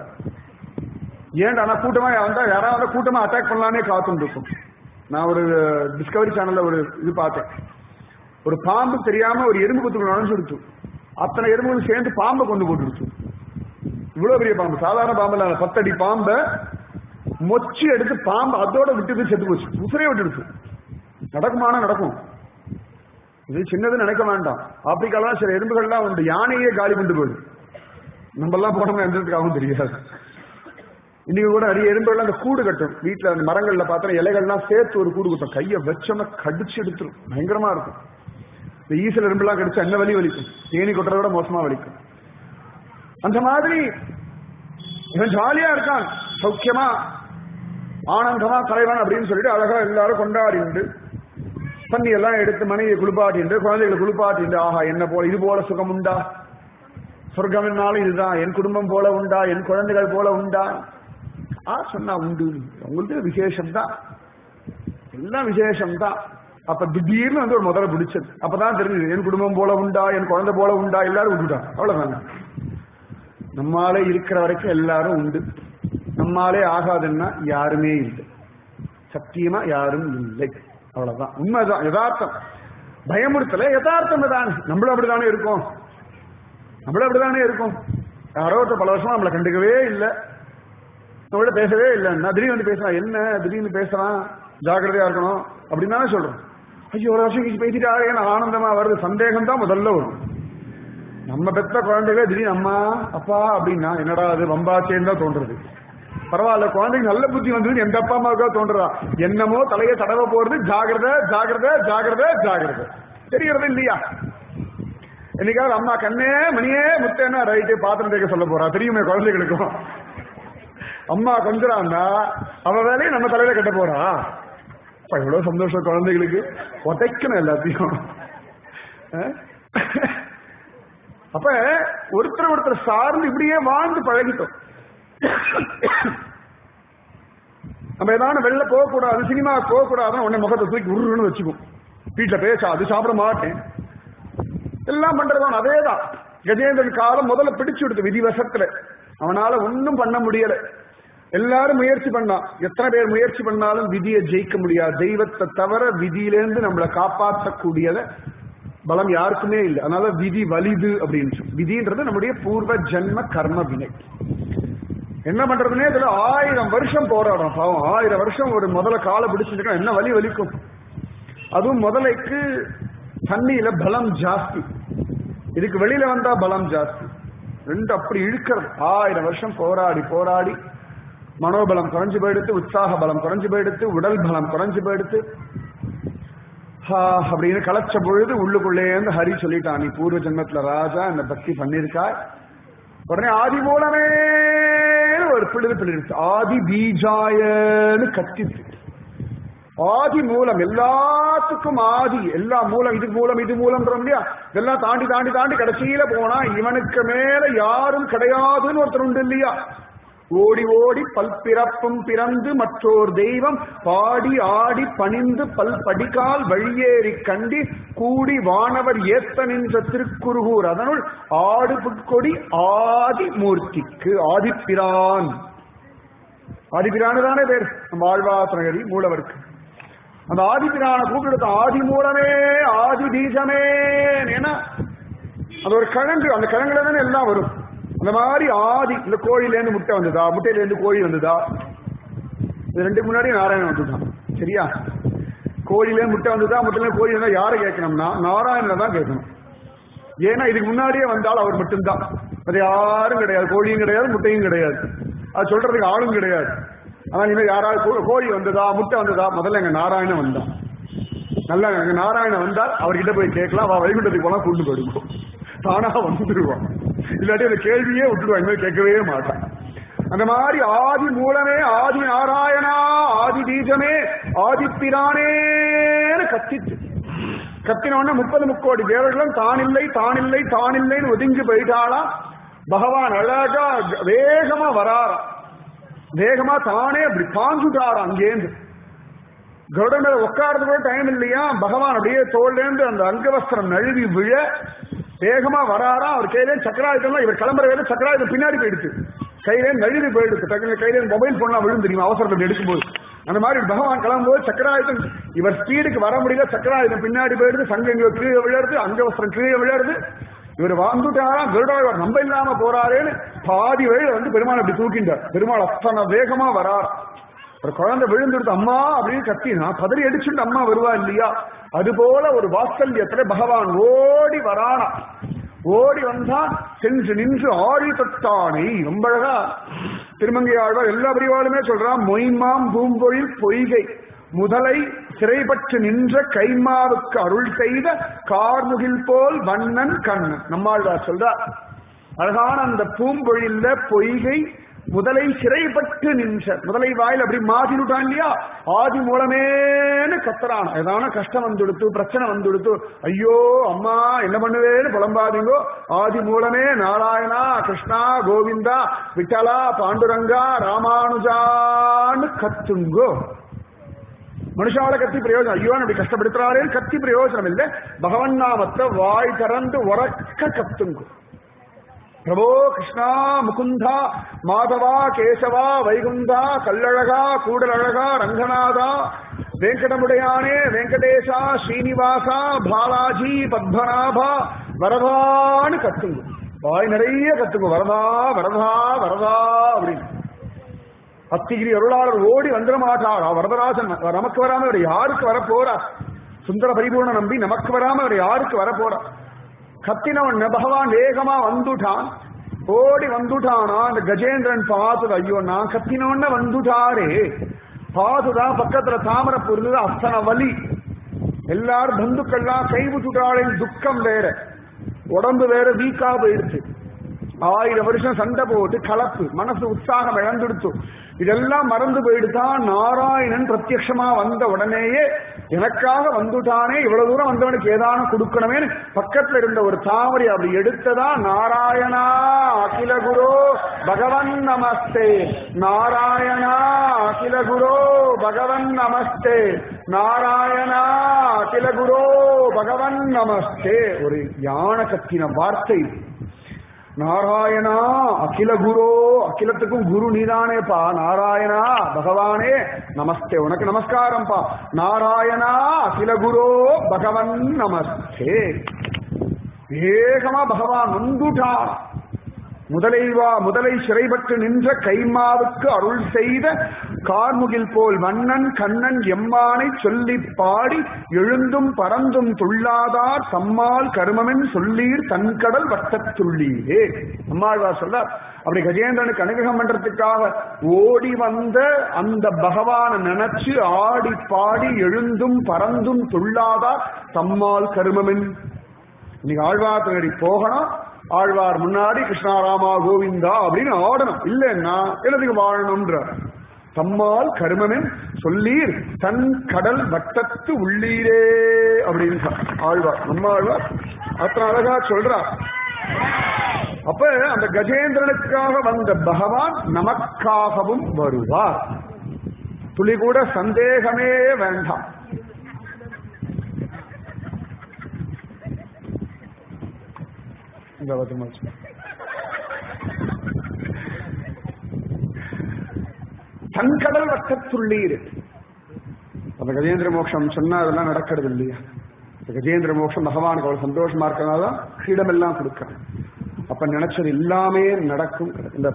ஏன்டா நான் கூட்டமா வந்தா யாராவது கூட்டமா அட்டாக் பண்ணலானே காத்துட்டு இருக்கும் நான் ஒரு டிஸ்கவரி சேனல்ல ஒரு இது பார்த்தேன் ஒரு பாம்பு தெரியாம ஒரு எறும்பு குத்துக்குள்ள நுழைஞ்சுடுச்சு அத்தனை எறும்புகளும் சேர்ந்து பாம்பை கொண்டு போட்டுடுச்சு இவ்வளவு பெரிய பாம்பு சாதாரண பாம்பு இல்ல பத்தடி பாம்பை மொச்சி எடுத்து பாம்பு அதோட விட்டுட்டு செத்து போச்சு உசுரே விட்டுடுச்சு நடக்குமானா நடக்கும் இது சின்னது நினைக்க வேண்டாம் ஆப்பிரிக்காலாம் சில எறும்புகள்லாம் உண்டு யானையே காலி கொண்டு போகுது நம்ம எல்லாம் போனோம்னா எந்ததுக்காகவும் தெரியாது இன்னைக்கு கூட நிறைய எறும்புகள் அந்த கூடு கட்டும் வீட்டுல அந்த மரங்கள்ல பார்த்தா இலைகள்லாம் சேர்த்து ஒரு கூடு கட்டும் கையை வச்சோம்னா கடிச்சு எடுத்துரும் பயங்கரமா இருக்கும் இந்த ஈசல் எறும்புலாம் கடிச்சா என்ன வலி வலிக்கும் தேனி கொட்டுறத விட மோசமா வலிக்கும் அந்த மாதிரி இவன் ஜாலியா இருக்கான் சௌக்கியமா ஆனந்தமா தலைவன் அப்படின்னு சொல்லிட்டு அழகா எல்லாரும் கொண்டாடிண்டு தண்ணி எல்லாம் எடுத்து மனைவியை குளிப்பாட்டிண்டு குழந்தைகளை குளிப்பாட்டிண்டு ஆஹா என்ன போல இது போல சுகம் உண்டா சொர்க்கம் என்னாலும் இதுதான் என் குடும்பம் போல உண்டா என் குழந்தைகள் போல உண்டா ஆ சொன்னா உண்டு உங்களுக்கு விசேஷம் தான் எல்லாம் விசேஷம் தான் அப்ப திடீர்னு வந்து ஒரு முதல்ல பிடிச்சது அப்பதான் தெரிஞ்சது என் குடும்பம் போல உண்டா என் குழந்தை போல உண்டா எல்லாரும் விட்டுட்டான் அவ்வளவுதாங்க நம்மாலே இருக்கிற வரைக்கும் எல்லாரும் உண்டு நம்மாலே ஆகாதுன்னா யாருமே இல்லை சத்தியமா யாரும் இல்லை அவ்வளவுதான் உண்மைதான் யதார்த்தம் பயமுறுத்தல யதார்த்தம் தான் நம்மளும் அப்படிதானே இருக்கோம் நம்மளும் அப்படிதானே இருக்கும் யாரோ ஒருத்தர் பல வருஷமா நம்மளை கண்டுக்கவே இல்லை நம்மளோட பேசவே இல்லை நான் திடீர்னு வந்து பேசுறான் என்ன திடீர்னு பேசுறான் ஜாக்கிரதையா இருக்கணும் அப்படின்னு தானே சொல்றோம் ஐயோ ஒரு வருஷம் கழிச்சு பேசிட்டாரு எனக்கு ஆனந்தமா வருது சந்தேகம் தான் முதல்ல வரும் நம்ம பெத்த குழந்தைகளே திடீர்னு அம்மா அப்பா அப்படின்னா என்னடா அது வம்பாச்சேன்னு தான் தோன்றது பரவாயில்ல குழந்தைக்கு நல்ல புத்தி வந்தது எந்த அப்பா அம்மாவுக்கா தோன்றதா என்னமோ தலையை தடவ போறது ஜாகிரத ஜாகிரத ஜாகிரத ஜாகிரத தெரியறது இல்லையா என்னைக்காவது அம்மா கண்ணே மணியே முத்தேன்னா ரைட்டு பாத்திரம் தேக்க சொல்ல போறா தெரியுமே குழந்தைகளுக்கும் அம்மா கொஞ்சறான்னா அவ வேலையை நம்ம தலையில கட்ட போறா அப்ப எவ்வளவு சந்தோஷம் குழந்தைகளுக்கு உதைக்கணும் எல்லாத்தையும் அஹ்? அப்ப ஒருத்தர் ஒருத்தர் சார்ந்து இப்படியே வாழ்ந்து பழகிட்டோம் நம்ம ஏதாவது வெளில போகக்கூடாது சினிமா போகக்கூடாதுன்னு உடனே முகத்தை தூக்கி உருன்னு வச்சுக்கும் வீட்டுல பேச அது சாப்பிட மாட்டேன் எல்லாம் பண்றதான் அதேதான் கஜேந்திரன் காலம் முதல்ல பிடிச்சு விடுது விதிவசத்துல அவனால ஒன்னும் பண்ண முடியல எல்லாரும் முயற்சி பண்ணான் எத்தனை பேர் முயற்சி பண்ணாலும் விதியை ஜெயிக்க முடியாது தெய்வத்தை தவிர விதியிலேருந்து நம்மளை காப்பாற்றக்கூடியத பலம் யாருக்குமே இல்லை அதனால விதி வலிது அப்படின்னு சொல்லி விதின்றது நம்முடைய பூர்வ ஜென்ம கர்ம வினை என்ன பண்றதுனே இதுல ஆயிரம் வருஷம் போராடும் பாவம் ஆயிரம் வருஷம் ஒரு முதல்ல காலை பிடிச்சிருக்கா என்ன வலி வலிக்கும் அதுவும் முதலைக்கு தண்ணியில பலம் ஜாஸ்தி இதுக்கு வெளியில வந்தா பலம் ஜாஸ்தி ரெண்டு அப்படி இழுக்கிறது ஆயிரம் வருஷம் போராடி போராடி மனோபலம் குறைஞ்சு போயிடுத்து உற்சாக பலம் குறைஞ்சு போயிடுத்து உடல் பலம் குறைஞ்சு போயிடுத்து ஹா, அப்படின்னு கலைச்ச பொழுது உள்ளுக்குள்ளே இருந்து ஹரி சொல்லிட்டான் நீ பூர்வ ஜென்மத்துல ராஜா இந்த பக்தி பண்ணிருக்காய் உடனே ஆதி மூலமே ஒரு பிழுது பிள்ளைச்சு ஆதி பீஜாயன்னு கத்திச்சு ஆதி மூலம் எல்லாத்துக்கும் ஆதி எல்லா மூலம் இது மூலம் இது மூலம்ன்றோம் இல்லையா இதெல்லாம் தாண்டி தாண்டி தாண்டி கடைசியில போனா இவனுக்கு மேல யாரும் கிடையாதுன்னு ஒருத்தர் உண்டு இல்லையா ஓடி ஓடி பல்பிறப்பும் பிறந்து மற்றோர் தெய்வம் பாடி ஆடி பணிந்து பல் படிகால் வழியேறி கண்டி கூடி வானவர் ஏத்த நின்ற திருக்குருகூர் அதனுள் ஆடு புட்கொடி ஆதி மூர்த்திக்கு ஆதிப்பிரான் ஆதிபிரானு தானே பேர் நம்ம ஆழ்வாசனகரி மூலவருக்கு அந்த ஆதிபிரான கூப்பிடுத்த ஆதி மூலமே ஆதி பீஜமே ஏன்னா அது ஒரு கிழங்கு அந்த கிழங்குல தானே எல்லாம் வரும் அந்த மாதிரி ஆதி இந்த கோழில இருந்து முட்டை வந்ததா முட்டையில இருந்து கோழி வந்ததா இது ரெண்டுக்கு முன்னாடி நாராயணன் வந்துட்டான் சரியா கோழில இருந்து முட்டை வந்ததா முட்டையில இருந்து கோழி வந்தா யாரை கேட்கணும்னா நாராயணனை தான் கேட்கணும் ஏன்னா இதுக்கு முன்னாடியே வந்தால் அவர் மட்டும்தான் அது யாரும் கிடையாது கோழியும் கிடையாது முட்டையும் கிடையாது அது சொல்றதுக்கு ஆளும் கிடையாது ஆனா இனிமேல் யாராவது கோ- கோழி வந்ததா முட்டை வந்ததா முதல்ல எங்க நாராயணன் வந்தான் நல்லா எங்க நாராயணன் வந்தால் அவர்கிட்ட போய் கேட்கலாம் வா வைகுண்டத்துக்கு போனா கூட்டு போயிடுவோம் தானா வந்துடுவான் இல்லாட்டி அந்த கேள்வியே விட்டுடுவான் இனிமேல் கேட்கவே மாட்டான் அந்த மாதிரி ஆதி மூலமே ஆதி நாராயணா ஆதி பீஜமே ஆதி பிரானேன்னு கத்திச்சு கத்தினோடனே முப்பது முக்கோடி தேவர்களும் தான் இல்லை தான் இல்லை தான் இல்லைன்னு ஒதுங்கி போயிட்டாளா பகவான் அழகா வேகமா வராராம் வேகமா தானே அப்படி பாஞ்சுட்டாராம் அங்கேருந்து கருடன் மேல உட்கார்றது கூட டைம் இல்லையா பகவான் அப்படியே தோல்லேருந்து அந்த அங்கவஸ்திரம் நழுவி விழ வேகமா வராரா அவர் கையிலே சக்கராயுதம் இவர் கிளம்புற வேலை சக்கராயுதம் பின்னாடி போயிடுச்சு கையிலே நழுவி போயிடுச்சு டக்குனு கையில மொபைல் போனா விழுந்து தெரியுமா அவசரத்தை எடுக்கும்போது அந்த மாதிரி பகவான் கிளம்பும்போது சக்கராயுதம் இவர் ஸ்பீடுக்கு வர முடியல சக்கராயுதம் பின்னாடி போயிடுது சங்கம் கீழே விழுறது அங்கவஸ்திரம் கீழே விழுறது இவர் வாழ்ந்துட்டாரா கருடாழ்வார் நம்ப இல்லாம போறாரேன்னு பாதி வழியில வந்து பெருமாள் அப்படி தூக்கின்றார் பெருமாள் அத்தனை வேகமா வரார் ஒரு குழந்தை விழுந்துடுது அம்மா அப்படின்னு கத்தினா பதறி அடிச்சுட்டு அம்மா வருவா இல்லையா அது போல ஒரு வாத்சல்யத்துல பகவான் ஓடி வரானா ஓடி வந்தான் சென்று நின்று ஆழி தொட்டானை ரொம்ப அழகா திருமங்கை ஆழ்வார் எல்லா பிரிவாளுமே சொல்றான் மொய்மாம் பூம்பொழில் பொய்கை முதலை சிறைப்பட்டு நின்ற கைமாவுக்கு அருள் செய்த கார்முகில் போல் வண்ணன் கண்ணன் நம்மாழ்வார் சொல்றார் அழகான அந்த பூம்பொழில்ல பொய்கை முதலை சிறைப்பட்டு நின்ற முதலை வாயில் அப்படி மாட்டினுட்டான் இல்லையா ஆதி மூலமேன்னு கத்துறான் ஏதான கஷ்டம் வந்துடுத்து பிரச்சனை வந்துடுத்து ஐயோ அம்மா என்ன பண்ணுவேன்னு புலம்பாதீங்கோ ஆதி மூலமே நாராயணா கிருஷ்ணா கோவிந்தா விட்டலா பாண்டுரங்கா ராமானுஜான்னு கத்துங்கோ மனுஷால கத்தி பிரயோஜனம் ஐயோ அப்படி கஷ்டப்படுத்துறாரே கத்தி பிரயோஜனம் இல்லை பகவன் நாமத்தை வாய் திறந்து உறக்க கத்துங்கோ பிரபோ கிருஷ்ணா முகுந்தா மாதவா கேசவா வைகுந்தா கல்லழகா கூடலழகா ரங்கநாதா வெங்கடமுடையானே வெங்கடேஷா ஸ்ரீனிவாசா பாலாஜி பத்மநாபா வரதான்னு கத்துங்க வாய் நிறைய கத்துங்க வரதா வரதா வரதா அப்படின்னு அத்திகிரி அருளாளர் ஓடி வந்துட மாட்டார் வரதராஜன் நமக்கு வராம அவர் யாருக்கு வரப்போறார் சுந்தர பரிபூர்ண நம்பி நமக்கு வராம அவர் யாருக்கு வரப்போறார் கத்தினவன் பகவான் வேகமா வந்துட்டான் ஓடி வந்துட்டானா அந்த கஜேந்திரன் பார்த்தது ஐயோ நான் கத்தினவன வந்துட்டாரே பார்த்துதான் பக்கத்துல தாமரை பொருந்தது அத்தனை வலி எல்லாரும் பந்துக்கள்லாம் கைவிட்டுட்டாளின் துக்கம் வேற உடம்பு வேற வீக்கா போயிடுச்சு ஆயிரம் வருஷம் சண்டை போட்டு கலப்பு மனசு உற்சாகம் இழந்துடுத்து இதெல்லாம் மறந்து போயிடுதான் நாராயணன் பிரத்யட்சமா வந்த உடனேயே எனக்காக வந்துட்டானே இவ்வளவு தூரம் வந்தவனுக்கு ஏதானும் கொடுக்கணுமேனு பக்கத்துல இருந்த ஒரு தாமரை அப்படி எடுத்ததா நாராயணா அகில குரு பகவன் நமஸ்தே நாராயணா அகில குரு பகவன் நமஸ்தே நாராயணா அகில குரு பகவன் நமஸ்தே ஒரு யானை கத்தின வார்த்தை நாராயணா அகில குரு அகிலத்துக்கும் குரு நீதானேப்பா நாராயணா பகவானே நமஸ்தே உனக்கு நமஸ்காரம்ப்பா நாராயணா அகில குரு பகவன் நமஸ்தே வேகமா பகவான் வந்துட்டான் முதலைவா முதலை சிறைப்பட்டு நின்ற கைமாவுக்கு அருள் செய்த கார்முகில் போல் மன்னன் கண்ணன் எம்மானை சொல்லி பாடி எழுந்தும் பறந்தும் துள்ளாதார் தம்மால் கருமமென் சொல்லீர் தன்கடல் வட்டத்துள்ளீரே அம்மாழ்வார் சொல்றார் அப்படி கஜேந்திரனுக்கு அனுகிரகம் பண்றதுக்காக ஓடி வந்த அந்த பகவானை நினைச்சு ஆடி பாடி எழுந்தும் பறந்தும் துள்ளாதார் தம்மால் கருமமென் இன்னைக்கு ஆழ்வார் தேடி போகணும் ஆழ்வார் முன்னாடி கிருஷ்ணாராமா கோவிந்தா அப்படின்னு ஆடணும் இல்லைன்னா எனதுக்கு வாழணும்ன்ற தம்மால் கருமமென் சொல்லீர் தன் கடல் வட்டத்து உள்ளீரே அப்படின்னு ஆழ்வார் நம்ம ஆழ்வார் அத்தனை அழகா சொல்றார் அப்ப அந்த கஜேந்திரனுக்காக வந்த பகவான் நமக்காகவும் வருவார் துளி கூட சந்தேகமே வேண்டாம் இந்த பத்து மாசம் தன்கடல் வட்டத்துள்ளீர் அந்த கஜேந்திர மோட்சம் சொன்னா அதெல்லாம் நடக்கிறது இல்லையா இந்த கஜேந்திர மோட்சம் பகவானுக்கு அவ்வளவு சந்தோஷமா இருக்கிறனால இடமெல்லாம் கொடுக்கறேன் அப்ப நினைச்சது எல்லாமே நடக்கும் இந்த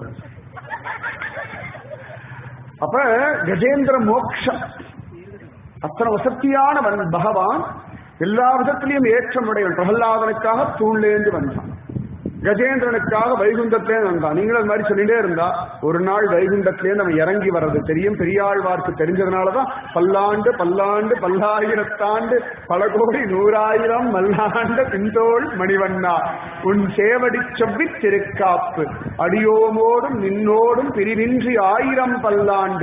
அப்ப கஜேந்திர மோட்சம் அத்தனை வசத்தியான பகவான் எல்லா விதத்திலையும் ஏற்றமுடையவன் பிரகலாதனுக்காக தூண்லேந்து வந்தான் கஜேந்திரனுக்காக வைகுண்டத்திலேருந்து வந்தான் நீங்களும் அது மாதிரி சொல்லிட்டே இருந்தா ஒரு நாள் வைகுண்டத்திலேருந்து நம்ம இறங்கி வர்றது தெரியும் பெரியாழ்வார்க்கு தெரிஞ்சதுனாலதான் பல்லாண்டு பல்லாண்டு பல்லாயிரத்தாண்டு பல கோடி நூறாயிரம் மல்லாண்ட பின்தோள் மணிவண்ணா உன் சேவடி செவ்வி திருக்காப்பு அடியோமோடும் நின்னோடும் பிரிவின்றி ஆயிரம் பல்லாண்டு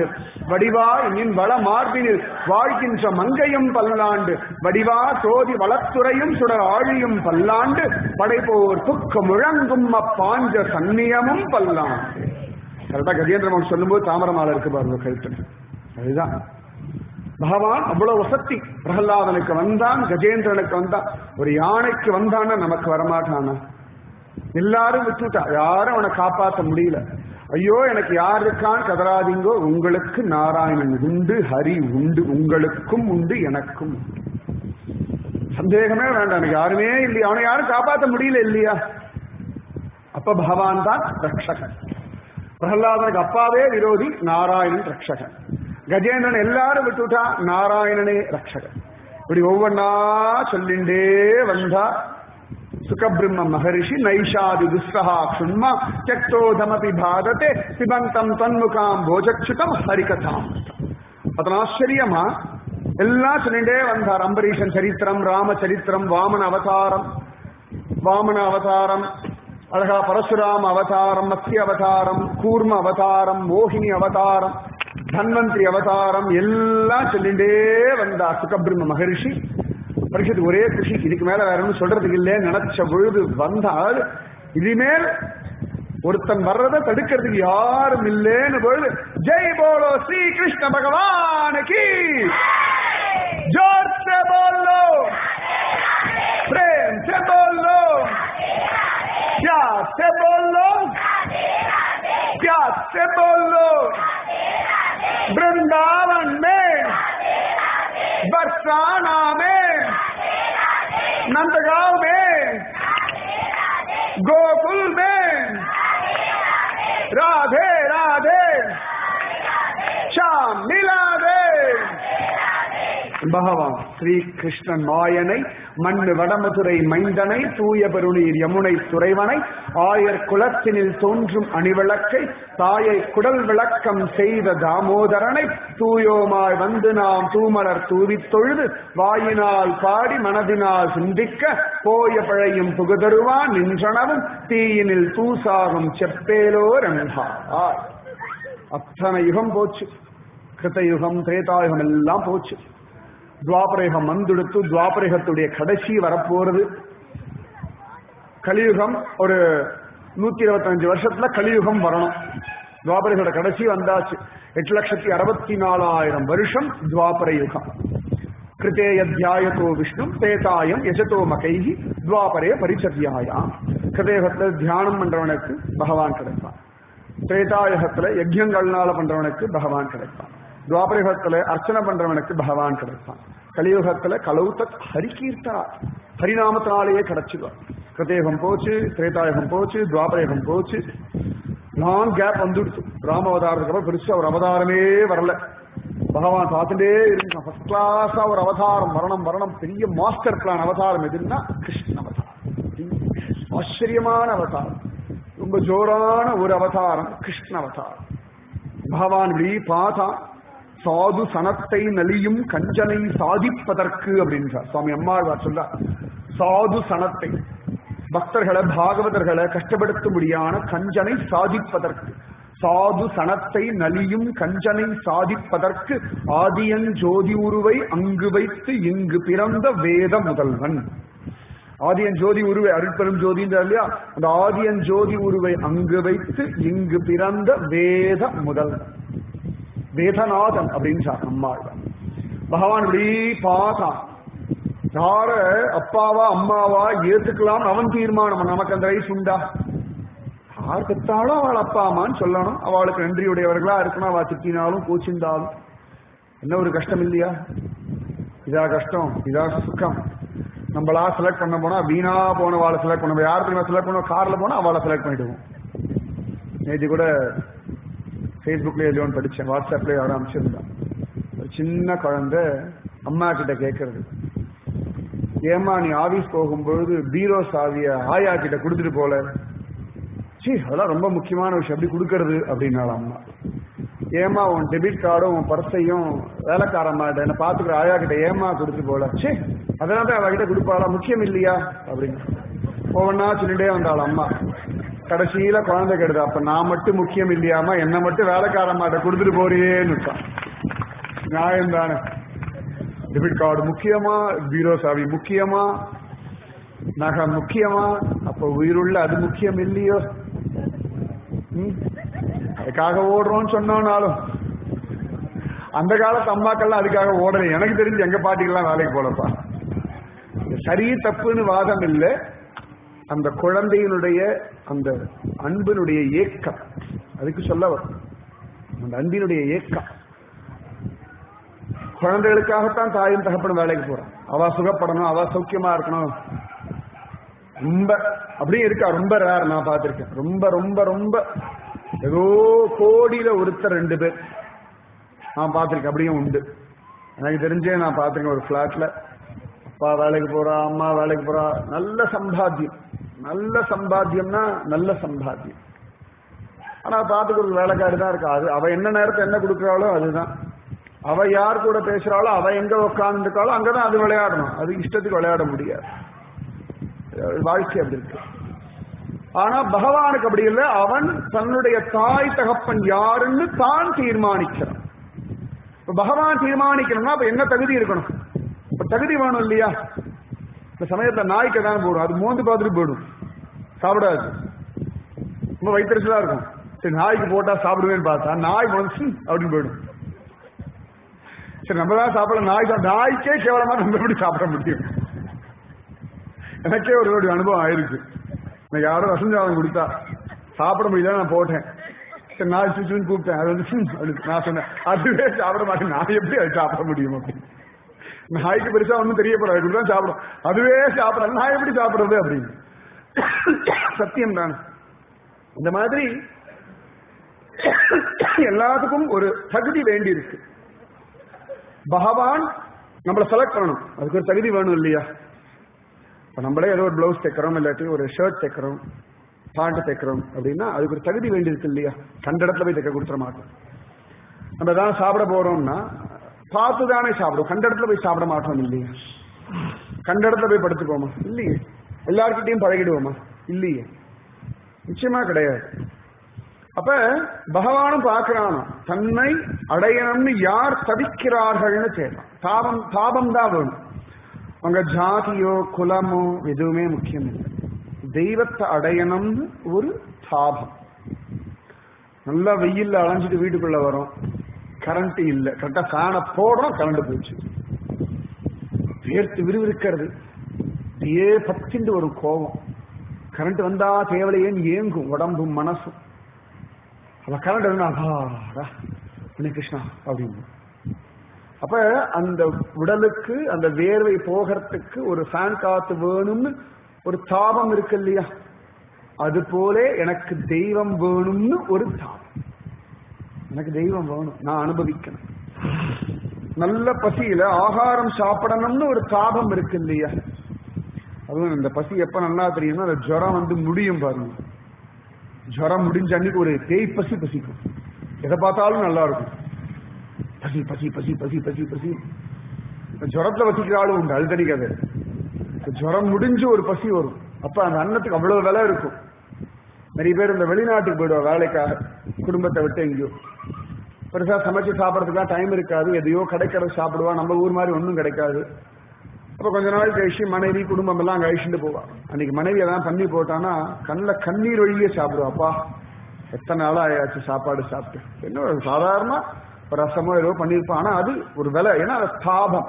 வடிவாய் நின் வள மார்பினில் வாழ்கின்ற மங்கையும் பல்லாண்டு வடிவா சோதி வளத்துறையும் சுடர் ஆழியும் பல்லாண்டு படைப்போர் துக்க முழங்கும் அப்பாஞ்ச சந்நியமும் பல்லாண்டு கரெக்டா கஜேந்திர மகன் சொல்லும்போது தாமரமாலை இருக்கு பாருங்க கழுத்துல அதுதான் பகவான் அவ்வளவு வசத்தி பிரகலாதனுக்கு வந்தான் கஜேந்திரனுக்கு வந்தான் ஒரு யானைக்கு வந்தான்னா நமக்கு வரமாட்டானா எல்லாரும் விட்டுட்டா யாரும் அவனை காப்பாற்ற முடியல ஐயோ எனக்கு யார் இருக்கான் கதராதிங்கோ உங்களுக்கு நாராயணன் உண்டு ஹரி உண்டு உங்களுக்கும் உண்டு எனக்கும் உண்டு. சந்தேகமே வேண்டாம் எனக்கு யாருமே இல்லையா அவனை யாரும் காப்பாற்ற முடியல இல்லையா அப்ப பகவான் தான் ரக்ஷகன் பிரகலாதனுக்கு அப்பாவே விரோதி நாராயணன் ரக்ஷகன் கஜேந்திரன் எல்லாரும் விட்டுட்டா நாராயணனே ரக்ஷகன் இப்படி ஒவ்வொன்னா சொல்லிண்டே வந்தா சுகபிரம்ம மகரிஷி நைஷாதி துஸ்ஸஹா க்ஷுண்மா தியக்தோதமபி பாததே பிபந்தம் தன்முகாம் போஜச்சுதம் ஹரிகதாம் அதன் ஆச்சரியமா எல்லாம் சொல்லிண்டே வந்தார் அம்பரீஷன் சரித்திரம் ராம சரித்திரம் வாமன அவதாரம் வாமன அவதாரம் அழகா பரசுராம அவதாரம் மத்திய அவதாரம் கூர்ம அவதாரம் மோகினி அவதாரம் தன்வந்திரி அவதாரம் எல்லாம் சொல்லிண்டே வந்தா சுகபிரம்ம மகரிஷி பரிஷத்து ஒரே குஷி இதுக்கு மேல வேற ஒன்றும் சொல்றதுக்கு இல்லைன்னு நினைச்ச பொழுது வந்தால் இனிமேல் ஒருத்தன் வர்றதை தடுக்கிறதுக்கு யாரும் இல்லைன்னு பொழுது ஜெய் போலோ ஸ்ரீ கிருஷ்ண பகவான் கி जोर से बोलो प्रेम से बोलो प्यार से बोलो प्यार से बोलो वृंदावन में बरसाना में नंदगांव में गोकुल में राधे राधे श्याम मिला दे பகவான் ஸ்ரீ கிருஷ்ணன் மாயனை மண்ணு வடமதுரை மைந்தனை தூய பெருநீர் யமுனை துறைவனை ஆயர் குலத்தினில் தோன்றும் அணிவிளக்கை தாயை குடல் விளக்கம் செய்த தாமோதரனை தூயோமாய் வந்து நாம் தூமலர் தூவித் தொழுது வாயினால் பாடி மனதினால் சிந்திக்க போய பழையும் புகுதருவான் நின்றனவும் தீயினில் தூசாகும் செப்பேலோர் என்றார் அத்தனை யுகம் போச்சு கிருத்தயுகம் திரேதாயுகம் எல்லாம் போச்சு துவாபரயுகம் வந்துடுத்து துவாபரயுகத்துடைய கடைசி வரப்போறது கலியுகம் ஒரு நூத்தி இருபத்தஞ்சு வருஷத்துல கலியுகம் வரணும் துவாபரயோட கடைசி வந்தாச்சு எட்டு லட்சத்தி அறுபத்தி நாலாயிரம் வருஷம் துவாபர யுகம் கிருத்தேயத்தியாயத்தோ விஷ்ணு பேதாயம் யஜதோ மகைஹி துவாபரே பரிச்சரியாயாம் கிருதயுகத்துல தியானம் பண்றவனுக்கு பகவான் கிடைப்பான் திரேதாயுகத்துல யஜ்யங்கள்னால பண்றவனுக்கு பகவான் கிடைப்பான் துவாபரயுகத்துல அர்ச்சனை பண்றவனுக்கு பகவான் கிடைப்பான் கலியுகத்துல கலௌத்த ஹரிகீர்த்தனா ஹரிநாமத்தினாலேயே கிடைச்சிடுவான் கிருதயுகம் போச்சு திரேதாயுகம் போச்சு துவாபரயுகம் போச்சு லாங் கேப் வந்துடுச்சு ராம அவதாரத்துக்கு அப்புறம் பெருசா ஒரு அவதாரமே வரல பகவான் பார்த்துட்டே இருந்தான் ஃபர்ஸ்ட் கிளாஸா ஒரு அவதாரம் மரணம் மரணம் பெரிய மாஸ்டர் பிளான் அவதாரம் எதுன்னா கிருஷ்ண அவதாரம் ஆச்சரியமான அவதாரம் ரொம்ப ஜோரான ஒரு அவதாரம் கிருஷ்ண அவதாரம் பகவான் இப்படி பார்த்தான் சாது சனத்தை நலியும் கஞ்சனை சாதிப்பதற்கு அப்படின்றார் சுவாமி அம்மாழ்வார் சொல்றார் சாது சனத்தை பக்தர்களை பாகவதர்களை கஷ்டப்படுத்தும்படியான கஞ்சனை சாதிப்பதற்கு சாது சனத்தை நலியும் கஞ்சனை சாதிப்பதற்கு ஆதியன் ஜோதி உருவை அங்கு வைத்து இங்கு பிறந்த வேத முதல்வன் ஆதியன் ஜோதி உருவை அருட்பெரும் ஜோதின்ற இல்லையா அந்த ஆதியன் ஜோதி உருவை அங்கு வைத்து இங்கு பிறந்த வேத முதல்வன் வேதநாதன் அப்படின்னு அம்மாள் பகவான் இப்படி பார்த்தான் யார அப்பாவா அம்மாவா ஏத்துக்கலாம் அவன் தீர்மானம் நமக்கு அந்த வயசு உண்டா யார் பெற்றாலும் அவள் அப்பா அம்மான்னு சொல்லணும் அவளுக்கு நன்றியுடையவர்களா இருக்கணும் அவள் திட்டினாலும் கூச்சிந்தாலும் என்ன ஒரு கஷ்டம் இல்லையா இதா கஷ்டம் இதா சுக்கம் நம்மளா செலக்ட் பண்ண போனா வீணா போன வாழை செலக்ட் பண்ண யார் தெரியுமா செலக்ட் பண்ணுவோம் கார்ல போனா அவளை செலக்ட் பண்ணிடுவோம் நேற்று கூட ஃபேஸ்புக்ல எதுவும் படிச்சேன் வாட்ஸ்அப்ல யாரும் அனுப்பிச்சிருந்தான் ஒரு சின்ன குழந்தை அம்மா கிட்ட கேட்கறது ஏமா நீ ஆபீஸ் போகும்பொழுது பீரோ சாவிய ஆயா கிட்ட கொடுத்துட்டு போல சீ அதெல்லாம் ரொம்ப முக்கியமான விஷயம் அப்படி கொடுக்கறது அப்படின்னால அம்மா ஏமா உன் டெபிட் கார்டும் உன் பர்ஸையும் வேலைக்காரம்மா என்ன பாத்துக்கிற ஆயா கிட்ட ஏமா கொடுத்துட்டு போல சே அதனால தான் அவகிட்ட கொடுப்பாளா முக்கியம் இல்லையா அப்படின்னு ஒவ்வொன்னா சொல்லிட்டே வந்தாள் அம்மா கடைசியில குழந்தை கெடுது அப்ப நான் மட்டும் முக்கியம் இல்லையாம என்ன மட்டும் வேலைக்காரன் மாட்ட கொடுத்துட்டு போறியேன்னு இருக்கான். நியாயம் தானே டெபிட் கார்டு முக்கியமா பீரோ சாவி முக்கியமா நகை முக்கியமா அப்ப உயிருள்ள அது முக்கியம் இல்லையோ ம்? அதுக்காக ஓடுறோம்னு சொன்னோம்னாலும் அந்த காலத்து அம்மாக்கள்லாம் அதுக்காக ஓடலை எனக்கு தெரிஞ்சு எங்க பாட்டிகள்லாம் வேலைக்கு போலப்பா இது சரி தப்புன்னு வாதம் இல்லை அந்த குழந்தையினுடைய அந்த அன்பினுடைய ஏக்கம் அதுக்கு சொல்ல வரும் அந்த அன்பினுடைய ஏக்கம் குழந்தைகளுக்காகத்தான் தாயும் தகப்பனும் வேலைக்கு போறான் அவ சுகப்படணும் அவ சௌக்கியமா இருக்கணும் ரொம்ப அப்படியே இருக்கா ரொம்ப ரேர் நான் பார்த்திருக்கேன் ரொம்ப ரொம்ப ரொம்ப ஏதோ கோடியில ஒருத்தர் ரெண்டு பேர் நான் பார்த்திருக்கேன் அப்படியும் உண்டு எனக்கு தெரிஞ்சே நான் பார்த்திருக்கேன் ஒரு பிளாட்ல அப்பா வேலைக்கு போறா அம்மா வேலைக்கு போறா நல்ல சம்பாத்தியம் நல்ல சம்பாத்தியம்னா நல்ல சம்பாத்தியம் ஆனா பார்த்துக்கிறது வேலைக்காரி தான் இருக்கா அது அவ என்ன நேரத்தை என்ன கொடுக்குறாளோ அதுதான் அவ யார் கூட பேசுறாளோ அவ எங்க உட்கார்ந்து இருக்காளோ அங்கதான் அது விளையாடணும் அது இஷ்டத்துக்கு விளையாட முடியாது வாழ்க்கை அப்படி இருக்கு ஆனா பகவானுக்கு அப்படி இல்லை அவன் தன்னுடைய தாய் தகப்பன் யாருன்னு தான் தீர்மானிக்கிறான் இப்ப பகவான் தீர்மானிக்கணும்னா அப்ப என்ன தகுதி இருக்கணும் இப்ப தகுதி வேணும் இல்லையா இந்த சமயத்துல நாய்க்கு தான் போடும் அது மோந்து பார்த்துட்டு போயிடும் சாப்பிடாது ரொம்ப வயிற்றுச்சலா இருக்கும் சரி நாய்க்கு போட்டா சாப்பிடுவேன்னு பார்த்தா நாய் வந்து அப்படின்னு போயிடும் சரி நம்ம தான் சாப்பிட நாய் தான் நாய்க்கே கேவலமா நம்ம எப்படி சாப்பிட முடியும் எனக்கே ஒரு ஒரு அனுபவம் ஆயிருக்கு எனக்கு யாரும் ரசஞ்சாதம் கொடுத்தா சாப்பிட முடியல நான் போட்டேன் சரி நாய் சுச்சுன்னு கூப்பிட்டேன் அது வந்து "ஹம்" அப்படின்னு நான் சொன்னேன் அதுவே சாப்பிட மாட்டேன் நான் எப்படி அது சாப்பிட முடியும் அப்படின்னு நாய்க்கு பெருசா ஒன்றும் தெரியப்படாது இப்படிதான் சாப்பிடும் அதுவே சாப்பிட நான் எப்படி சாப்பிடுறது அப்படின்னு சத்தியம் தான் இந்த மாதிரி எல்லாத்துக்கும் ஒரு தகுதி வேண்டி இருக்கு பகவான் நம்மளை செலக்ட் பண்ணணும் அதுக்கு ஒரு தகுதி வேணும் இல்லையா இப்ப நம்மளே ஏதோ ஒரு பிளவுஸ் தைக்கிறோம் இல்லாட்டி ஒரு ஷர்ட் தைக்கிறோம் பேண்ட் தைக்கிறோம் அப்படின்னா அதுக்கு ஒரு தகுதி வேண்டி இருக்கு இல்லையா கண்ட இடத்துல போய் தைக்க கொடுத்துட மாட்டோம் நம்ம ஏதாவது சாப்பிட போறோம்னா பார்த்து தானே சாப்பிடுவோம் கண்ட இடத்துல போய் சாப்பிட மாட்டோம் இல்லையா கண்ட இடத்துல போய் படுத்துக்கோமா இல்லையே எல்லார்கிட்டையும் பழகிடுவோமா இல்லையே நிச்சயமா கிடையாது அப்ப பகவானும் பார்க்கிறானா தன்னை அடையணும்னு யார் தவிக்கிறார்கள்னு தேடலாம் தாபம் தாபம் தான் வேணும் உங்க ஜாதியோ குலமோ எதுவுமே முக்கியம் இல்லை தெய்வத்தை அடையணும்னு ஒரு தாபம் நல்லா வெயில்ல அலைஞ்சிட்டு வீட்டுக்குள்ள வரும் கரண்ட் இல்ல கரெக்டா ஃபேனை போடுறோம் கரண்ட் போச்சு வேர்த்து விறுவிறுக்கிறது அப்படியே பத்திண்டு ஒரு கோபம் கரண்ட் வந்தா தேவலையேன்னு ஏங்கும் உடம்பும் மனசும் அவ கரண்ட் இருந்தா அப்பாடா உன்னை கிருஷ்ணா அப்படின்னு அப்ப அந்த உடலுக்கு அந்த வேர்வை போகிறதுக்கு ஒரு ஃபேன் காத்து வேணும்னு ஒரு தாபம் இருக்கு இல்லையா அது போல எனக்கு தெய்வம் வேணும்னு ஒரு தாபம் எனக்கு தெய்வம் வேணும் நான் அனுபவிக்கணும் நல்ல பசியில ஆகாரம் சாப்பிடணும்னு ஒரு தாபம் இருக்கு இல்லையா அதுவும் இந்த பசி எப்ப நல்லா தெரியும்னா அந்த ஜுரம் வந்து முடியும் பாருங்க ஜுரம் முடிஞ்ச அன்னைக்கு ஒரு தேய் பசி பசிக்கும் எதை பார்த்தாலும் நல்லா இருக்கும் பசி பசி பசி பசி பசி பசி இந்த ஜுரத்துல வசிக்கிற ஆளும் உண்டு அது தெரியாது இந்த ஜுரம் முடிஞ்சு ஒரு பசி வரும் அப்ப அந்த அன்னத்துக்கு அவ்வளவு விலை இருக்கும் நிறைய பேர் இந்த வெளிநாட்டுக்கு போயிடுவா வேலைக்காக குடும்பத்தை விட்டு எங்கேயோ பெருசா சமைச்சு சாப்பிடறதுக்குலாம் டைம் இருக்காது எதையோ கிடைக்கிறது சாப்பிடுவா நம்ம ஊர் மாதிரி ஒன்றும் கிடைக்காது அப்ப கொஞ்ச நாள் கழிச்சு மனைவி குடும்பம் எல்லாம் அங்க அழிச்சுட்டு போவா அன்னைக்கு மனைவி எல்லாம் பண்ணி போட்டானா கண்ணில் கண்ணீர் வழியே சாப்பிடுவாப்பா எத்தனை நாளா ஆயாச்சு சாப்பாடு சாப்பிட்டு என்ன ஒரு சாதாரண ஒரு ரசமோ ஏதோ பண்ணியிருப்பான் ஆனா அது ஒரு விலை ஏன்னா அது தாபம்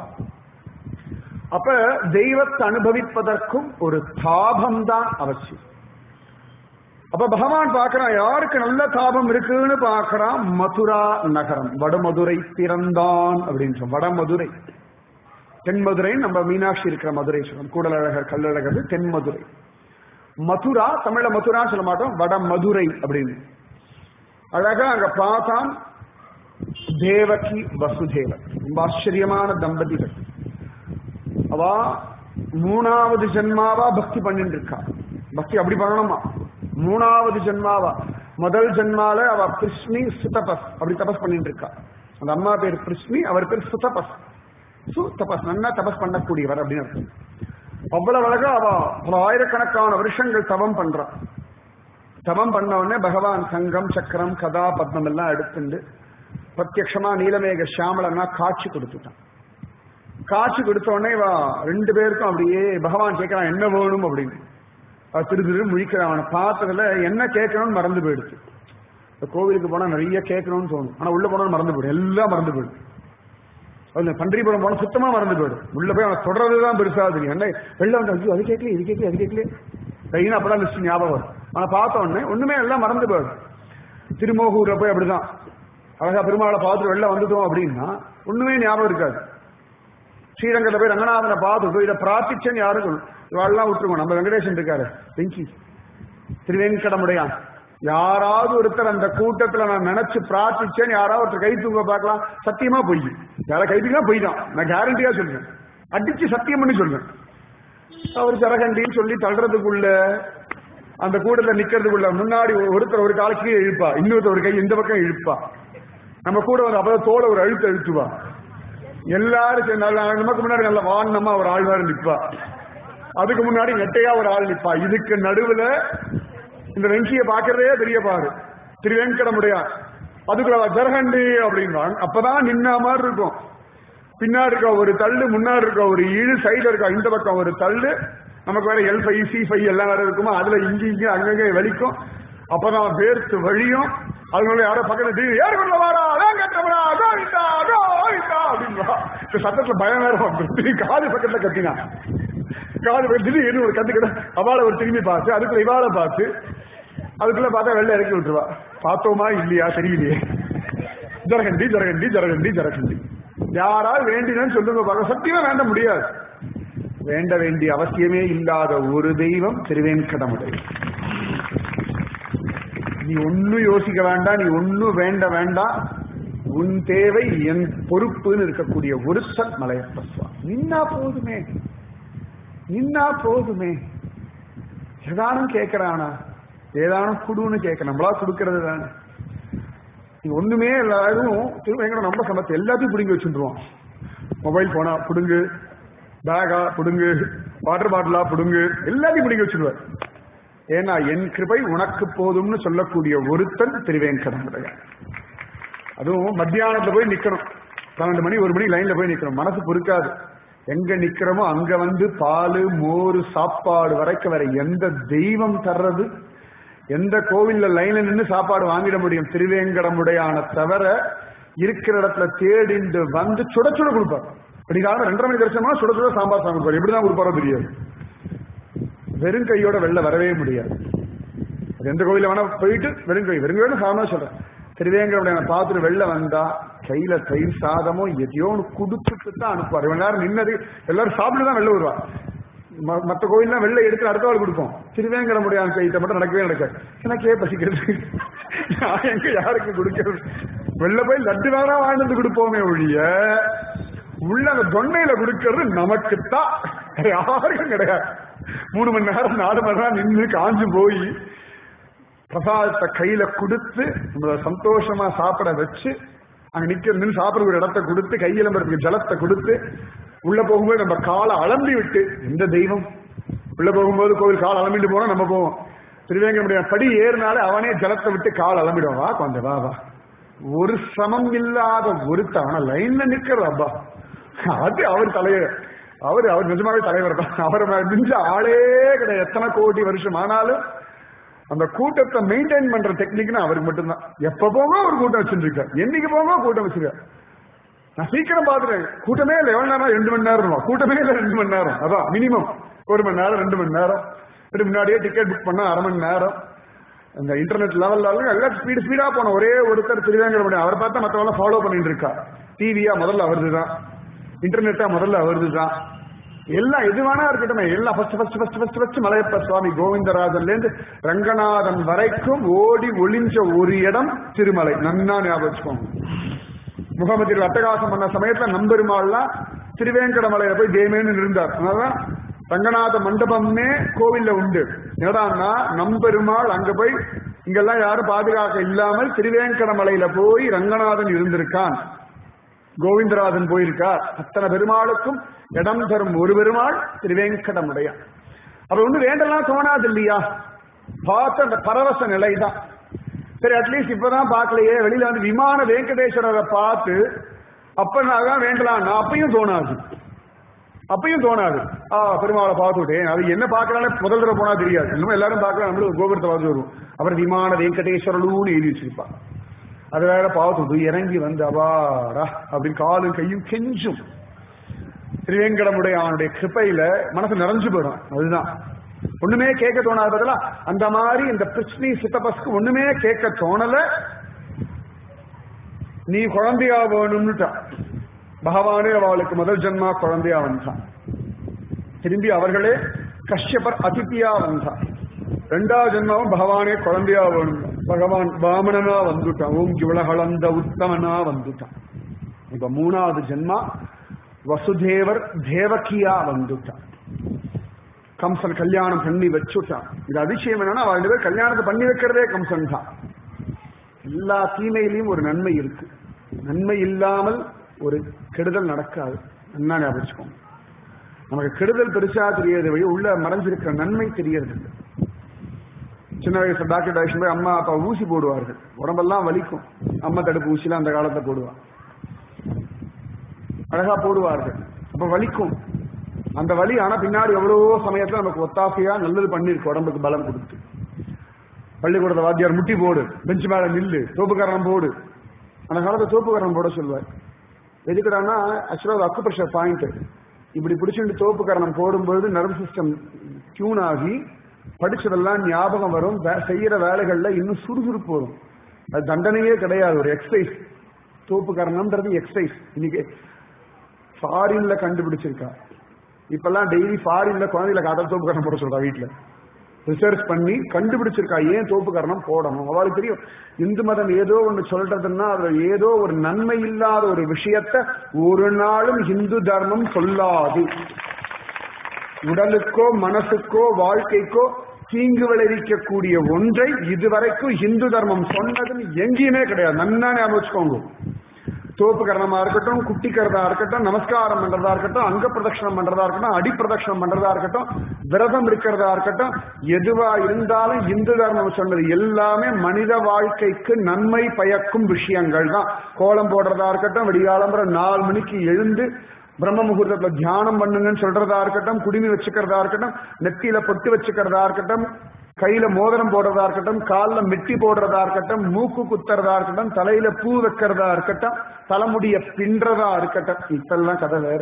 அப்ப தெய்வத்தை அனுபவிப்பதற்கும் ஒரு தாபம் தான் அவசியம் அப்ப பகவான் பார்க்கறான் யாருக்கு நல்ல தாபம் இருக்குன்னு பார்க்கறான் மதுரா நகரம் வடமதுரை பிறந்தான் அப்படின்னு சொல்ல வடமதுரை தென்மதுரை நம்ம மீனாட்சி இருக்கிற மதுரை சொல்லுவோம் கூடலழகர் கல்லழகர் தென்மதுரை மதுரா தமிழ்ல மதுரா சொல்ல மாட்டோம் வட மதுரை அப்படின்னு அழகா அங்க பார்த்தான் தேவகி வசுதேவர் ரொம்ப ஆச்சரியமான தம்பதிகள் அவ மூணாவது ஜென்மாவா பக்தி பண்ணிட்டு இருக்கா பக்தி அப்படி பண்ணணுமா மூணாவது ஜென்மாவா முதல் ஜென்மால அவ கிருஷ்ணி சுதபஸ் அப்படி தபஸ் பண்ணிட்டு இருக்கா அந்த அம்மா பேர் கிருஷ்ணி அவர் பேர் சுதபஸ் சு தபஸ் நன்னா தபஸ் பண்ணக்கூடியவர் அப்படின்னு அர்த்தம் அவ்வளவு அழகா அவ பல ஆயிரக்கணக்கான வருஷங்கள் தவம் பண்றா தவம் பண்ண உடனே பகவான் சங்கம் சக்கரம் கதா பத்மம் எல்லாம் எடுத்துண்டு பிரத்யக்ஷமா நீலமேக சியாமலன்னா காட்சி கொடுத்துட்டான் காட்சி கொடுத்த உடனே இவ ரெண்டு பேருக்கும் அப்படியே பகவான் கேட்கறான் என்ன வேணும் அப்படின்னு அவ திரு திரு முழிக்கிறான் அவனை பார்த்ததுல என்ன கேட்கணும்னு மறந்து போயிடுச்சு இந்த கோவிலுக்கு போனா நிறைய கேட்கணும்னு தோணும் ஆனா உள்ள போனா மறந்து போயிடும் எல்லாம் மறந்து போயிடும் அதுல பன்றிபுரம் போனா சுத்தமா மறந்து போயிடும் உள்ள போய் அவன் தொடர்றதுதான் பெருசா தெரியும் என்ன வெளில வந்து ஐயோ அது கேட்கல இது கேட்கல அது கேட்கல கையினா அப்பதான் லிஸ்ட் ஞாபகம் வரும் ஆனா பார்த்த உடனே ஒண்ணுமே எல்லாம் மறந்து போயிடும் திருமோகூர்ல போய் அப்படிதான் அழகா பெருமாளை பார்த்துட்டு வெளில வந்துட்டோம் அப்படின்னா ஒண்ணுமே ஞாபகம் இருக்காது ஸ்ரீரங்கத்துல போய் ரங்கநாதனை பார்த்துட்டு இதை பிரார்த்திச்சேன்னு யாரும் சொல்லணும் இவாள்லாம் விட்டுருவோம் நம்ம வெங்கடேசன் இருக்காரு வெங்கி திருவேங்கடமுடையான் யாராவது ஒருத்தர் அந்த கூட்டத்துல நான் நினைச்சு பிரார்த்திச்சேன்னு யாராவது ஒருத்தர் கை தூங்க பார்க்கலாம் சத்தியமா பொய் யார கை தூக்கினா பொய் தான் நான் கேரண்டியா சொல்றேன் அடிச்சு சத்தியம் பண்ணி சொல்றேன் அவர் ஜரகண்டின்னு சொல்லி தள்ளுறதுக்குள்ள அந்த கூட்டத்துல நிக்கிறதுக்குள்ள முன்னாடி ஒருத்தர் ஒரு கால கீழே இழுப்பா இன்னொருத்தர் ஒரு கை இந்த பக்கம் இழுப்பா நம்ம கூட வந்து அப்பதான் தோலை ஒரு அழுத்து அழுத்துவா எல்லாரும் சேர்ந்து நல்ல- நமக்கு முன்னாடி நல்ல வானமா ஒரு ஆள் வேற நிப்பா அதுக்கு முன்னாடி நெட்டையா ஒரு ஆள் நிப்பா இதுக்கு நடுவுல இந்த வெங்கிய பாக்குறதே பெரிய பாரு திருவேங்கடமுடையா அதுக்குள்ள அவ ஜரகண்டி அப்படின்வாங்க அப்பதான் நின்ன மாதிரி இருக்கும் பின்னாடி இருக்க ஒரு தள்ளு முன்னாடி இருக்க ஒரு இழு சைடுல இருக்க இந்த பக்கம் ஒரு தள்ளு நமக்கு வேற எல் ஃபைவ் சி ஃபைவ் எல்லாம் வேற இருக்குமா அதுல இங்க இங்க அங்கங்க வலிக்கும் அப்பதான் வேர்த்து வழியும் அதனால யாரோ பக்கத்துல திடீர்னு ஏறு கொள்ள வாடா அதான் கட்டுறா கோவிந்தா கோவிந்தா அப்படின்வா இந்த சத்தத்துல பயம் வேற வந்துரும் திடீர்னு காது பக்கத்துல கத்தினா காது பக்கத்துல திடீர்னு ஒரு கத்து கிட்ட அவளை ஒரு திரும்பி பார்த்து அதுக்குள்ள இவாளை பார்த்து அதுக்குள்ள பார்த்தா வெள்ளை இறக்கி விட்டுருவா பார்த்தோமா இல்லையா தெரியலையே ஜரகண்டி ஜரகண்டி ஜரகண்டி ஜரகண்டி யாராவது வேண்டினு சொல்லுங்க பார்க்க சத்தியமா வேண்ட முடியாது வேண்ட வேண்டிய அவசியமே இல்லாத ஒரு தெய்வம் திருவேங்கடமுடை நீ ஒன்னும் யோசிக்க வேண்டாம் நீ ஒன்னும் வேண்ட வேண்டாம் உன் தேவை என் பொறுப்புன்னு இருக்கக்கூடிய ஒருத்தன் மலையப்ப சுவாமி நின்னா போதுமே நின்னா போதுமே ஏதானும் கேட்கறானா ஏதானும் குடுன்னு கேட்க நம்மளா கொடுக்கறது தானே நீ ஒண்ணுமே எல்லாரும் திருவேங்கடம் நம்ம சமத்து எல்லாத்தையும் பிடுங்கி வச்சுருவோம் மொபைல் போனா புடுங்கு பேகா புடுங்கு வாட்டர் பாட்டிலா புடுங்கு எல்லாத்தையும் பிடிங்கி வச்சிருவார் ஏன்னா என் கிருபை உனக்கு போதும்னு சொல்லக்கூடிய ஒருத்தன் திருவேங்கடம் அதுவும் மத்தியானத்துல போய் நிக்கணும் பன்னெண்டு மணி ஒரு மணி லைன்ல போய் நிக்கணும் மனசு பொறுக்காது எங்க நிக்கிறோமோ அங்க வந்து பால் மோர் சாப்பாடு வரைக்கும் வர எந்த தெய்வம் தர்றது எந்த கோவில்ல லைன்ல நின்று சாப்பாடு வாங்கிட முடியும் திருவேங்கடமுடையான தவிர இருக்கிற இடத்துல தேடிண்டு வந்து சுட சுட கொடுப்பார் இப்படிக்காக ரெண்டரை மணி தரிசனமா சுட சுட சாம்பார் சாமி கொடுப்பார் எப்படிதான் கொடுப்பாரோ தெரியாது வெறும் கையோட வெளில வரவே முடியாது அது எந்த கோவில வேணா போயிட்டு வெறும் கை வெறும் கையோட சாமி சொல்றேன் திருவேங்கடமுடையான பார்த்துட்டு வெளில வந்தா கையில தயிர் சாதமும் எதையோ ஒன்று கொடுத்துட்டு தான் அனுப்புவார் இவன் நேரம் நின்னது எல்லாரும் சாப்பிட்டு தான் வெளில வருவா ம- மத்த கோயில்லாம் வெளில எடுத்து அடுத்த ஆள் கொடுப்போம் திருவேங்கடமுடையான் கையிட்ட மட்டும் நடக்கவே நடக்காது எனக்கே பசிக்கிறது நான் எங்க யாருக்கு கொடுக்கிறது வெளில போய் லட்டு வேணா வாங்கிட்டு வந்து கொடுப்போமே ஒழிய உள்ள அந்த தொண்டையில கொடுக்கிறது நமக்குத்தான் வேற யாருக்கும் கிடையாது மூணு மணி நேரம் நாலு மணி நேரம் நின்று காஞ்சு போய் பிரசாதத்தை கையில கொடுத்து நம்மள சந்தோஷமா சாப்பிட வச்சு அங்க நிக்க நின்று சாப்பிடுற ஒரு இடத்த கொடுத்து கையில மரத்துக்கு ஜலத்தை கொடுத்து உள்ள போகும்போது நம்ம காலை அலம்பி விட்டு எந்த தெய்வம் உள்ள போகும்போது கோவில் கால் அலம்பிட்டு போனா நம்ம போவோம் திருவேங்கமுடைய படி ஏறினாலே அவனே ஜலத்தை விட்டு கால் அலம்பிடுவான் வா கொஞ்சம் வா வா ஒரு சமம் இல்லாத ஒருத்த ஆனா லைன்ல நிக்கிறது அப்பா அது அவர் தலைவர் அவர் அவர் நிஜமாவே தலைவர் தான் அவரை மிஞ்ச ஆளே கிடையாது எத்தனை கோடி வருஷம் ஆனாலும் அந்த கூட்டத்தை மெயின்டைன் பண்ற டெக்னிக்னா அவருக்கு மட்டும்தான் எப்ப போங்க ஒரு கூட்டம் வச்சுருக்காரு என்னைக்கு போங்க கூட்டம் வச்சிருக்காரு நான் சீக்கிரம் பாத்துட்டேன் கூட்டமே இல்லை எவ்வளவு நேரம் ரெண்டு மணி நேரம் கூட்டமே இல்லை ரெண்டு மணி நேரம் அதான் மினிமம் ஒரு மணி நேரம் ரெண்டு மணி நேரம் இதுக்கு முன்னாடியே டிக்கெட் புக் பண்ணா அரை மணி நேரம் இந்த இன்டர்நெட் லெவல்ல எல்லாம் ஸ்பீடு ஸ்பீடா போன ஒரே ஒருத்தர் திருவேங்கட அவர் பார்த்தா மத்தவங்க ஃபாலோ பண்ணிட்டு இருக்கா டிவியா முதல்ல அவருது தான் இன்டர்நெட்டா முதல்ல அவருது தான் எல்லாம் எது வேணா இருக்கட்டுமே எல்லாம் first first first first first Malayappa Swami கோவிந்தராஜன்ல இருந்து ரங்கநாதன் வரைக்கும் ஓடி ஒளிஞ்ச ஒரு இடம் திருமலை நன்னா ஞாபகம் வச்சுக்கோங்க முகமதியில் அட்டகாசம் பண்ண சமயத்துல நம்பெருமாள்லாம் திருவேங்கடமலையில போய் தேமேன்னு இருந்தார் அதனாலதான் ரங்கநாத மண்டபம்னே கோவில்ல உண்டு ஏடான்னா நம்பெருமாள் அங்க போய் இங்கெல்லாம் யாரும் பாதுகாக்க இல்லாமல் திருவேங்கடமலையில போய் ரங்கநாதன் இருந்திருக்கான் கோவிந்தராஜன் போயிருக்கார் அத்தனை பெருமாளுக்கும் இடம் தரும் ஒரு பெருமாள் திருவேங்கடமுடையான் அப்ப ஒண்ணு வேண்டலாம் தோணாது இல்லையா பார்த்த அந்த பரவச நிலை தான் சரி அட்லீஸ்ட் இப்பதான் பார்க்கலையே வெளியில வந்து விமான வெங்கடேஸ்வரரை பார்த்து அப்ப நான் தான் வேண்டலாம் அப்பயும் தோணாது அப்பயும் தோணாது ஆ பெருமாளை பார்த்துட்டேன் அது என்ன பார்க்கறானே முதல் தடவை போனா தெரியாது இன்னும் எல்லாரும் பார்க்கலாம் நம்மளும் கோபுரத்தை பார்த்து வருவோம் அப்புறம் விமான வெங்கடேஸ்வரலூன்னு எழுதி வச்சிருப்பா அது வேற பார்த்துட்டு இறங்கி வந்து அபாடா அப்படின்னு காலும் கையும் கெஞ்சும் திருவேங்கடமுடைய அவனுடைய கிருப்பையில மனசு நிறைஞ்சு போயிடும் அதுதான் ஒண்ணுமே கேட்க தோணாத பதிலா அந்த மாதிரி இந்த பிருஷ்ணி சித்தபஸ்க்கு ஒண்ணுமே கேட்க தோணல நீ குழந்தையா வேணும்னுட்டான் பகவானே அவளுக்கு முதல் ஜென்மா குழந்தையா வந்தான் திரும்பி அவர்களே கஷ்யபர் அதித்தியா வந்தான் ரெண்டாவது ஜென்மாவும் பகவானே குழந்தையா வேணும் பகவான் வாமனனா வந்துட்டான் ஓம் உலகளந்த உத்தமனா வந்துட்டான் இப்ப மூணாவது ஜென்மா வசுதேவர் தேவகியா வந்துட்டான் கம்சன் கல்யாணம் பண்ணி வச்சுட்டான் இது அதிசயம் என்னன்னா அவள் ரெண்டு பேர் கல்யாணத்தை பண்ணி வைக்கிறதே கம்சன் தான் எல்லா தீமையிலையும் ஒரு நன்மை இருக்கு நன்மை இல்லாமல் ஒரு கெடுதல் நடக்காது என்ன ஞாபகம் நமக்கு கெடுதல் பெருசா தெரியறது வழி உள்ள மறைஞ்சிருக்கிற நன்மை தெரியறது இல்லை சின்ன வயசுல டாக்டர் டாக்டர் போய் அம்மா அப்பா ஊசி போடுவார்கள் உடம்பெல்லாம் வலிக்கும் அம்மா தடுப்பு ஊசிலாம் அந்த காலத்துல போடுவான் அழகா போடுவார்கள் அப்ப வலிக்கும் அந்த வலி ஆனா பின்னாடி எவ்வளவோ சமயத்துல நமக்கு ஒத்தாசையா நல்லது பண்ணிருக்கு உடம்புக்கு பலம் கொடுத்து பள்ளிக்கூடத்தை வாத்தியார் முட்டி போடு பெஞ்ச் மேல நில்லு தோப்புக்காரன் போடு அந்த காலத்துல தோப்புக்காரன் போட சொல்லுவார் எதுக்குடான்னா ஆக்சுவலா அக்கு பிரஷர் பாயிண்ட் இப்படி பிடிச்சிட்டு தோப்புக்காரணம் போடும்போது நர்வ் சிஸ்டம் டியூன் ஆகி படிச்சதெல்லாம் ஞாபகம் வரும் வே- செய்யற வேலைகள்ல இன்னும் சுறுசுறுப்பு வரும் அது தண்டனையே கிடையாது ஒரு எக்ஸசைஸ் தோப்புக்காரணம்ன்றது எக்ஸசைஸ் இன்னைக்கு ஃபாரின்ல கண்டுபிடிச்சிருக்கா இப்பெல்லாம் டெய்லி ஃபாரின்ல குழந்தைகளை காதல் தோப்புக்காரணம் போட சொல்றா வீட்டுல ரிசர்ச் பண்ணி கண்டுபிடிச்சிருக்கா ஏன் தோப்புக்காரணம் போடணும் அவளுக்கு தெரியும் இந்து மதம் ஏதோ ஒண்ணு சொல்றதுன்னா அதுல ஏதோ ஒரு நன்மை இல்லாத ஒரு விஷயத்த ஒரு நாளும் இந்து தர்மம் சொல்லாது உடலுக்கோ மனசுக்கோ வாழ்க்கைக்கோ தீங்கு விளைவிக்கக்கூடிய ஒன்றை இதுவரைக்கும் இந்து தர்மம் சொன்னதுன்னு எங்கேயுமே கிடையாது நன்னா ஞாபகம் வச்சுக்கோங்க தோப்பு கரணமா இருக்கட்டும் குட்டி கரதா இருக்கட்டும் நமஸ்காரம் பண்றதா இருக்கட்டும் அங்க பிரதட்சணம் பண்றதா இருக்கட்டும் அடி பிரதட்சணம் பண்றதா இருக்கட்டும் விரதம் இருக்கிறதா இருக்கட்டும் எதுவா இருந்தாலும் இந்து தர்மம் சொன்னது எல்லாமே மனித வாழ்க்கைக்கு நன்மை பயக்கும் விஷயங்கள் தான் கோலம் போடுறதா இருக்கட்டும் விடிகாலம்பரம் நாலு மணிக்கு எழுந்து பிரம்ம முகூர்த்தத்துல தியானம் பண்ணுங்கன்னு சொல்றதா இருக்கட்டும் குடிமி வச்சுக்கிறதா இருக்கட்டும் நெத்தியில பொட்டு வச்சுக்கிறதா இருக்கட்டும் கையில மோதிரம் போடுறதா இருக்கட்டும் கால்ல மெட்டி போடுறதா இருக்கட்டும் மூக்கு குத்துறதா இருக்கட்டும் தலையில பூ வைக்கிறதா இருக்கட்டும் தலைமுடிய பின்றதா இருக்கட்டும் இப்பெல்லாம் கதை வேற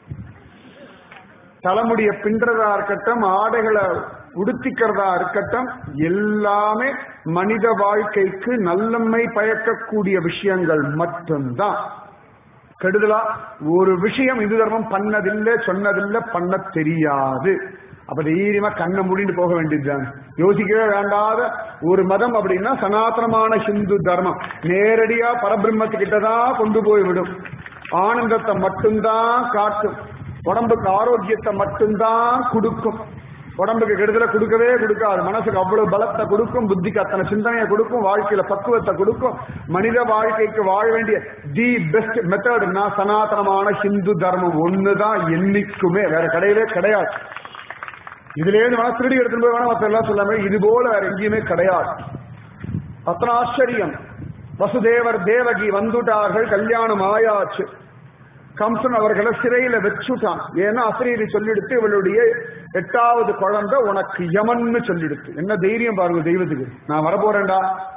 தலைமுடிய பின்றதா இருக்கட்டும் ஆடைகளை உடுத்திக்கிறதா இருக்கட்டும் எல்லாமே மனித வாழ்க்கைக்கு நல்லம்மை பயக்கக்கூடிய விஷயங்கள் மட்டும்தான் கெடுதலா ஒரு விஷயம் இந்து தர்மம் பண்ணதில்லை சொன்னதில்லை பண்ண தெரியாது அப்ப தைரியமா கண்ணை மூடிட்டு போக வேண்டியதுதான் யோசிக்கவே வேண்டாத ஒரு மதம் அப்படின்னா சனாதனமான ஹிந்து தர்மம் நேரடியா பரபிரம்மத்துக்கிட்ட தான் கொண்டு போய் விடும் ஆனந்தத்தை மட்டும்தான் காட்டும் உடம்புக்கு ஆரோக்கியத்தை மட்டும்தான் கொடுக்கும் உடம்புக்கு கெடுதலை கொடுக்கவே கொடுக்காது மனசுக்கு அவ்வளவு பலத்தை கொடுக்கும் புத்திக்கு அத்தனை சிந்தனையை கொடுக்கும் வாழ்க்கையில பக்குவத்தை கொடுக்கும் மனித வாழ்க்கைக்கு வாழ வேண்டிய தி பெஸ்ட் மெத்தட்னா சனாதனமான ஹிந்து தர்மம் ஒண்ணுதான் என்னைக்குமே வேற கிடையவே கிடையாது இதுல இருந்து வேணா திருடி எடுத்துட்டு போய் வேணா மத்த எல்லாம் சொல்லாம இது போல வேற எங்கேயுமே கிடையாது அத்தனை ஆச்சரியம் வசுதேவர் தேவகி வந்துட்டார்கள் கல்யாணம் ஆயாச்சு கம்சன் அவர்களை சிறையில வச்சுட்டான் ஏன்னா அசரீரி சொல்லிடுத்து இவளுடைய எட்டாவது குழந்தை உனக்கு யமன்னு சொல்லிடுத்து என்ன தைரியம் பாருங்க தெய்வத்துக்கு நான் வரப்போறேன்டா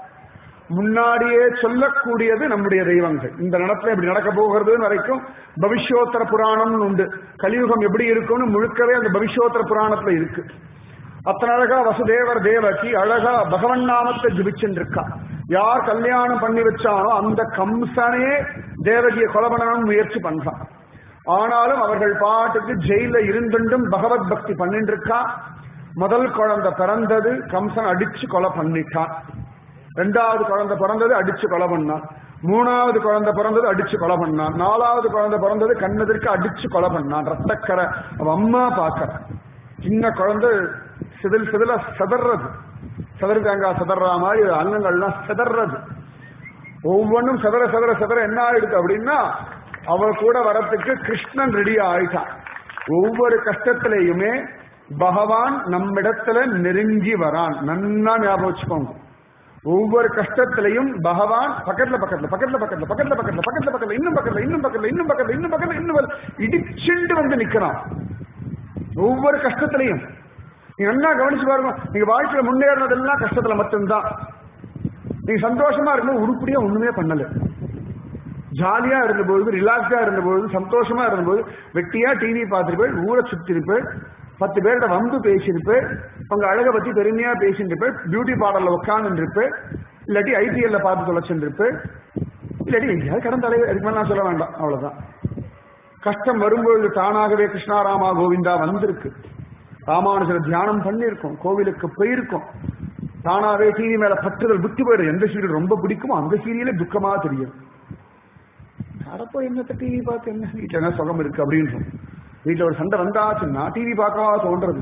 முன்னாடியே சொல்லக்கூடியது நம்முடைய தெய்வங்கள் இந்த நடத்துல இப்படி நடக்க போகிறது வரைக்கும் பவிஷ்யோத்தர புராணம்னு உண்டு கலியுகம் எப்படி இருக்கும்னு முழுக்கவே அந்த பவிஷ்யோத்தர புராணத்துல இருக்கு அத்தனை அழகா வசுதேவர் தேவகி அழகா பகவன் நாமத்தை ஜபிச்சுட்டு இருக்கா யார் கல்யாணம் பண்ணி வச்சானோ அந்த கம்சனே தேவகியை கொலை பண்ணணும்னு முயற்சி பண்றான் ஆனாலும் அவர்கள் பாட்டுக்கு ஜெயில இருந்துட்டும் பகவத் பக்தி பண்ணிட்டு இருக்கா முதல் குழந்தை பிறந்தது கம்சன் அடிச்சு கொலை பண்ணிட்டான் ரெண்டாவது குழந்தை பிறந்தது அடிச்சு கொலை பண்ணான் மூணாவது குழந்தை பிறந்தது அடிச்சு கொலை பண்ணான் நாலாவது குழந்தை பிறந்தது கண்ணதிற்கு அடிச்சு கொலை பண்ணான் ரத்தக்கரை அவ அம்மா பார்க்கற சின்ன குழந்தை சிதில் சிதில செதறது செதறு தேங்காய் செதற மாதிரி அங்கங்கள்லாம் செதறது ஒவ்வொன்றும் செதற செதற செதற என்ன ஆயிடுது அப்படின்னா அவ கூட வரத்துக்கு கிருஷ்ணன் ரெடி ஆயிட்டான் ஒவ்வொரு கஷ்டத்திலேயுமே பகவான் நம்மிடத்துல நெருங்கி வரான் நன்னா ஞாபகம் வச்சுக்கோங்க ஒவ்வொரு கஷ்டத்திலையும் பகவான் பக்கத்துல பக்கத்துல பக்கத்துல பக்கத்துல பக்கத்துல பக்கத்துல பக்கத்துல பக்கத்துல இன்னும் பக்கத்துல இன்னும் பக்கத்துல இன்னும் பக்கத்துல இன்னும் பக்கத்துல இன்னும் பக்கத்துல, இடிச்சுண்டு வந்து நிக்கிறான் ஒவ்வொரு கஷ்டத்திலையும் நீங்க நல்லா கவனிச்சு பாருங்க நீங்க வாழ்க்கையில முன்னேறினதெல்லாம் கஷ்டத்துல மட்டும்தான் நீங்க சந்தோஷமா இருக்கணும் உருப்படியா ஒண்ணுமே பண்ணல ஜாலியா இருந்தபோது ரிலாக்ஸா இருந்தபோது சந்தோஷமா இருந்தபோது வெட்டியா டிவி பார்த்துருப்பேன் ஊரை சுத்திருப்பேன் பத்து பேர்கிட்ட வந்து பேசியிருப்பேன் உங்க அழகை பத்தி பெருமையா பேசிட்டு இருப்பேன் பியூட்டி பார்லர்ல உட்கார்ந்து இருப்பேன் இல்லாட்டி ஐபிஎல்ல பார்த்து தொலைச்சிருப்பேன் இல்லாட்டி எங்கேயாவது கடன் தலைவர் அதுக்கு மேல நான் சொல்ல வேண்டாம் அவ்வளவுதான் கஷ்டம் வரும்பொழுது தானாகவே கிருஷ்ணாராமா கோவிந்தா வந்திருக்கு ராமானுஜர் தியானம் பண்ணியிருக்கோம் கோவிலுக்கு போயிருக்கோம் தானாவே டிவி மேல பற்றுதல் விட்டு போயிடும் எந்த சீரியல் ரொம்ப பிடிக்குமோ அந்த சீரியலே துக்கமா தெரியும் அடப்போ என்னத்த டிவி பார்த்து என்ன வீட்டுல என்ன சுகம் இருக்கு அப்படின்றோம் வீட்டுல ஒரு சண்டை வந்தாச்சுன்னா டிவி பார்க்கவா தோன்றது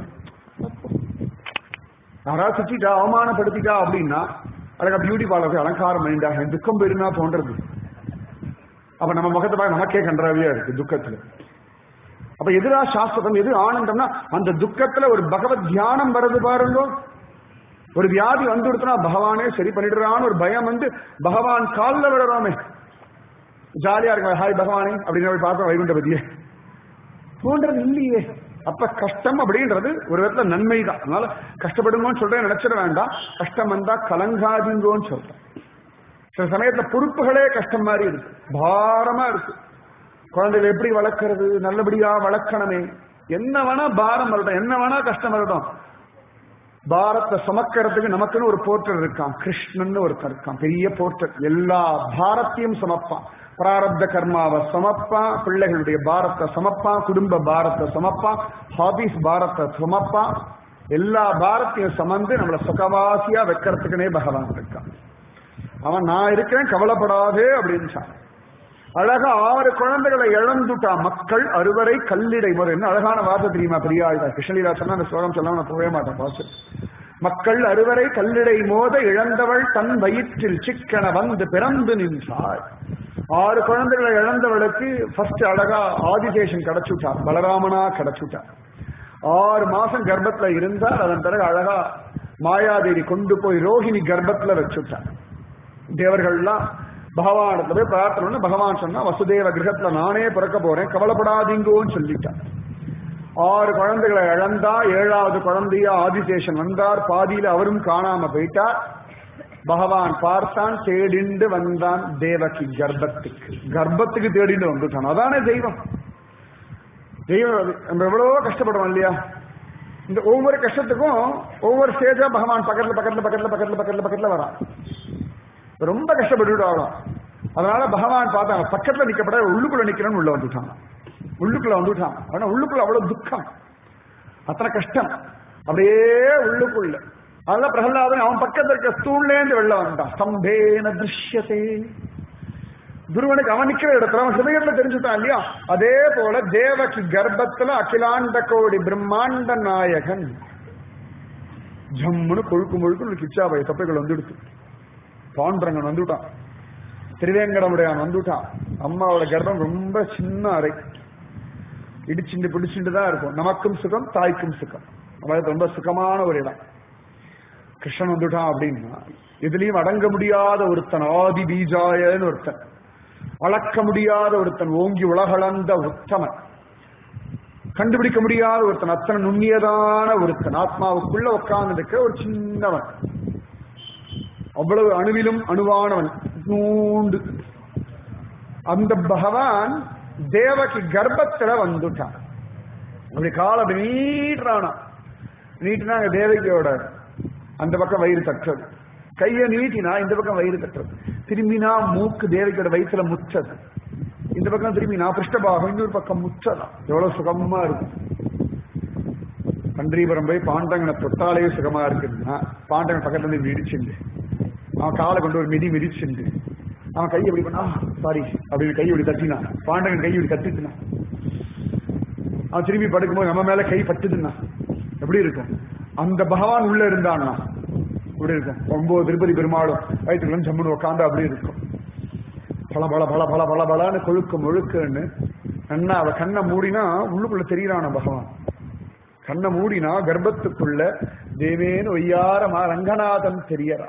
யாராவது சுத்திட்டா அவமானப்படுத்திட்டா அப்படின்னா அழகா பியூட்டி பார்லர் போய் அலங்காரம் பண்ணிட்டா எனக்கு துக்கம் பெருனா தோன்றது அப்ப நம்ம முகத்தை பார்க்க நமக்கே கன்றாவியா இருக்கு துக்கத்துல அப்ப எதிரா சாஸ்திரம் எது ஆனந்தம்னா அந்த துக்கத்துல ஒரு பகவத் தியானம் வருது பாருங்க ஒரு வியாதி வந்துடுத்துனா பகவானே சரி பண்ணிடுறான்னு ஒரு பயம் வந்து பகவான் காலில் விடுறாமே ஜாலியா இருக்க ஹாய் பகவானே அப்படின்னு போய் பார்த்தோம் வைகுண்டபதியே போன்றது இல்லையே அப்ப கஷ்டம் அப்படின்றது ஒரு விதத்துல நன்மை தான் அதனால கஷ்டப்படுங்கன்னு சொல்றேன் நினைச்சிட வேண்டாம் கஷ்டம் வந்தா கலங்காதீங்கன்னு சொல்றேன் சில சமயத்துல பொறுப்புகளே கஷ்டம் மாதிரி இருக்கு பாரமா இருக்கு குழந்தைகளை எப்படி வளர்க்கறது நல்லபடியா வளர்க்கணுமே என்ன வேணா பாரம் வரட்டும் என்ன வேணா கஷ்டம் வரட்டும் பாரத்தை சுமக்கிறதுக்கு நமக்குன்னு ஒரு போர்ட்டர் இருக்கான் கிருஷ்ணன் ஒருத்தர் இருக்கான் பெரிய போர்ட்டர் எல்லா பாரத்தையும் சுமப்பான் பிராரப்த கர்மாவை சமப்பான் பிள்ளைகளுடைய பாரத்தை சமப்பான் குடும்ப பாரத்தை சமப்பான் ஹாபீஸ் பாரத்தை சுமப்பான் எல்லா பாரத்தையும் சமந்து நம்மளை சுகவாசியா வைக்கிறதுக்குனே பகவான் இருக்கான் அவன் நான் இருக்கேன் கவலைப்படாதே அப்படின்னு அழகா ஆறு குழந்தைகளை இழந்துட்டா மக்கள் அறுவரை கல்லிடை முறை என்ன அழகான வார்த்தை தெரியுமா பெரியாழ்தா கிருஷ்ணலீலா சொன்னா அந்த ஸ்லோகம் சொல்லாம நான் போகவே மாட்டேன் பாசு மக்கள் அறுவரை கல்லிடை மோத இழந்தவள் தன் வயிற்றில் சிக்கன வந்து பிறந்து நின்றாள் ஆறு குழந்தைகளை இழந்தவளுக்கு ஃபர்ஸ்ட் அழகா ஆதிசேஷன் கிடைச்சுட்டா பலராமனா கிடைச்சுட்டா ஆறு மாசம் கர்ப்பத்துல இருந்தால் அதன் பிறகு அழகா மாயாதேவி கொண்டு போய் ரோஹிணி கர்ப்பத்துல வச்சுட்டா தேவர்கள்லாம் பகவானிடத்துல போய் பிரார்த்தனை பண்ணி பகவான் சொன்னா வசுதேவ கிரகத்துல நானே பிறக்க போறேன் கவலைப்படாதீங்கோன்னு சொல்லிட்டான் ஆறு குழந்தைகளை இழந்தா ஏழாவது குழந்தைய ஆதிசேஷன் வந்தார் பாதியில அவரும் காணாம போயிட்டார் பகவான் பார்த்தான் தேடிண்டு வந்தான் தேவகி கர்ப்பத்துக்கு கர்ப்பத்துக்கு தேடிண்டு வந்துட்டான் அதானே தெய்வம் தெய்வம் அது. நம்ம எவ்வளவோ கஷ்டப்படுறோம் இல்லையா இந்த ஒவ்வொரு கஷ்டத்துக்கும் ஒவ்வொரு ஸ்டேஜா பகவான் பக்கத்துல பக்கத்துல பக்கத்துல பக்கத்துல பக்கத்துல பக்கத்துல வரான் ரொம்ப கஷ்டப்பட்டு ஆகலாம் அதனால பகவான் பார்த்தாங்க பக்கத்துல நிக்கப்பட உள்ளுக்குள்ள நிக்கிறேன்னு உள்ள வந்துட்டான் உள்ளுக்குள்ள வந்துட்டான் ஆனா உள்ளுக்குள்ள அவ்வளவு துக்கம் அத்தனை கஷ்டம் அப்படியே உள்ளுக்குள்ள அதெல்லாம் பிரகலாதன் அவன் பக்கத்துல இருக்க ஸ்தூள்லேருந்து வெளில வந்துட்டான் ஸ்தம்பேன திருஷ்யத்தே துருவனுக்கு அவன் நிக்கிற இடத்துல அவன் ஹிருதயத்துல தெரிஞ்சுட்டான் இல்லையா அதே போல தேவகி கர்ப்பத்துல அகிலாண்ட கோடி பிரம்மாண்ட நாயகன் ஜம்முன்னு கொழுக்கு முழுக்கு கிச்சாபாய் தொப்பைகள் வந்துடுச்சு பாண்டரங்கன் வந்துட்டான் திருவேங்கடமுடையான் வந்துட்டான் அம்மாவோட கர்ப்பம் ரொம்ப சின்ன அறை இடிச்சுண்டு பிடிச்சுட்டு தான் இருக்கும் நமக்கும் சுகம் தாய்க்கும் சுகம் அதாவது ரொம்ப சுகமான ஒரு இடம் கிருஷ்ணன் வந்துட்டான் அப்படின்னா இதுலயும் அடங்க முடியாத ஒருத்தன் ஆதி பீஜாயன்னு ஒருத்தன் அளக்க முடியாத ஒருத்தன் ஓங்கி உலகளந்த உத்தமன் கண்டுபிடிக்க முடியாத ஒருத்தன் அத்தனை நுண்ணியதான ஒருத்தன் ஆத்மாவுக்குள்ள உட்கார்ந்து இருக்கிற ஒரு சின்னவன் அவ்வளவு அணுவிலும் அணுவானவன் நூண்டு அந்த பகவான் தேவகி கர்ப்பத்துல வந்துட்டான் அப்படி கால அப்படி நீட்டுறானா நீட்டினா அங்க தேவகியோட அந்த பக்கம் வயிறு தட்டுறது கையை நீட்டினா இந்த பக்கம் வயிறு தட்டுறது திரும்பினா மூக்கு தேவகியோட வயிற்றுல முச்சது இந்த பக்கம் திரும்பினா பிருஷ்டபாகம் இன்னொரு பக்கம் முச்சதான் எவ்வளவு சுகமா இருக்கும் பன்றிபுரம் போய் பாண்டங்கனை தொட்டாலே சுகமா இருக்குதுன்னா பாண்டங்கன் பக்கத்துல இருந்து மிதிச்சுண்டு அவன் காலை கொண்டு ஒரு மிதி மிதிச்சுண்டு அவன் கை எப்படி பண்ணா சாரி அப்படின்னு கை இப்படி தட்டினான் பாண்டகன் கை இப்படி தட்டிட்டுனான் அவன் திரும்பி படுக்கும்போது நம்ம மேல கை பட்டுதுன்னா எப்படி இருக்கும் அந்த பகவான் உள்ள இருந்தான்னா இப்படி இருக்கும் ஒன்பது திருப்பதி பெருமாளும் வயிற்றுக்குள்ள ஜம்முன்னு உட்காந்து அப்படி இருக்கும் பல பல பல பல பல பலன்னு கொழுக்கு முழுக்குன்னு நன்னா அவ கண்ணை மூடினா உள்ளுக்குள்ள தெரியறான பகவான் கண்ணை மூடினா கர்ப்பத்துக்குள்ள தேவேன் ஒய்யாரமா ரங்கநாதன் தெரியறா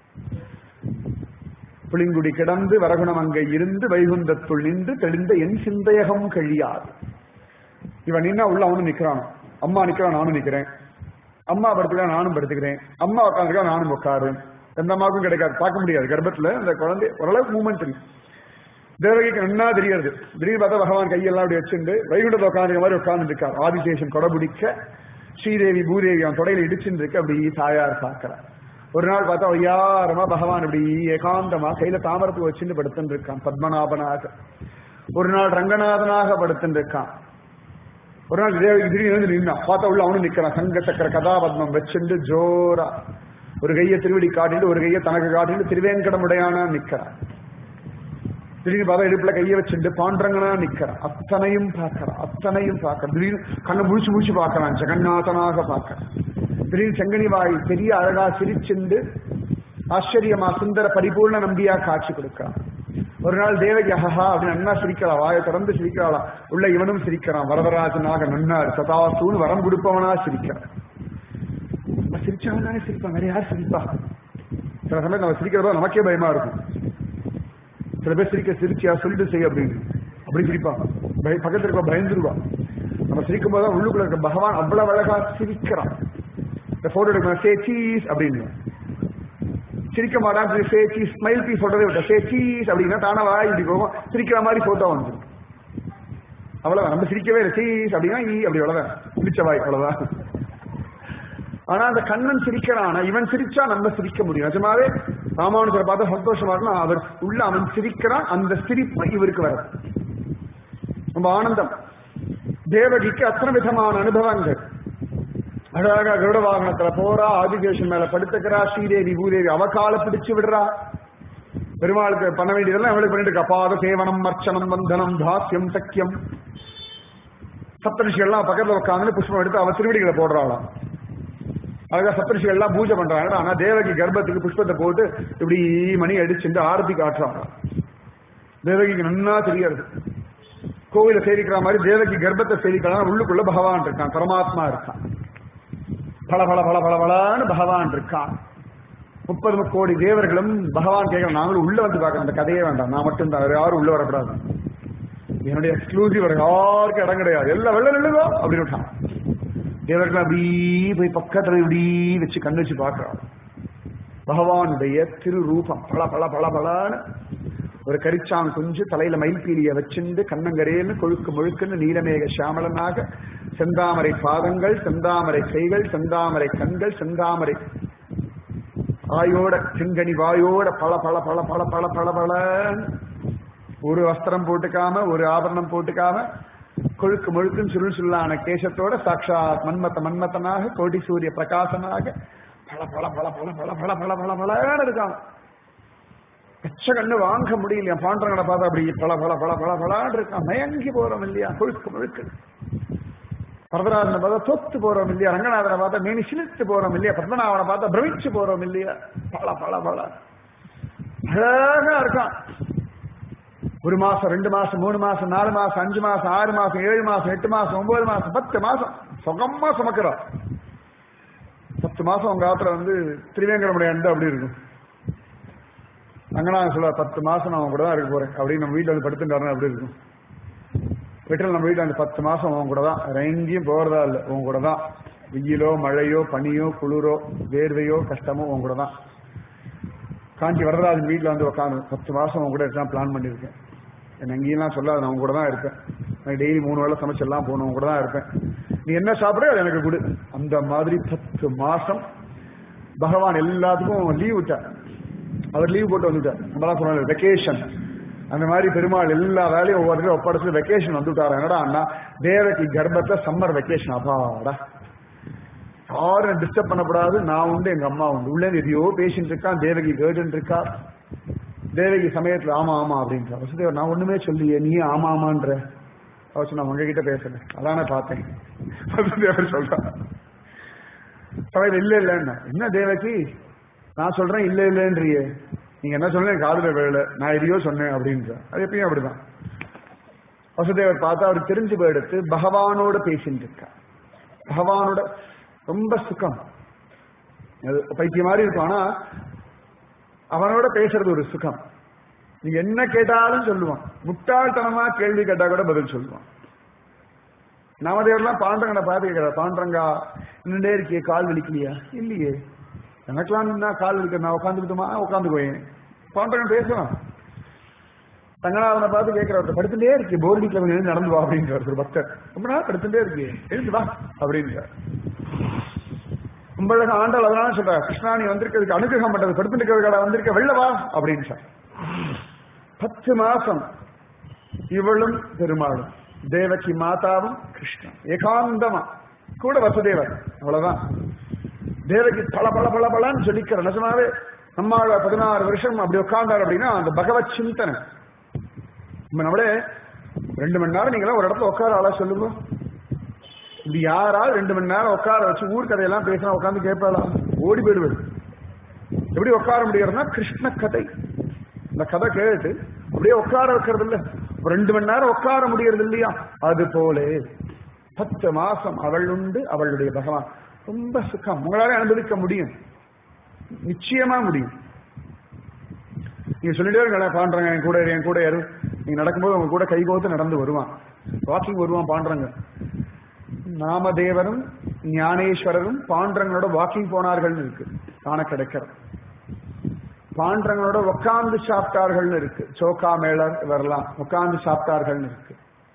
புளிங்குடி கிடந்து வரகுணம் அங்கே இருந்து வைகுந்தத்துள் நின்று தெளிந்த என் சிந்தையகம் கழியாது இவன் நின்னா உள்ள அவனும் நிக்கிறான் அம்மா நிக்கிறான் நானும் நிக்கிறேன் அம்மா படுத்துக்கிறா நானும் படுத்துக்கிறேன் அம்மா உட்காந்துருக்கா நானும் உட்காரு எந்த அம்மாவுக்கும் கிடைக்காது பார்க்க முடியாது கர்ப்பத்துல அந்த குழந்தை ஓரளவுக்கு மூமெண்ட் தெரியும் தேவகிக்கு நன்னா தெரியாது திடீர்னு பார்த்தா பகவான் கையெல்லாம் அப்படி வச்சுட்டு வைகுண்டத்தில் உட்காந்துருக்க மாதிரி உட்கார்ந்து இருக்கார் ஆதிசேஷன் கொடபிடிக்க ஸ்ரீதேவி பூதேவி அவன் தொடையில இடிச்சுட்டு இருக்கு அப்படி தாயார் பார்க்கிறார் ஒரு நாள் பார்த்தா ஒய்யாரமா பகவான் இப்படி ஏகாந்தமா கையில தாமரத்து வச்சுட்டு படுத்துட்டு இருக்கான் பத்மநாபனாக ஒரு நாள் ரங்கநாதனாக படுத்துட்டு இருக்கான் ஒரு நாள் தேவகி திடீர்னு வந்து நின்னான் பார்த்தா உள்ள அவனும் நிக்கிறான் சங்க சக்கர கதாபத்மம் வச்சுட்டு ஜோரா ஒரு கையை திருவடி காட்டிட்டு ஒரு கையை தனக்கு காட்டிட்டு திருவேங்கடமுடையானா நிக்கிறான் திடீர்னு பார்த்தா இடுப்புல கையை வச்சுட்டு பாண்டரங்கனா நிக்கிறான் அத்தனையும் பார்க்கறான் அத்தனையும் பார்க்கறான் திடீர்னு கண்ணை முழிச்சு முழிச்சு பார்க்கறான் ஜெகநாதனாக பார்க்கறான் திடீர்னு செங்கனி வாய் பெரிய அழகா சிரிச்சுண்டு ஆச்சரியமா சுந்தர பரிபூர்ண நம்பியா காட்சி கொடுக்கிறான் ஒரு நாள் தேவகி அஹஹா அப்படின்னு அண்ணா சிரிக்கிறா வாயை திறந்து சிரிக்கிறாளா உள்ள இவனும் சிரிக்கிறான் வரதராஜனாக நன்னார் சதாசூன்னு வரம் கொடுப்பவனா சிரிக்கிறான் நம்ம சிரிச்சவன் தானே சிரிப்பான் வேற யார் சிரிப்பா சில சமயம் நம்ம சிரிக்கிறதோ நமக்கே பயமா இருக்கும் சில பேர் சிரிக்க சிரிச்சியா சொல்லிட்டு செய்ய அப்படின்னு அப்படி சிரிப்பான் பய பக்கத்துல இருக்க பயந்துருவா நம்ம சிரிக்கும் போது தான் உள்ளுக்குள்ள இருக்க பகவான் அவ்வளவு அழகா சிரிக்கிறான் இந்த போட்டோ எடுக்கணும் சே சீஸ் அப்படின்னு சிரிக்க மாட்டான் சே சீஸ் ஸ்மைல் பீஸ் சொல்றதே விட்ட சே சீஸ் அப்படின்னா தானே வாய் இப்படி போகும் சிரிக்கிற மாதிரி போட்டோ வந்து அவ்வளவுதான் நம்ம சிரிக்கவே இல்லை சீஸ் அப்படின்னா ஈ அப்படி அவ்வளவுதான் சிரிச்ச வாய் அவ்வளவுதான் ஆனா அந்த கண்ணன் சிரிக்கிறான் இவன் சிரிச்சா நம்ம சிரிக்க முடியும் நிஜமாவே ராமானுஜரை பார்த்தா சந்தோஷமா இருக்கணும் அவர் உள்ள அவன் சிரிக்கிறான் அந்த சிரிப்பு இவருக்கு வர ரொம்ப ஆனந்தம் தேவகிக்கு அத்தனை விதமான அனுபவங்கள் அழகா கருட வாகனத்துல போறா ஆதிகேஷன் மேல படுத்துக்கிறா ஸ்ரீதேவி பூதேவி அவ காலை பிடிச்சு விடுறா பெருமாளுக்கு பண்ண வேண்டியதெல்லாம் அவளுக்கு பண்ணிட்டு இருக்கா பாத சேவனம் அர்ச்சனம் வந்தனம் தாஸ்யம் சக்கியம் சப்தரிஷி எல்லாம் பக்கத்துல உட்காந்து புஷ்பம் எடுத்து அவ திருவடிகளை போடுறாளாம் அழகா சப்தரிஷி எல்லாம் பூஜை பண்றாங்க ஆனா தேவகி கர்ப்பத்துக்கு புஷ்பத்தை போட்டு இப்படி மணி அடிச்சுட்டு ஆரத்தி காட்டுறாங்க தேவகிக்கு நன்னா தெரியாது கோவில சேவிக்கிற மாதிரி தேவகி கர்ப்பத்தை சேவிக்கலாம் உள்ளுக்குள்ள பகவான் இருக்கான் பரமாத்மா இருக்கான் பல பல பல பல பலன்னு பகவான் இருக்கான் முப்பது கோடி தேவர்களும் பகவான் கேட்கணும் நாங்களும் உள்ள வந்து பார்க்கணும் அந்த கதையே வேண்டாம் நான் மட்டும் தான் வேற யாரும் உள்ள வரக்கூடாது என்னுடைய எக்ஸ்க்ளூசிவ் வேற யாருக்கும் இடம் கிடையாது எல்லாம் வெள்ள நில்லுதோ அப்படின்னு விட்டான் தேவர்கள் அப்படி போய் பக்கத்துல இப்படி வச்சு கண்ணு வச்சு பார்க்கிறான் பகவானுடைய திரு ரூபம் பல பல பல பலன்னு ஒரு கரிச்சான் குஞ்சு தலையில மயில்பீலிய வச்சிருந்து கண்ணங்கரேன்னு கொழுக்கு முழுக்குன்னு நீலமேக சாமலனாக செந்தாமரை பாதங்கள் செந்தாமரை கைகள் செந்தாமரை கண்கள் செந்தாமரை வாயோட செங்கனி வாயோட பல பல பல பல பல பல பல ஒரு வஸ்திரம் போட்டுக்காம ஒரு ஆபரணம் போட்டுக்காம கொழுக்கு முழுக்குன்னு சுருள் சுருளான கேசத்தோட சாட்சாத் மன்மத்த மன்மத்தனாக கோடி சூரிய பிரகாசனாக பல பல பல பல பல பல பல பல பல இருக்கான் பச்சை கண்ணு வாங்க முடியலையா பாண்டவங்களை பார்த்தா அப்படி பல பல பல பல பலான்னு இருக்கான் மயங்கி போறோம் இல்லையா கொழுக்கு முழுக்கு பரதராஜனை பார்த்தா தொத்து போறோம் இல்லையா ரங்கநாதனை பார்த்தா மேனி சிலித்து போறோம் இல்லையா பத்மநாபனை பார்த்தா பிரமிச்சு போறோம் இல்லையா பல பல பல அழகா இருக்கான் ஒரு மாசம் ரெண்டு மாசம் மூணு மாசம் நாலு மாசம் அஞ்சு மாசம் ஆறு மாசம் ஏழு மாசம் எட்டு மாசம் ஒன்பது மாசம் பத்து மாசம் சுகமா சுமக்கிறான் பத்து மாசம் உங்க ஆத்துல வந்து திருவேங்கடமுடைய அண்டு அப்படி இருக்கும் அங்கனா சொல்ல பத்து மாசம் நான் கூட தான் இருக்க போறேன் அப்படின்னு நம்ம வீட்டுல வந்து படுத்துட்டாருன்னா அப்படி இருக்கும் வெற்றில் நம்ம வீட்டுல அந்த பத்து மாசம் உன் கூட தான் வேற எங்கேயும் போறதா இல்லை உன் கூட தான் வெயிலோ மழையோ பனியோ குளிரோ வேர்வையோ கஷ்டமோ உன் கூட தான் காஞ்சி வரதராஜன் வீட்டில் வந்து உட்காந்து பத்து மாசம் உன் கூட இருக்கலாம் பிளான் பண்ணியிருக்கேன் என்ன எங்கேயெல்லாம் சொல்லாது நான் உன் கூட தான் இருப்பேன் நான் டெய்லி மூணு வேளை சமைச்செல்லாம் போகணும் உன் கூட தான் இருப்பேன் நீ என்ன சாப்பிட்ற அது எனக்கு கொடு அந்த மாதிரி பத்து மாசம் பகவான் எல்லாத்துக்கும் லீவ் விட்டார் அவர் லீவ் போட்டு வந்துட்டார் நம்மளாம் சொன்னாங்க வெக்கேஷன் அந்த மாதிரி பெருமாள் எல்லா வேலையும் ஒவ்வொருத்தரும் ஒப்படைச்சு வெக்கேஷன் வந்துட்டார் என்னடா அண்ணா தேவகி கர்ப்பத்தை சம்மர் வெக்கேஷன் அப்பாடா யாரும் டிஸ்டர்ப் பண்ணக்கூடாது நான் உண்டு எங்க அம்மா உண்டு உள்ள எதையோ பேசிட்டு இருக்கான் தேவகி கேர்டன் இருக்கா தேவகி சமயத்துல ஆமா ஆமா அப்படின்றா வசுதேவர் நான் ஒண்ணுமே சொல்லியே நீ ஆமா ஆமான்ற அவச்சு நான் உங்ககிட்ட பேசுறேன் அதானே பார்த்தேன் வசுதேவர் சொல்றான் சமயத்தில் இல்ல இல்லைன்னா என்ன தேவகி நான் சொல்றேன் இல்ல இல்லைன்றியே நீங்க என்ன சொன்னீங்க காதுல வேலை நான் எதையோ சொன்னேன் அப்படின்ற அது எப்பயும் அப்படிதான் வசுதேவர் பார்த்தா அவர் தெரிஞ்சு போய் எடுத்து பகவானோட பேசிட்டு இருக்கா பகவானோட ரொம்ப சுகம் அது பைத்திய மாதிரி இருக்கும் ஆனா அவனோட பேசுறது ஒரு சுகம் நீ என்ன கேட்டாலும் சொல்லுவான் முட்டாள்தனமா கேள்வி கேட்டா கூட பதில் சொல்லுவான் நாமதேவர்லாம் பாண்டங்கனை பார்த்து கேட்கிற பாண்டங்கா நின்றே இருக்கியே கால் வலிக்கலையா இல்லையே எனக்கெல்லாம் நின்னா கால் வலிக்க நான் உட்காந்துக்கிட்டுமா உட்காந்துக்குவேன் பாண்டகன் பேசுவான் தங்கநாதனை பார்த்து கேட்கிறவர் படுத்துட்டே இருக்கே போர் வீட்டில் கொஞ்சம் எழுந்து நடந்து வா அப்படின்றார் ஒரு பக்தர் ரொம்ப நாள் படுத்துட்டே இருக்கே எழுந்து வா அப்படின்றார் உங்களது ஆண்டாள் அதனால சொல்ற கிருஷ்ணா நீ வந்திருக்கிறதுக்கு அனுகிரகம் பண்றது படுத்துட்டு இருக்கிறதுக்காக வந்திருக்க வெளில வா அப்படின்னு சார் பத்து மாசம் இவளும் பெருமாளும் தேவகி மாதாவும் கிருஷ்ணன் ஏகாந்தமா கூட வசுதேவர் அவ்வளவுதான் தேவகி பல பல பல பலன்னு சொல்லிக்கிற நிஜமாவே நம்மாழ பதினாறு வருஷம் அப்படி உட்கார்ந்தார் அப்படின்னா அந்த பகவத் சிந்தனை நம்ம நம்மளே ரெண்டு மணி நேரம் நீங்களாம் ஒரு இடத்துல உட்கார ஆளா சொல்லுங்க இப்படி யாராவது ரெண்டு மணி நேரம் உட்கார வச்சு ஊர் கதையெல்லாம் பேசினா உட்காந்து கேட்பாளா ஓடி போயிடுவது எப்படி உட்கார முடியறதுனா கிருஷ்ண கதை இந்த கதை கேட்டு அப்படியே உட்கார வைக்கிறது இல்ல ஒரு ரெண்டு மணி நேரம் உட்கார முடியறது இல்லையா அது போல பத்து மாசம் அவள் உண்டு அவளுடைய பகவான் ரொம்ப சுகம் உங்களால அனுபவிக்க முடியும் நிச்சயமா முடியும் நீங்க சொல்லிட்டே இருங்களேன் பாண்டுறாங்க என் கூட இரு, என் கூட யாரு நீங்க நடக்கும்போது உங்க கூட கை கோத்து நடந்து வருவான் வாக்கிங் வருவான் பாண்டுறாங்க நாமதேவரும் ஞானேஸ்வரரும் பாண்டரங்களோட வாக்கிங் போனார்கள்னு இருக்கு காண கிடைக்கிறது பாண்டரங்களோட உட்கார்ந்து சாப்பிட்டார்கள்னு இருக்கு சோக்கா மேளர் இவரெல்லாம் உட்கார்ந்து சாப்பிட்டார்கள்னு இருக்கு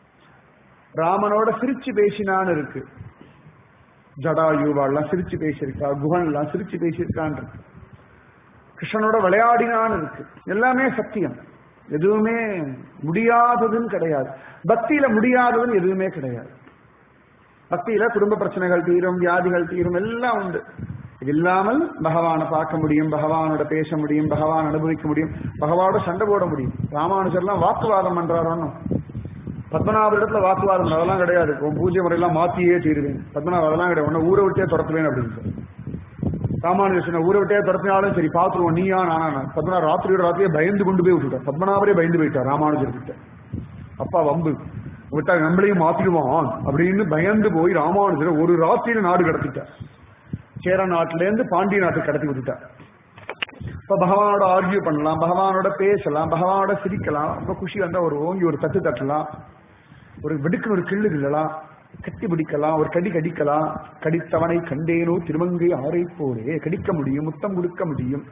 ராமனோட சிரிச்சு பேசினான்னு இருக்கு ஜடாயுவாள்லாம் சிரிச்சு பேசியிருக்கா குஹன்லாம் சிரிச்சு பேசியிருக்கான் இருக்கு கிருஷ்ணனோட விளையாடினான்னு இருக்கு எல்லாமே சத்தியம் எதுவுமே முடியாததுன்னு கிடையாது பக்தியில முடியாததுன்னு எதுவுமே கிடையாது பக்தியில குடும்ப பிரச்சனைகள் தீரும் வியாதிகள் தீரும் எல்லாம் உண்டு இது இல்லாமல் பகவானை பார்க்க முடியும் பகவானோட பேச முடியும் பகவான் அனுபவிக்க முடியும் பகவானோட சண்டை போட முடியும் ராமானுஜர்லாம் வாக்குவாதம் பண்றாரோன்னு பத்மநாப இடத்துல வாக்குவாதம் பண்ண, அதெல்லாம் கிடையாது உன் பூஜை முறையெல்லாம் மாத்தியே தீருவேன் பத்மநாப அதெல்லாம் கிடையாது உன்னை ஊரை விட்டே துரத்துவேன் அப்படின்னு சொல்லி ராமானுஜர் சொன்ன ஊரை விட்டே துரத்தினாலும் சரி பார்த்துருவோம் நீயா நானா நான். பத்மநாப ராத்திரியோட ராத்திரியே பயந்து கொண்டு போய் விட்டுட்டார் பத்மநாபரே பயந்து போயிட்டார் ராமானுஜர் கிட்ட அப்பா வம்பு விட்டா நம்மளையும் மாத்திடுவான் அப்படின்னு பயந்து போய் ராமானுஜரை ஒரு ராத்திரியில நாடு கடத்திட்டார் சேர நாட்டுல இருந்து பாண்டிய நாட்டுக்கு கடத்தி விட்டுட்டார் இப்ப பகவானோட ஆர்கியூ பண்ணலாம் பகவானோட பேசலாம் பகவானோட சிரிக்கலாம் ரொம்ப குஷி வந்தா ஒரு ஓங்கி ஒரு தட்டு தட்டலாம் ஒரு வெடுக்குன்னு ஒரு கிள்ளு கிள்ளலாம் கட்டி பிடிக்கலாம் ஒரு கடி கடிக்கலாம் கடித்தவனை கண்டேனோ திருமங்கை ஆரை போலே கடிக்க முடியும் முத்தம் கொடுக்க முடியும்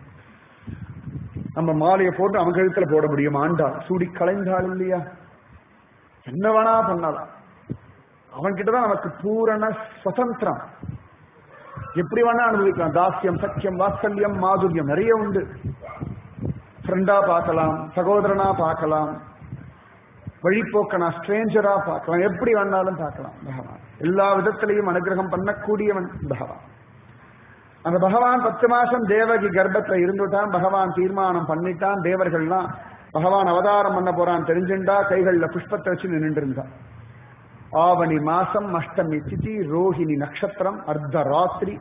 நம்ம மாலையை போட்டு அவன் கழுத்துல போட முடியும் ஆண்டா சூடி கலைந்தாள் இல்லையா என்ன வேணா பண்ணலாம் அவன்கிட்டதான் நமக்கு பூரண சுதந்திரம் எப்படி வேணா அனுபவிக்கலாம் தாஸ்யம் சக்கியம் வாத்சல்யம் மாதுரியம் நிறைய உண்டு ஃப்ரெண்டா பார்க்கலாம் சகோதரனா பார்க்கலாம் வழிபோக்கனா ஸ்ட்ரேஞ்சரா பார்க்கலாம் எப்படி வேணாலும் பார்க்கலாம் பகவான் எல்லா விதத்திலையும் அனுகிரகம் பண்ணக்கூடியவன் பகவான் அந்த பகவான் பத்து மாசம் தேவகி கர்ப்பத்துல இருந்துட்டான் பகவான் தீர்மானம் பண்ணிட்டான் தேவர்கள்லாம் பகவான் அவதாரம் பண்ண போறான் தெரிஞ்சுண்டா கைகள்ல புஷ்பத்தை வச்சு நின்று இருந்தான் ஆவணி மாசம் அஷ்டமி திதி ரோஹிணி நட்சத்திரம் அர்த்த ராத்திரி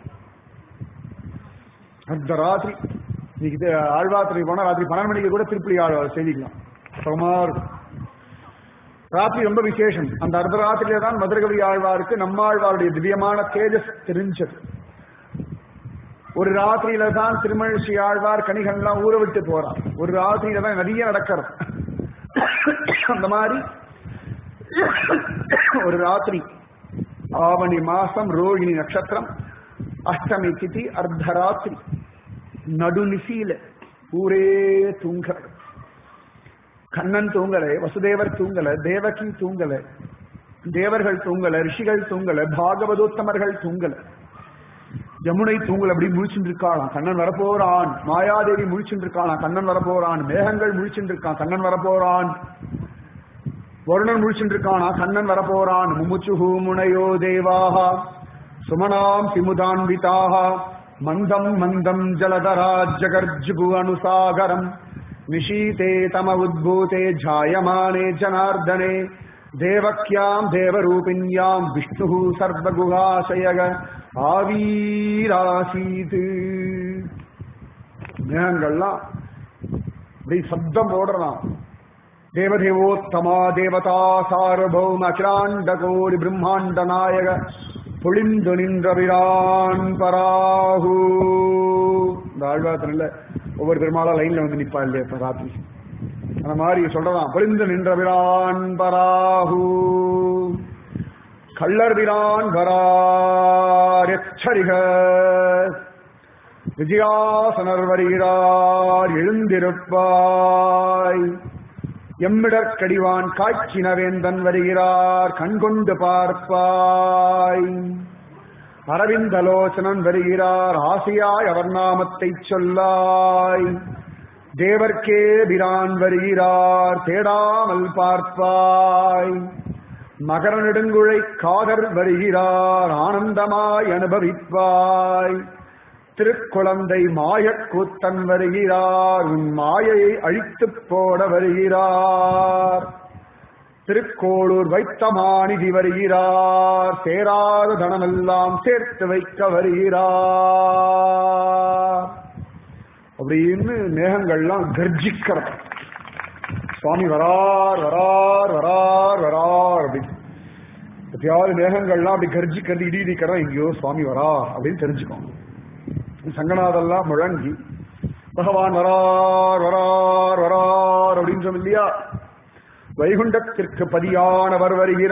அர்த்த ராத்திரி இன்னைக்கு இது ஆழ்வாத்திரை போனா ராத்திரி பன்னெண்டு மணிக்கு கூட திருப்பதி ஆழ்வார் செய்திக்கலாம் சுகமா இருக்கும் ராத்திரி ரொம்ப விசேஷம் அந்த அர்த்தராத்திரியில தான் மதுரகவி ஆழ்வாருக்கு நம்மாழ்வாருடைய திவ்யமான தேஜஸ் தெரிஞ்சது ஒரு ராத்திரியில தான் திருமழிசை ஆழ்வார் கனிகள்லாம் ஊற விட்டு போறார் ஒரு ராத்திரியில தான் நிறைய நடக்கிறது அந்த மாதிரி ஒரு ராத்திரி ஆவணி மாசம் ரோகிணி நட்சத்திரம் அஷ்டமி திதி அர்த்தராத்திரி நடுநிசீல ஊரே தூங்குறது கண்ணன் தூங்கல வசுதேவர் தூங்கல தேவகி தூங்கல தேவர்கள் தூங்கல ரிஷிகள் தூங்கல பாகவதோத்தமர்கள் தூங்கல யமுனை தூங்கல் அப்படி முழிச்சுட்டு இருக்காளாம் கண்ணன் வரப்போறான் மாயாதேவி முழிச்சுட்டு இருக்காளாம் கண்ணன் வரப்போறான் மேகங்கள் முழிச்சுட்டு இருக்கான் கண்ணன் வரப்போறான் வருணன் முழிச்சுட்டு இருக்கானா கண்ணன் வரப்போறான் முமுச்சுஹு முனையோ தேவாக சுமனாம் திமுதான்விதாக மந்தம் மந்தம் ஜலதரா ஜகர்ஜுகு அனுசாகரம் நிஷீதே தம உத்பூதே ஜாயமானே ஜனார்தனே தேவக்யாம் தேவரூபிண்யாம் விஷ்ணு சர்வகுகாசயக ஆவீராசீது மேகங்கள்லாம் அப்படி சப்தம் போடுறான் தேவதேவோத்தமா தேவதா சார்வபௌம அகிலாண்ட கோடி பிரம்மாண்ட நாயக பொழிந்து நின்றவிரான் பராகு இந்த ஆழ்வாத்திரல ஒவ்வொரு பெருமாளா லைன்ல வந்து நிப்பா இல்லையா இப்ப ராத்திரி அந்த மாதிரி சொல்றதான் பொழிந்து நின்றவிரான் பராகு கள்ளர்பிரான் வரார் எச்சரிக விஜயாசனர் வருகிறார் எழுந்திருப்பாய் எம்மிடற்கடிவான் காய்ச்சினவேந்தன் வருகிறார் கண்கொண்டு பார்ப்பாய் அரவிந்தலோசனன் வருகிறார் ஆசையாய் அவர் நாமத்தைச் சொல்லாய் தேவர்க்கே பிரான் வருகிறார் தேடாமல் பார்ப்பாய் மகர நெடுங்குழை காதர் வருகிறார் ஆனந்தமாய் அனுபவிப்பாய் திருக்குழந்தை மாயக்கூத்தன் வருகிறார் உன் மாயையை அழித்துப் போட வருகிறார் திருக்கோளூர் வைத்தமானிதி வருகிறார் சேராத தனமெல்லாம் சேர்த்து வைக்க வருகிறார் அப்படின்னு மேகங்கள்லாம் கர்ஜிக்கிறது சுவாமி வரார் வரார் வரார் வரார் அப்படின்னு எப்பயாவது மேகங்கள்லாம் அப்படி கர்ஜிக்கிறது இடி இடிக்கிறதா எங்கேயோ சுவாமி வரார் அப்படின்னு தெரிஞ்சுக்கோங்க சங்கநாதெல்லாம் முழங்கி பகவான் வரார் வரார் வரார் அப்படின்னு சொன்ன இல்லையா வைகுண்டத்திற்கு பதியானவர்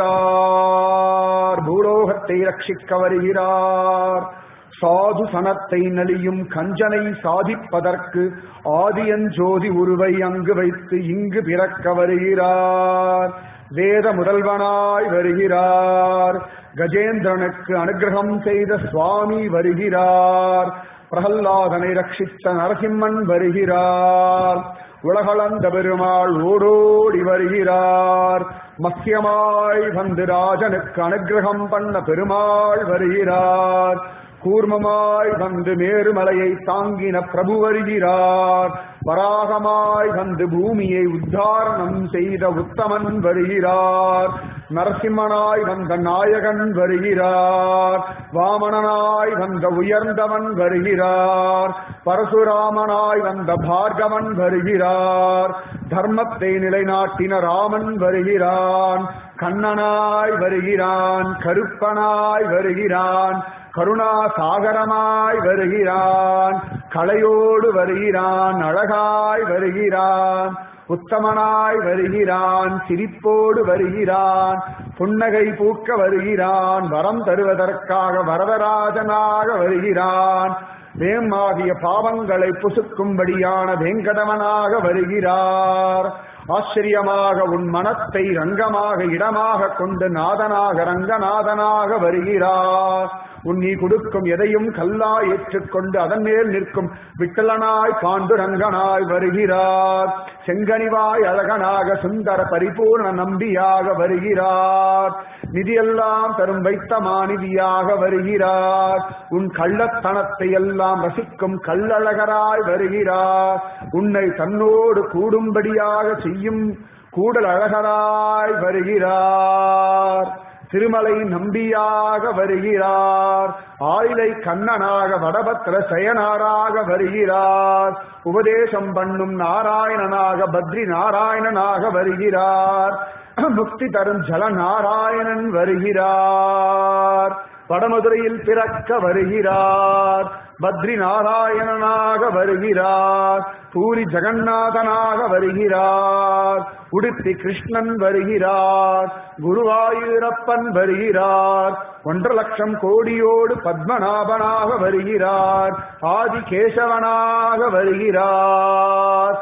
வருகிறார் பூலோகத்தை ரட்சிக்க வருகிறார் சாது சனத்தை நலியும் கஞ்சனை சாதிப்பதற்கு ஆதியஞ்சோதி உருவை அங்கு வைத்து இங்கு பிறக்க வருகிறார் வேத முதல்வனாய் வருகிறார் கஜேந்திரனுக்கு அனுகிரகம் செய்த சுவாமி வருகிறார் பிரகல்லாதனை ரட்சித்த நரசிம்மன் வருகிறார் உலகளந்த பெருமாள் ஓடோடி வருகிறார் மத்தியமாய் வந்து ராஜனுக்கு அனுகிரகம் பண்ண பெருமாள் வருகிறார் கூர்மமாய் வந்து மேருமலையை தாங்கின பிரபு வருகிறார் வராகமாய் வந்து பூமியை உத்தாரணம் செய்த உத்தமன் வருகிறார் நரசிம்மனாய் வந்த நாயகன் வருகிறார் வாமணனாய் வந்த உயர்ந்தவன் வருகிறார் பரசுராமனாய் வந்த பார்கவன் வருகிறார் தர்மத்தை நிலைநாட்டின ராமன் வருகிறான் கண்ணனாய் வருகிறான் கருப்பனாய் வருகிறான் கருணா சாகரமாய் வருகிறான் கலையோடு வருகிறான் அழகாய் வருகிறான் உத்தமனாய் வருகிறான் சிரிப்போடு வருகிறான் புன்னகை பூக்க வருகிறான் வரம் தருவதற்காக வரதராஜனாக வருகிறான் வேமாகிய பாவங்களை புசுக்கும்படியான வேங்கடவனாக வருகிறார் ஆச்சரியமாக உன் மனத்தை ரங்கமாக இடமாக கொண்டு நாதனாக ரங்கநாதனாக வருகிறார் உன் நீ கொடுக்கும் எதையும் கல்லா ஏற்றுக்கொண்டு அதன் மேல் நிற்கும் விட்டலனாய் பாண்டுரங்கனாய் வருகிறார் செங்கனிவாய் அழகனாக சுந்தர பரிபூர்ண நம்பியாக வருகிறார் நிதியெல்லாம் தரும் வைத்த மாநிதியாக வருகிறார் உன் கள்ளத்தனத்தை எல்லாம் ரசிக்கும் கள்ளழகராய் வருகிறார் உன்னை தன்னோடு கூடும்படியாக செய்யும் கூடல் அழகராய் வருகிறார் திருமலை நம்பியாக வருகிறார் ஆயிலை கண்ணனாக வடபத்திர சயனாராக வருகிறார் உபதேசம் பண்ணும் நாராயணனாக பத்ரி நாராயணனாக வருகிறார் முக்தி தரும் ஜல நாராயணன் வருகிறார் வடமதுரையில் பிறக்க வருகிறார் பத்ரி நாராயணனாக வருகிறார் பூரி ஜெகநாதனாக வருகிறார் உடுப்பி கிருஷ்ணன் வருகிறார் குருவாயூரப்பன் வருகிறார் ஒன்றரை லட்சம் கோடியோடு பத்மநாபனாக வருகிறார் ஆதி கேசவனாக வருகிறார்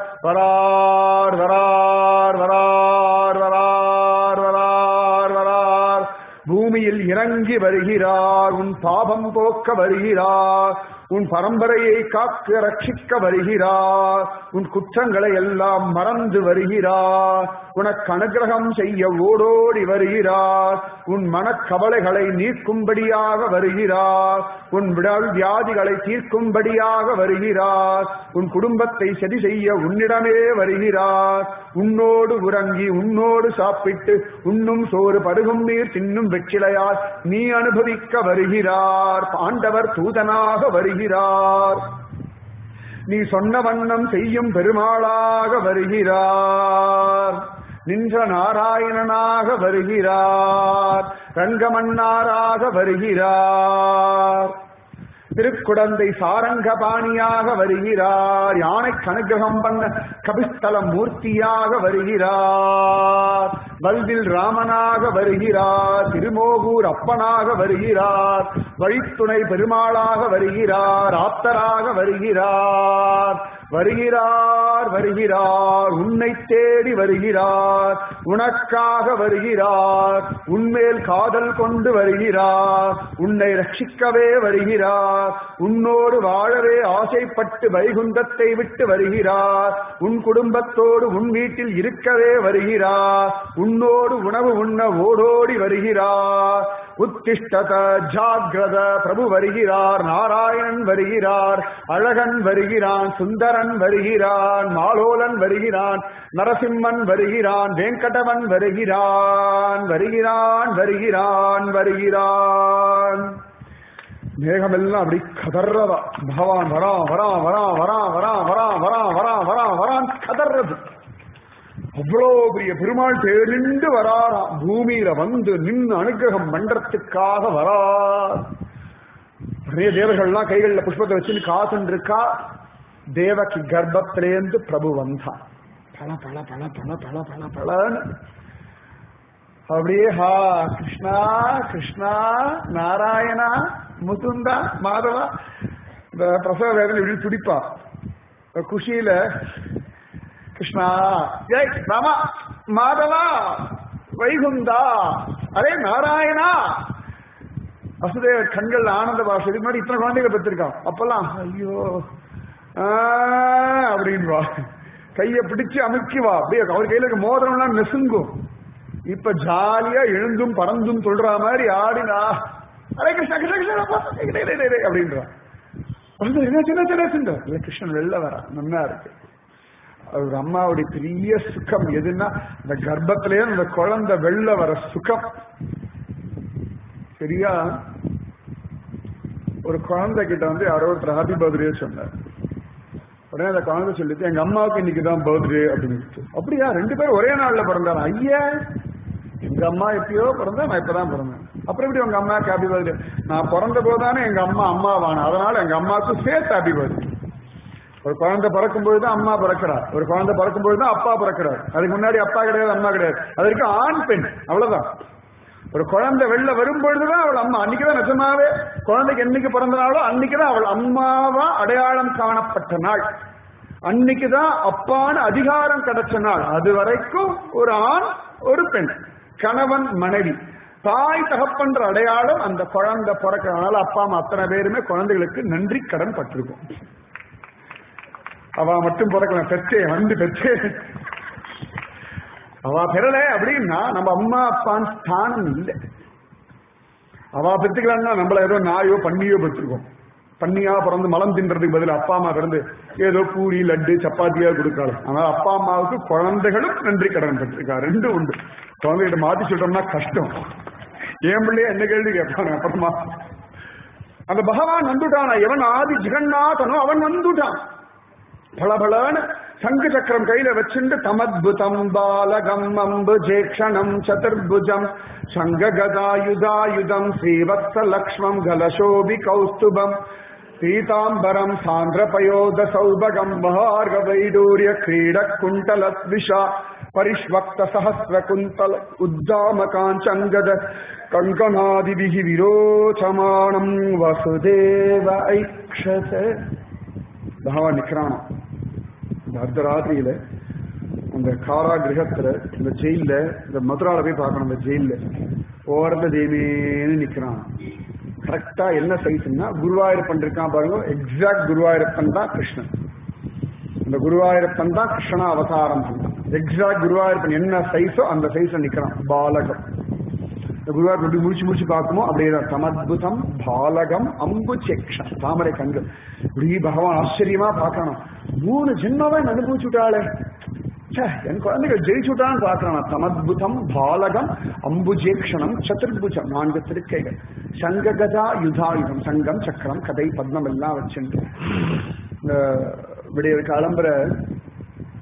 வரார் வரார் வரார் வரார் வரார் வரார் பூமியில் இறங்கி வருகிறார் உன் பாபம் போக்க வருகிறார் உன் பரம்பரையை காக்க ரட்சிக்க வருகிறார் உன் குற்றங்களை எல்லாம் மறந்து வருகிறார் உனக்கு அனுகிரகம் செய்ய ஓடோடி வருகிறார் உன் மனக்கவலைகளை நீக்கும்படியாக வருகிறார் உன் விடல் வியாதிகளை தீர்க்கும்படியாக வருகிறார் உன் குடும்பத்தை சரி செய்ய உன்னிடமே வருகிறார் உன்னோடு உறங்கி உன்னோடு சாப்பிட்டு உண்ணும் சோறு பருகும் நீர் தின்னும் வெற்றிலையால் நீ அனுபவிக்க வருகிறார் பாண்டவர் தூதனாக வருகிறார் நீ சொன்ன வண்ணம் செய்யும் பெருமாளாக வருகிறார் நின்ற நாராயணனாக வருகிறார் ரங்கமன்னாராக வருகிறார் திருக்குடந்தை சாரங்கபாணியாக வருகிறார் யானை கனுகிரகம் பண்ண கபிஸ்தல மூர்த்தியாக வருகிறார் வல்வில் ராமனாக வருகிறார் திருமோகூர் அப்பனாக வருகிறார் வழித்துணை பெருமாளாக வருகிறார் ஆப்தராக வருகிறார் வருகிறார் வருகிறார் உன்னை தேடி வருகிறார் உனக்காக வருகிறார் உன்மேல் காதல் கொண்டு வருகிறார் உன்னை ரட்சிக்கவே வருகிறார் உன்னோடு வாழவே ஆசைப்பட்டு வைகுந்தத்தை விட்டு வருகிறார் உன் குடும்பத்தோடு உன் வீட்டில் இருக்கவே வருகிறார் உன்னோடு உணவு உண்ண ஓடோடி வருகிறார் உத்திஷ்டத ஜாகிரத பிரபு வருகிறார் நாராயணன் வருகிறார் அழகன் வருகிறான் சுந்தரன் வருகிறான் மாலோலன் வருகிறான் நரசிம்மன் வருகிறான் வெங்கடவன் வருகிறான் வருகிறான் வருகிறான் வருகிறான் மேகமெல்லாம் அப்படி கதறதா பகவான் வரா வரா வரா வரா வரா வரா வரா வரா வரா வரான் கதறது அவ்வளோ பெரிய பெருமாள் தேடிண்டு வராராம் பூமியில வந்து நின்று அனுகிரகம் பண்றதுக்காக வரா நிறைய தேவர்கள்லாம் கைகளில் புஷ்பத்தை வச்சுன்னு காத்துன்னு இருக்கா தேவகி கர்ப்பத்திலேந்து பிரபு வந்தான் பல பல பல பல பல பல பலன்னு அப்படியே ஹா கிருஷ்ணா கிருஷ்ணா நாராயணா முகுந்தா மாதவா இந்த பிரசவ வேதனை இப்படி துடிப்பா குஷியில கிருஷ்ணா ஜெய் ராமா மாதவா வைகுந்தா அரே நாராயணா வசுதேவ கண்கள் ஆனந்த பாஷை இதுக்கு முன்னாடி இத்தனை குழந்தைகள் பெற்றிருக்கான் அப்பெல்லாம் ஐயோ ஆ, அப்படின்வா கையை பிடிச்சு அமுக்கி வா அப்படியே அவர் கையில இருக்க மோதிரம்லாம் நெசுங்கும் இப்ப ஜாலியா எழுந்தும் பறந்தும் சொல்ற மாதிரி ஆடினா அரே கிருஷ்ணா கிருஷ்ணா கிருஷ்ணா அப்பா, டேய், டேய், டேய், டேய், அப்படின்றா வந்து என்ன சின்ன சின்ன சின்ன இல்ல கிருஷ்ணன் வெளில வரா நல்லா இருக்கு அவர் அம்மாவுடைய பெரிய சுகம் எதுன்னா இந்த கர்ப்பத்திலேயே அந்த குழந்தை வெளில வர சுகம் சரியா ஒரு குழந்தை கிட்ட வந்து யாரோ ஒருத்தர் ஹாப்பி பர்த்டே சொன்னார் உடனே அந்த குழந்தை சொல்லிட்டு எங்க அம்மாவுக்கு இன்னைக்கு தான் பர்த்டே அப்படின்னு அப்படியா ரெண்டு பேரும் ஒரே நாள்ல பிறந்தாரா ஐயா எங்க அம்மா எப்பயோ பிறந்தா நான் இப்பதான் பிறந்தேன் அப்புறம் எப்படி உங்க அம்மாவுக்கு ஹாப்பி பர்த்டே நான் பிறந்த போதானே எங்க அம்மா அம்மாவான அதனால எங்க அம்மாவுக்கு சேர்த்து ஹாப்பி பர்த்டே ஒரு குழந்தை பிறக்கும்போது தான் அம்மா பிறக்கிறார் ஒரு குழந்தை பிறக்கும்போது தான் அப்பா பிறக்கிறார் அதுக்கு முன்னாடி அப்பா கிடையாது அம்மா கிடையாது அதற்கு ஆண் பெண் அவ்வளவுதான் ஒரு குழந்தை வெளில வரும்பொழுதுதான் அவள் அம்மா அன்னைக்குதான் நிஜமாவே குழந்தைக்கு என்னைக்கு பிறந்த நாளோ அன்னைக்குதான் அவள் அம்மாவா அடையாளம் காணப்பட்ட நாள் அன்னைக்குதான் அப்பான்னு அதிகாரம் கிடைச்ச நாள் அது வரைக்கும் ஒரு ஆண் ஒரு பெண் கணவன் மனைவி தாய் தகப்பன்ற அடையாளம் அந்த குழந்தை பிறக்கிறதுனால அப்பா அம்மா அத்தனை பேருமே குழந்தைகளுக்கு நன்றி கடன் பட்டிருக்கும் அவ மட்டும் பிறக்கலாம் பெற்றே வந்து பெற்றே அவ பெறல அப்படின்னா நம்ம அம்மா அப்பான் ஸ்தானம் இல்லை அவ பெற்றுக்கலாம்னா நம்மள ஏதோ நாயோ பண்ணியோ பெற்றிருக்கோம் பண்ணியா பிறந்து மலம் தின்றதுக்கு பதில் அப்பா அம்மா பிறந்து ஏதோ பூரி லட்டு சப்பாத்தியா கொடுக்கலாம் ஆனால் அப்பா அம்மாவுக்கு குழந்தைகளும் நன்றி கடன் பெற்றிருக்கா ரெண்டும் உண்டு குழந்தைகிட்ட மாத்தி சொல்றோம்னா கஷ்டம் என் பிள்ளைய என்ன கேள்வி கேட்பாங்க அப்புறமா அந்த பகவான் வந்துட்டானா எவன் ஆதி ஜெகநாதனோ அவன் வந்துட்டான் பளபளன்னு சங்கு சக்கரம் கையில வச்சுண்டு தமத்புதம் பாலகம் அம்பு ஜேக்ஷணம் சதுர்புஜம் சங்க கதாயுதாயுதம் ஸ்ரீவத்ச லக்ஷ்மம் கலசோபி கௌஸ்துபம் பீதாம்பரம் சாந்திரபயோத சௌபகம் மகார்க வைடூரிய கிரீட குண்டலத்விஷா परिष्वक्त सहस्र कुन्तल उद्दाम काञ्चङ्गद कङ्कणादिभिः विरोचमाणम् वसुदेव ऐक्षत பகவான் நிக்கிறானா இந்த அர்த்த ராத்திரியில அந்த காரா கிரகத்துல இந்த ஜெயில இந்த மதுரால போய் பார்க்கணும் இந்த ஜெயில ஓரத்துல தேவேன்னு நிக்கிறான் கரெக்டா என்ன சைஸ்னா குருவாயூரப்பன் இருக்கான் பாருங்க எக்ஸாக்ட் குருவாயூரப்பன் தான் கிருஷ்ணன் இந்த குருவாயூரப்பன் தான் கிருஷ்ண அவதாரம் பண்ணான் எக்ஸாக்ட் குருவாயூரப்பன் என்ன சைஸோ அந்த சைஸ்ல நிக்கிறான் பாலகம் இந்த குருவாயூர் எப்படி முடிச்சு முடிச்சு பார்க்குமோ அப்படியே தான் சமத்புதம் பாலகம் அம்பு செக்ஷன் தாமரை கண்கள் இப்படி பகவான் ஆச்சரியமா பார்க்கணும் மூணு ஜென்மாவை அனுபவிச்சு விட்டாளே ச்சே, என் குழந்தைகள் ஜெயிச்சு விட்டான்னு பார்க்கறான் சமத்புதம் பாலகம் அம்புஜேக்ஷணம் சதுர்புஜம் நான்கு திருக்கைகள் சங்ககதா யுதாயுதம் சங்கம் சக்கரம் கதை பத்மம் எல்லாம் வச்சுட்டு இந்த விடிய கிளம்புற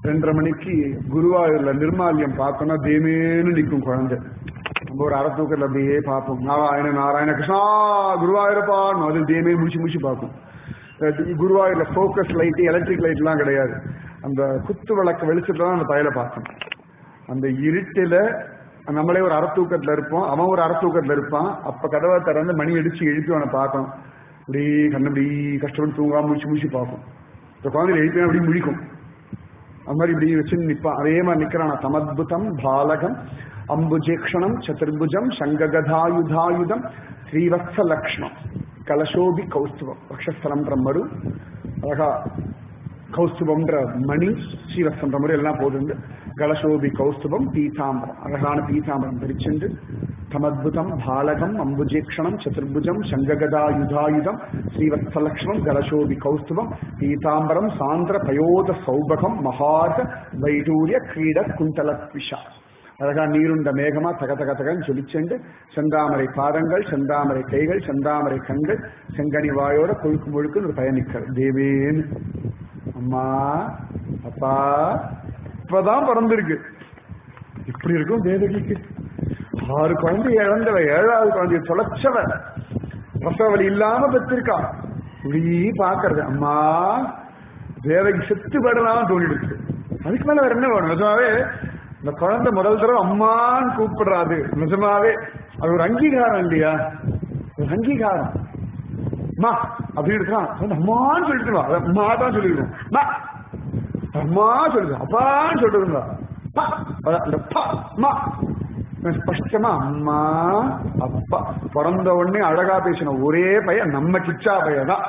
ரெண்டரை மணிக்கு குருவாயூர்ல நிர்மால்யம் பார்த்தோம்னா தேமேன்னு நிற்கும் குழந்தை நம்ம ஒரு அறத்தூக்கத்தில் அப்படியே பார்ப்போம் நாராயண நாராயண கிருஷ்ணா குருவாயூரப்பான்னு அது தேமே முடிச்சு முடிச்சு பார்ப்போம் அஹ் குருவாயூர்ல ஃபோக்கஸ் லைட் எலக்ட்ரிக் லைட்லாம் கிடையாது அந்த குத்து விளக்கு வெளிச்சத்துல தான் அந்த பயல பார்க்கணும் அந்த இருட்டுல நம்மளே ஒரு அறத்தூக்கத்துல இருப்போம் அவன் ஒரு அறத்தூக்கத்துல இருப்பான் அப்ப கதவை திறந்து மணி அடிச்சு எழுப்பி அவனை பார்க்கணும் இப்படி கண்ணு இப்படி கஷ்டப்பட்டு தூங்காம முடிச்சு முடிச்சு பார்க்கும் இந்த குழந்தை எழுப்பி அப்படி முழிக்கும் அது மாதிரி இப்படி வச்சு நிப்பான் அதே மாதிரி நிக்கிறான் சமத்புதம் பாலகம் அம்புஜேக்ஷணம் சதுர்புஜம் சங்ககதாயுதாயுதம் ஸ்ரீவத்ச லக்ஷ்மம் கலசோபி கௌஸ்துவம் வக்ஷஸ்தலம் பிரம்மரு அழகா கௌஸ்துபம்ன்ற மணி ஸ்ரீவத்சன்ற முறை எல்லாம் போதுண்டு கலசோபி கௌஸ்துபம் பீதாம்பரம் அழகான பீதாம்பரம் தரிச்சுண்டு தமத்புதம் பாலகம் அம்புஜேக்ஷணம் சதுர்புஜம் சங்ககதாயுதாயுதம் ஸ்ரீவத்சலக்ஷ்மம் கலசோபி கௌஸ்துபம் பீதாம்பரம் சாந்திர பயோத சௌபகம் மகார்க வைடூரிய கிரீட குண்டலத்விஷா அழகா நீருண்ட மேகமா தக தக தகன்னு சொல்லிச்செண்டு செந்தாமரை பாதங்கள் செந்தாமரை கைகள் செந்தாமரை கண்கள் செங்கனி வாயோட கொழுக்கு முழுக்குன்னு ஒரு பயணிக்கிறது தேவேன்னு அம்மா அப்பா இப்பதான் பிறந்திருக்கு இப்படி இருக்கும் தேவகிக்கு ஆறு குழந்தை இழந்தவ ஏழாவது குழந்தைய தொலைச்சவ பிரசவலி இல்லாம பெற்றிருக்கா இப்படி பாக்குறது அம்மா தேவகி செத்து படலாம் தோணிடுச்சு அதுக்கு மேல வேற என்ன வேணும் நிஜமாவே இந்த குழந்தை முதல் தடவை அம்மான்னு கூப்பிடுறாது நிஜமாவே அது ஒரு அங்கீகாரம் இல்லையா ஒரு அங்கீகாரம் அம்மா அப்படி இருக்கான் அம்மான்னு சொல்லிட்டு வா. அது அம்மா தான் சொல்லிருக்கோம் அம்மா அம்மா சொல்லுது அப்பான்னு சொல்லிருந்தா பா அதான் அந்த பா அம்மா ஸ்பஷ்டமா அம்மா அப்பா பிறந்த உடனே அழகா பேசின ஒரே பையன் நம்ம கிச்சா பையன் தான்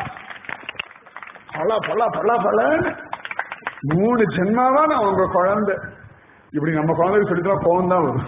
பல பல பல பல மூணு ஜென்மாவா நான் உங்க குழந்தை இப்படி நம்ம குழந்தைக்கு சொல்லிதான் கோவம் தான் வரும்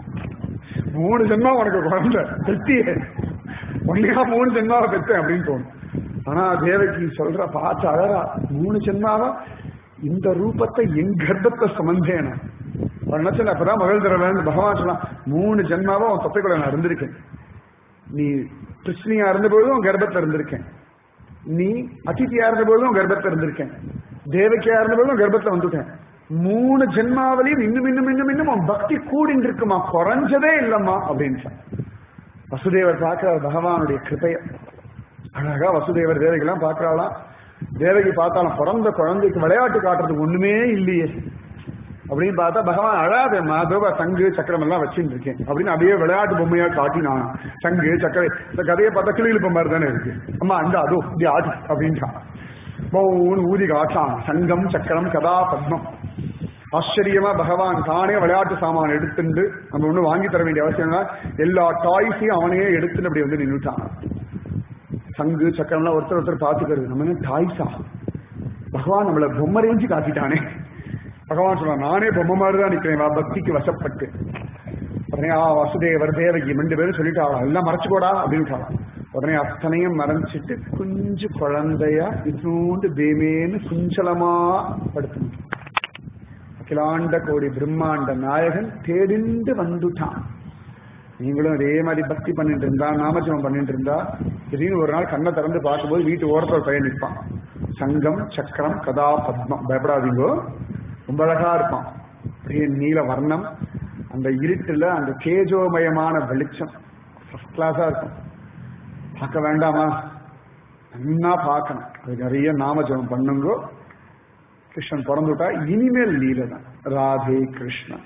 மூணு ஜென்மா உனக்கு குழந்தை பெத்தியே ஒன்னையா மூணு ஜென்மாவை பெத்தேன் அப்படின்னு தோணும் ஆனா தேவகி சொல்ற பார்த்து அழறா மூணு ஜென்மாவா இந்த ரூபத்தை என் கர்ப்பத்தை சுமந்தேன நினைச்சேன் அப்பதான் மகள் தரவேன் பகவான் சொன்னான் மூணு ஜென்மாவா உன் தொப்பைக்குள்ள நான் இருந்திருக்கேன் நீ கிருஷ்ணியா இருந்த பொழுதும் உன் கர்ப்பத்துல இருந்திருக்கேன் நீ அதிதியா இருந்த பொழுதும் உன் கர்ப்பத்துல இருந்திருக்கேன் தேவகியா இருந்த பொழுதும் கர்ப்பத்துல வந்துட்டேன் மூணு ஜென்மாவிலையும் இன்னும் இன்னும் இன்னும் இன்னும் உன் பக்தி கூடின்னு இருக்குமா குறைஞ்சதே இல்லம்மா அப்படின்னு வசுதேவர் பார்க்கிற பகவானுடைய கிருபைய அழகா வசுதேவர் தேவகிலாம் பார்க்கறாளாம் தேவகி பார்த்தாலும் பிறந்த குழந்தைக்கு விளையாட்டு காட்டுறதுக்கு ஒண்ணுமே இல்லையே அப்படின்னு பார்த்தா பகவான் அழாதேம்மா தோபா சங்கு சக்கரம் எல்லாம் வச்சுட்டு இருக்கேன் அப்படின்னு அப்படியே விளையாட்டு பொம்மையா காட்டினான் சங்கு சக்கரை இந்த கதையை பார்த்தா கிளியிலுப்ப மாதிரி தானே இருக்கு அம்மா அந்த அதோ இப்படி ஆடி அப்படின்ட்டான் பவுன் ஊதி காட்டான் சங்கம் சக்கரம் கதா பத்மம் ஆச்சரியமா பகவான் தானே விளையாட்டு சாமான் எடுத்துட்டு நம்ம ஒண்ணு வாங்கி தர வேண்டிய அவசியம் இல்லை. எல்லா டாய்ஸையும் அவனே எடுத்துன்னு அப்படி வந்து நின்றுட்டான் சங்கு சக்கரம்லாம் ஒருத்தர் ஒருத்தர் பார்த்துக்கிறது நம்ம என்ன டாய்ஸா பகவான் நம்மள பொம்மை ரேஞ்சு காட்டிட்டானே பகவான் சொல்றான் நானே பொம்மை மாதிரி தான் நிக்கிறேன் வா, பக்திக்கு வசப்பட்டு உடனே ஆ வசுதேவர் தேவகி ரெண்டு பேரும் சொல்லிட்டாளா எல்லாம் மறைச்சுக்கோடா அப்படின்னு உடனே அத்தனையும் மறைச்சிட்டு குஞ்சு குழந்தையா இத்தூண்டு தேமேன்னு குஞ்சலமா படுத்து அகிலாண்ட கோடி பிரம்மாண்ட நாயகன் தேடிண்டு வந்துட்டான் நீங்களும் அதே மாதிரி பக்தி பண்ணிட்டு இருந்தா நாமஜபம் பண்ணிட்டு இருந்தா திடீர்னு ஒரு நாள் கண்ணை திறந்து பார்க்கும்போது வீட்டு ஓரத்தில் ஒரு பையன் நிற்பான் சங்கம் சக்கரம் கதா பத்மம் பயப்படாதீங்கோ ரொம்ப அழகா இருப்பான் அப்படியே நீல வர்ணம் அந்த இருட்டுல அந்த தேஜோமயமான வெளிச்சம் ஃபர்ஸ்ட் கிளாஸா இருக்கும் பார்க்க வேண்டாமா நன்னா பார்க்கணும் அது நிறைய நாமஜபம் பண்ணுங்கோ கிருஷ்ணன் பிறந்துட்டா இனிமேல் லீலை தான் ராதே கிருஷ்ணன்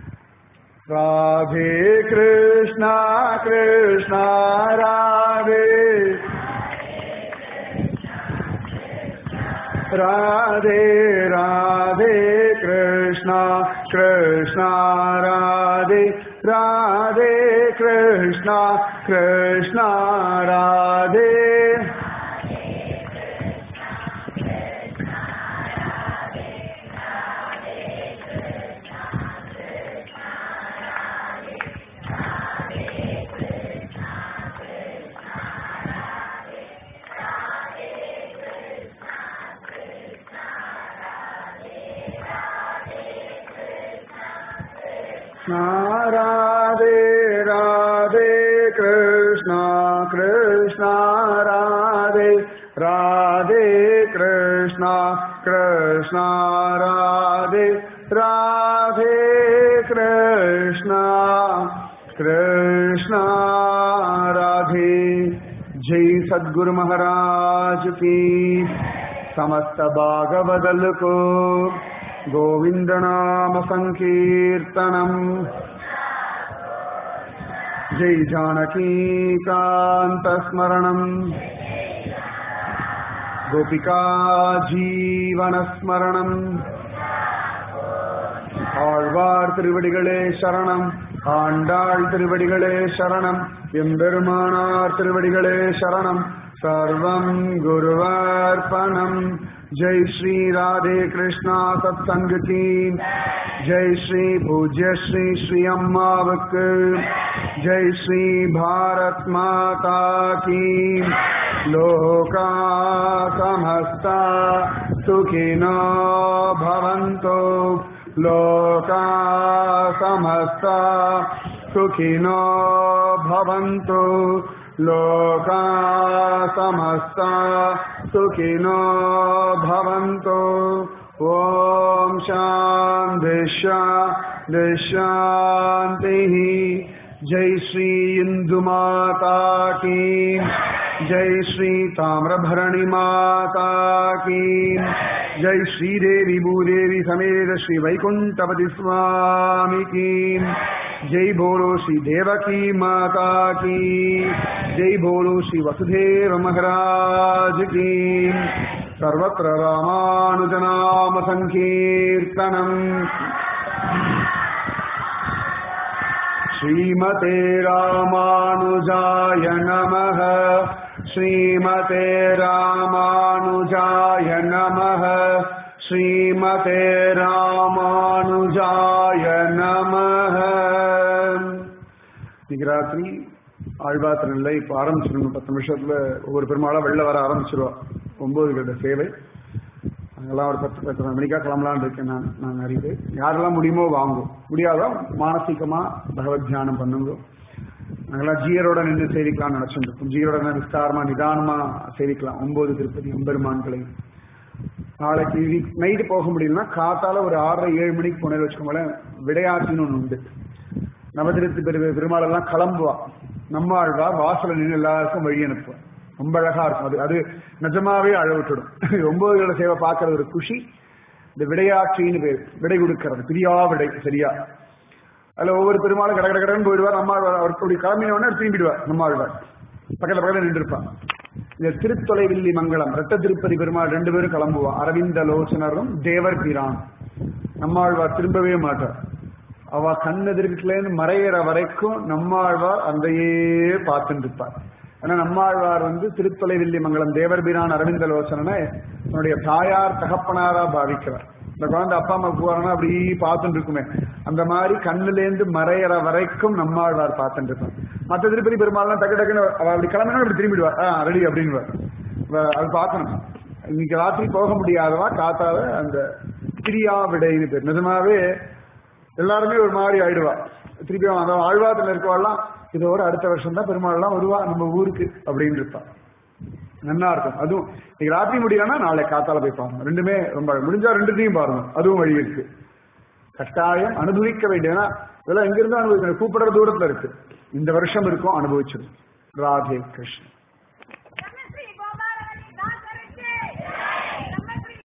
ராதே கிருஷ்ணா கிருஷ்ணா ராதே ராதே ராதே கிருஷ்ணா கிருஷ்ணா ராதே ராதே கிருஷ்ணா கிருஷ்ணா ராதே ராதே ராதே கிருஷ்ணா கிருஷ்ணா ராதே ராதே கிருஷ்ணா கிருஷ்ணா कृष्णा राधे राधे कृष्णा कृष्णा राधे जय सद्गुरु महाराज की समस्त भागवदल को गोविंद नाम संकीर्तनम जय जानकी कांत स्मरणम गोपिका जीवन स्मरणम ஆழ்வார் திருவடிகளே சரணம் ஆண்டாள் திருவடிகளே சரணம் எம்பெருமானார் திருவடிகளே சரணம் சர்வம் குருவார்ப்பணம் ஜெய் ஸ்ரீ ராதே கிருஷ்ணா சத்சங்க கீ ஜெய் ஸ்ரீ பூஜ்ய ஸ்ரீ ஸ்ரீ அம்மாவுக்கு ஜெய் ஸ்ரீ பாரத் மாதா கீ லோகா சமஸ்தா சுகினோ பவந்தோ लोका समस्ता सुखिनो भवन्तु लोका समस्ता सुखिनो भवन्तु ॐ शान्ति शान्तिः जय श्री इन्दुमाता की जय श्री ताम्रभरणि माता की जय श्री देवी भूदेवी समेत श्री वैकुंठपति स्वामी की जय बोलो श्री देवकी माता की जय बोलो श्री वसुदेव महाराज की सर्वत्र रामानुजनाम संकीर्तनम् श्रीमते रामानुजाय नमः श्रीमते रामानुजाय नमः श्रीमते रामानुजाय नमः இன்னைக்கு ராத்திரி ஆழ்வாத்திர நிலை இப்போ ஆரம்பிச்சிருங்க பத்து நிமிஷத்துல ஒவ்வொரு பெருமாளா வெளில வர ஆரம்பிச்சிருவா ஒன்பது கிட்ட சேவை அங்கெல்லாம் ஒரு பத்து பத்து மணிக்கா கிளம்பலான்னு இருக்கேன் நான் நான் அறிவு யாரெல்லாம் முடியுமோ வாங்கும் முடியாதோ மானசீகமா பகவத் தியானம் பண்ணுங்க நாங்கெல்லாம் ஜீயரோட நின்று சேவிக்கலாம்னு நினைச்சிருக்கோம் ஜீயரோட விஸ்தாரமா நிதானமா சேவிக்கலாம் ஒன்பது திருப்பதி எம்பெருமான்களை நாளைக்கு நைட்டு போக முடியலன்னா காத்தால ஒரு ஆறரை ஏழு மணிக்கு போனேன் வச்சுக்கோங்களேன் விடையாற்றின்னு ஒன்று உண்டு நவதிருத்தி பெரு பெருமாளெல்லாம் கிளம்புவா நம்மாழ்வார் வாசல நின்று எல்லாருக்கும் வழி அனுப்புவார் ரொம்ப அழகா இருக்கும் அது அது நிஜமாவே அழவிட்டுடும் ஒன்பது சேவை பார்க்கறது ஒரு குஷி இந்த விடையாட்சின்னு பேர் விடை கொடுக்கறது பிரியா விடை சரியா அதுல ஒவ்வொரு பெருமாளும் கட கட கடன்னு போயிடுவார் நம்மாழ்வார் அவர் அப்படி கிளம்பினோடனே திரும்பிடுவார் நம்மாழ்வார் பக்கத்துல பக்கத்துல நின்று இருப்பான் இந்த திருத்தொலைவில்லி மங்கலம் ரெட்ட திருப்பதி பெருமாள் ரெண்டு பேரும் கிளம்புவா அரவிந்த லோசனரும் தேவர் பிரான் நம்மாழ்வார் திரும்பவே மாட்டார் அவ கண்ணெதிர்கிட்டலேருந்து மறையிற வரைக்கும் நம்மாழ்வார் அந்தையே பார்த்துட்டு இருப்பார் ஏன்னா நம்மாழ்வார் வந்து திருத்தொலைவில்லி மங்கலம் தேவர் பிரான் அரவிந்த லோசனனை தன்னுடைய தாயார் தகப்பனாரா பாவிக்கிறார் இந்த குழந்தை அப்பா அம்மா போறாங்கன்னா அப்படி பார்த்துட்டு இருக்குமே அந்த மாதிரி கண்ணுலேருந்து மறையிற வரைக்கும் நம்மாழ்வார் பார்த்துட்டு இருப்பார் மற்ற திருப்பதி பெருமாள்லாம் டக்கு டக்குன்னு அவ அப்படி கிளம்பினா அப்படி திரும்பிடுவார் ஆ ரெடி அப்படின்வார் அது பார்க்கணும் இன்னைக்கு ராத்திரி போக முடியாதவா காத்தாத அந்த கிரியா விடைன்னு பேர் நிஜமாவே எல்லாருமே ஒரு மாதிரி ஆயிடுவா திருப்பி அந்த ஆழ்வாரத்தில் இருக்கவாள்லாம் இதோட அடுத்த வருஷம் தான் பெருமாள்லாம் வருவா நம்ம ஊருக்கு அப்படின்னு இருப்பா நல்லா இருக்கும் அதுவும் இன்னைக்கு ராத்திரி முடியலன்னா நாளை காத்தால போய் பாருங்க ரெண்டுமே ரொம்ப முடிஞ்சா ரெண்டுத்தையும் பாருங்க அதுவும் வழி இருக்கு கட்டாயம் அனுபவிக்க வேண்டியதுன்னா இதெல்லாம் எங்கிருந்து அனுபவிக்கணும் கூப்பிடுற தூரத்துல இருக்கு இந்த வருஷம் இருக்கும் அனுபவிச்சிடும் ராதே கிருஷ்ணன்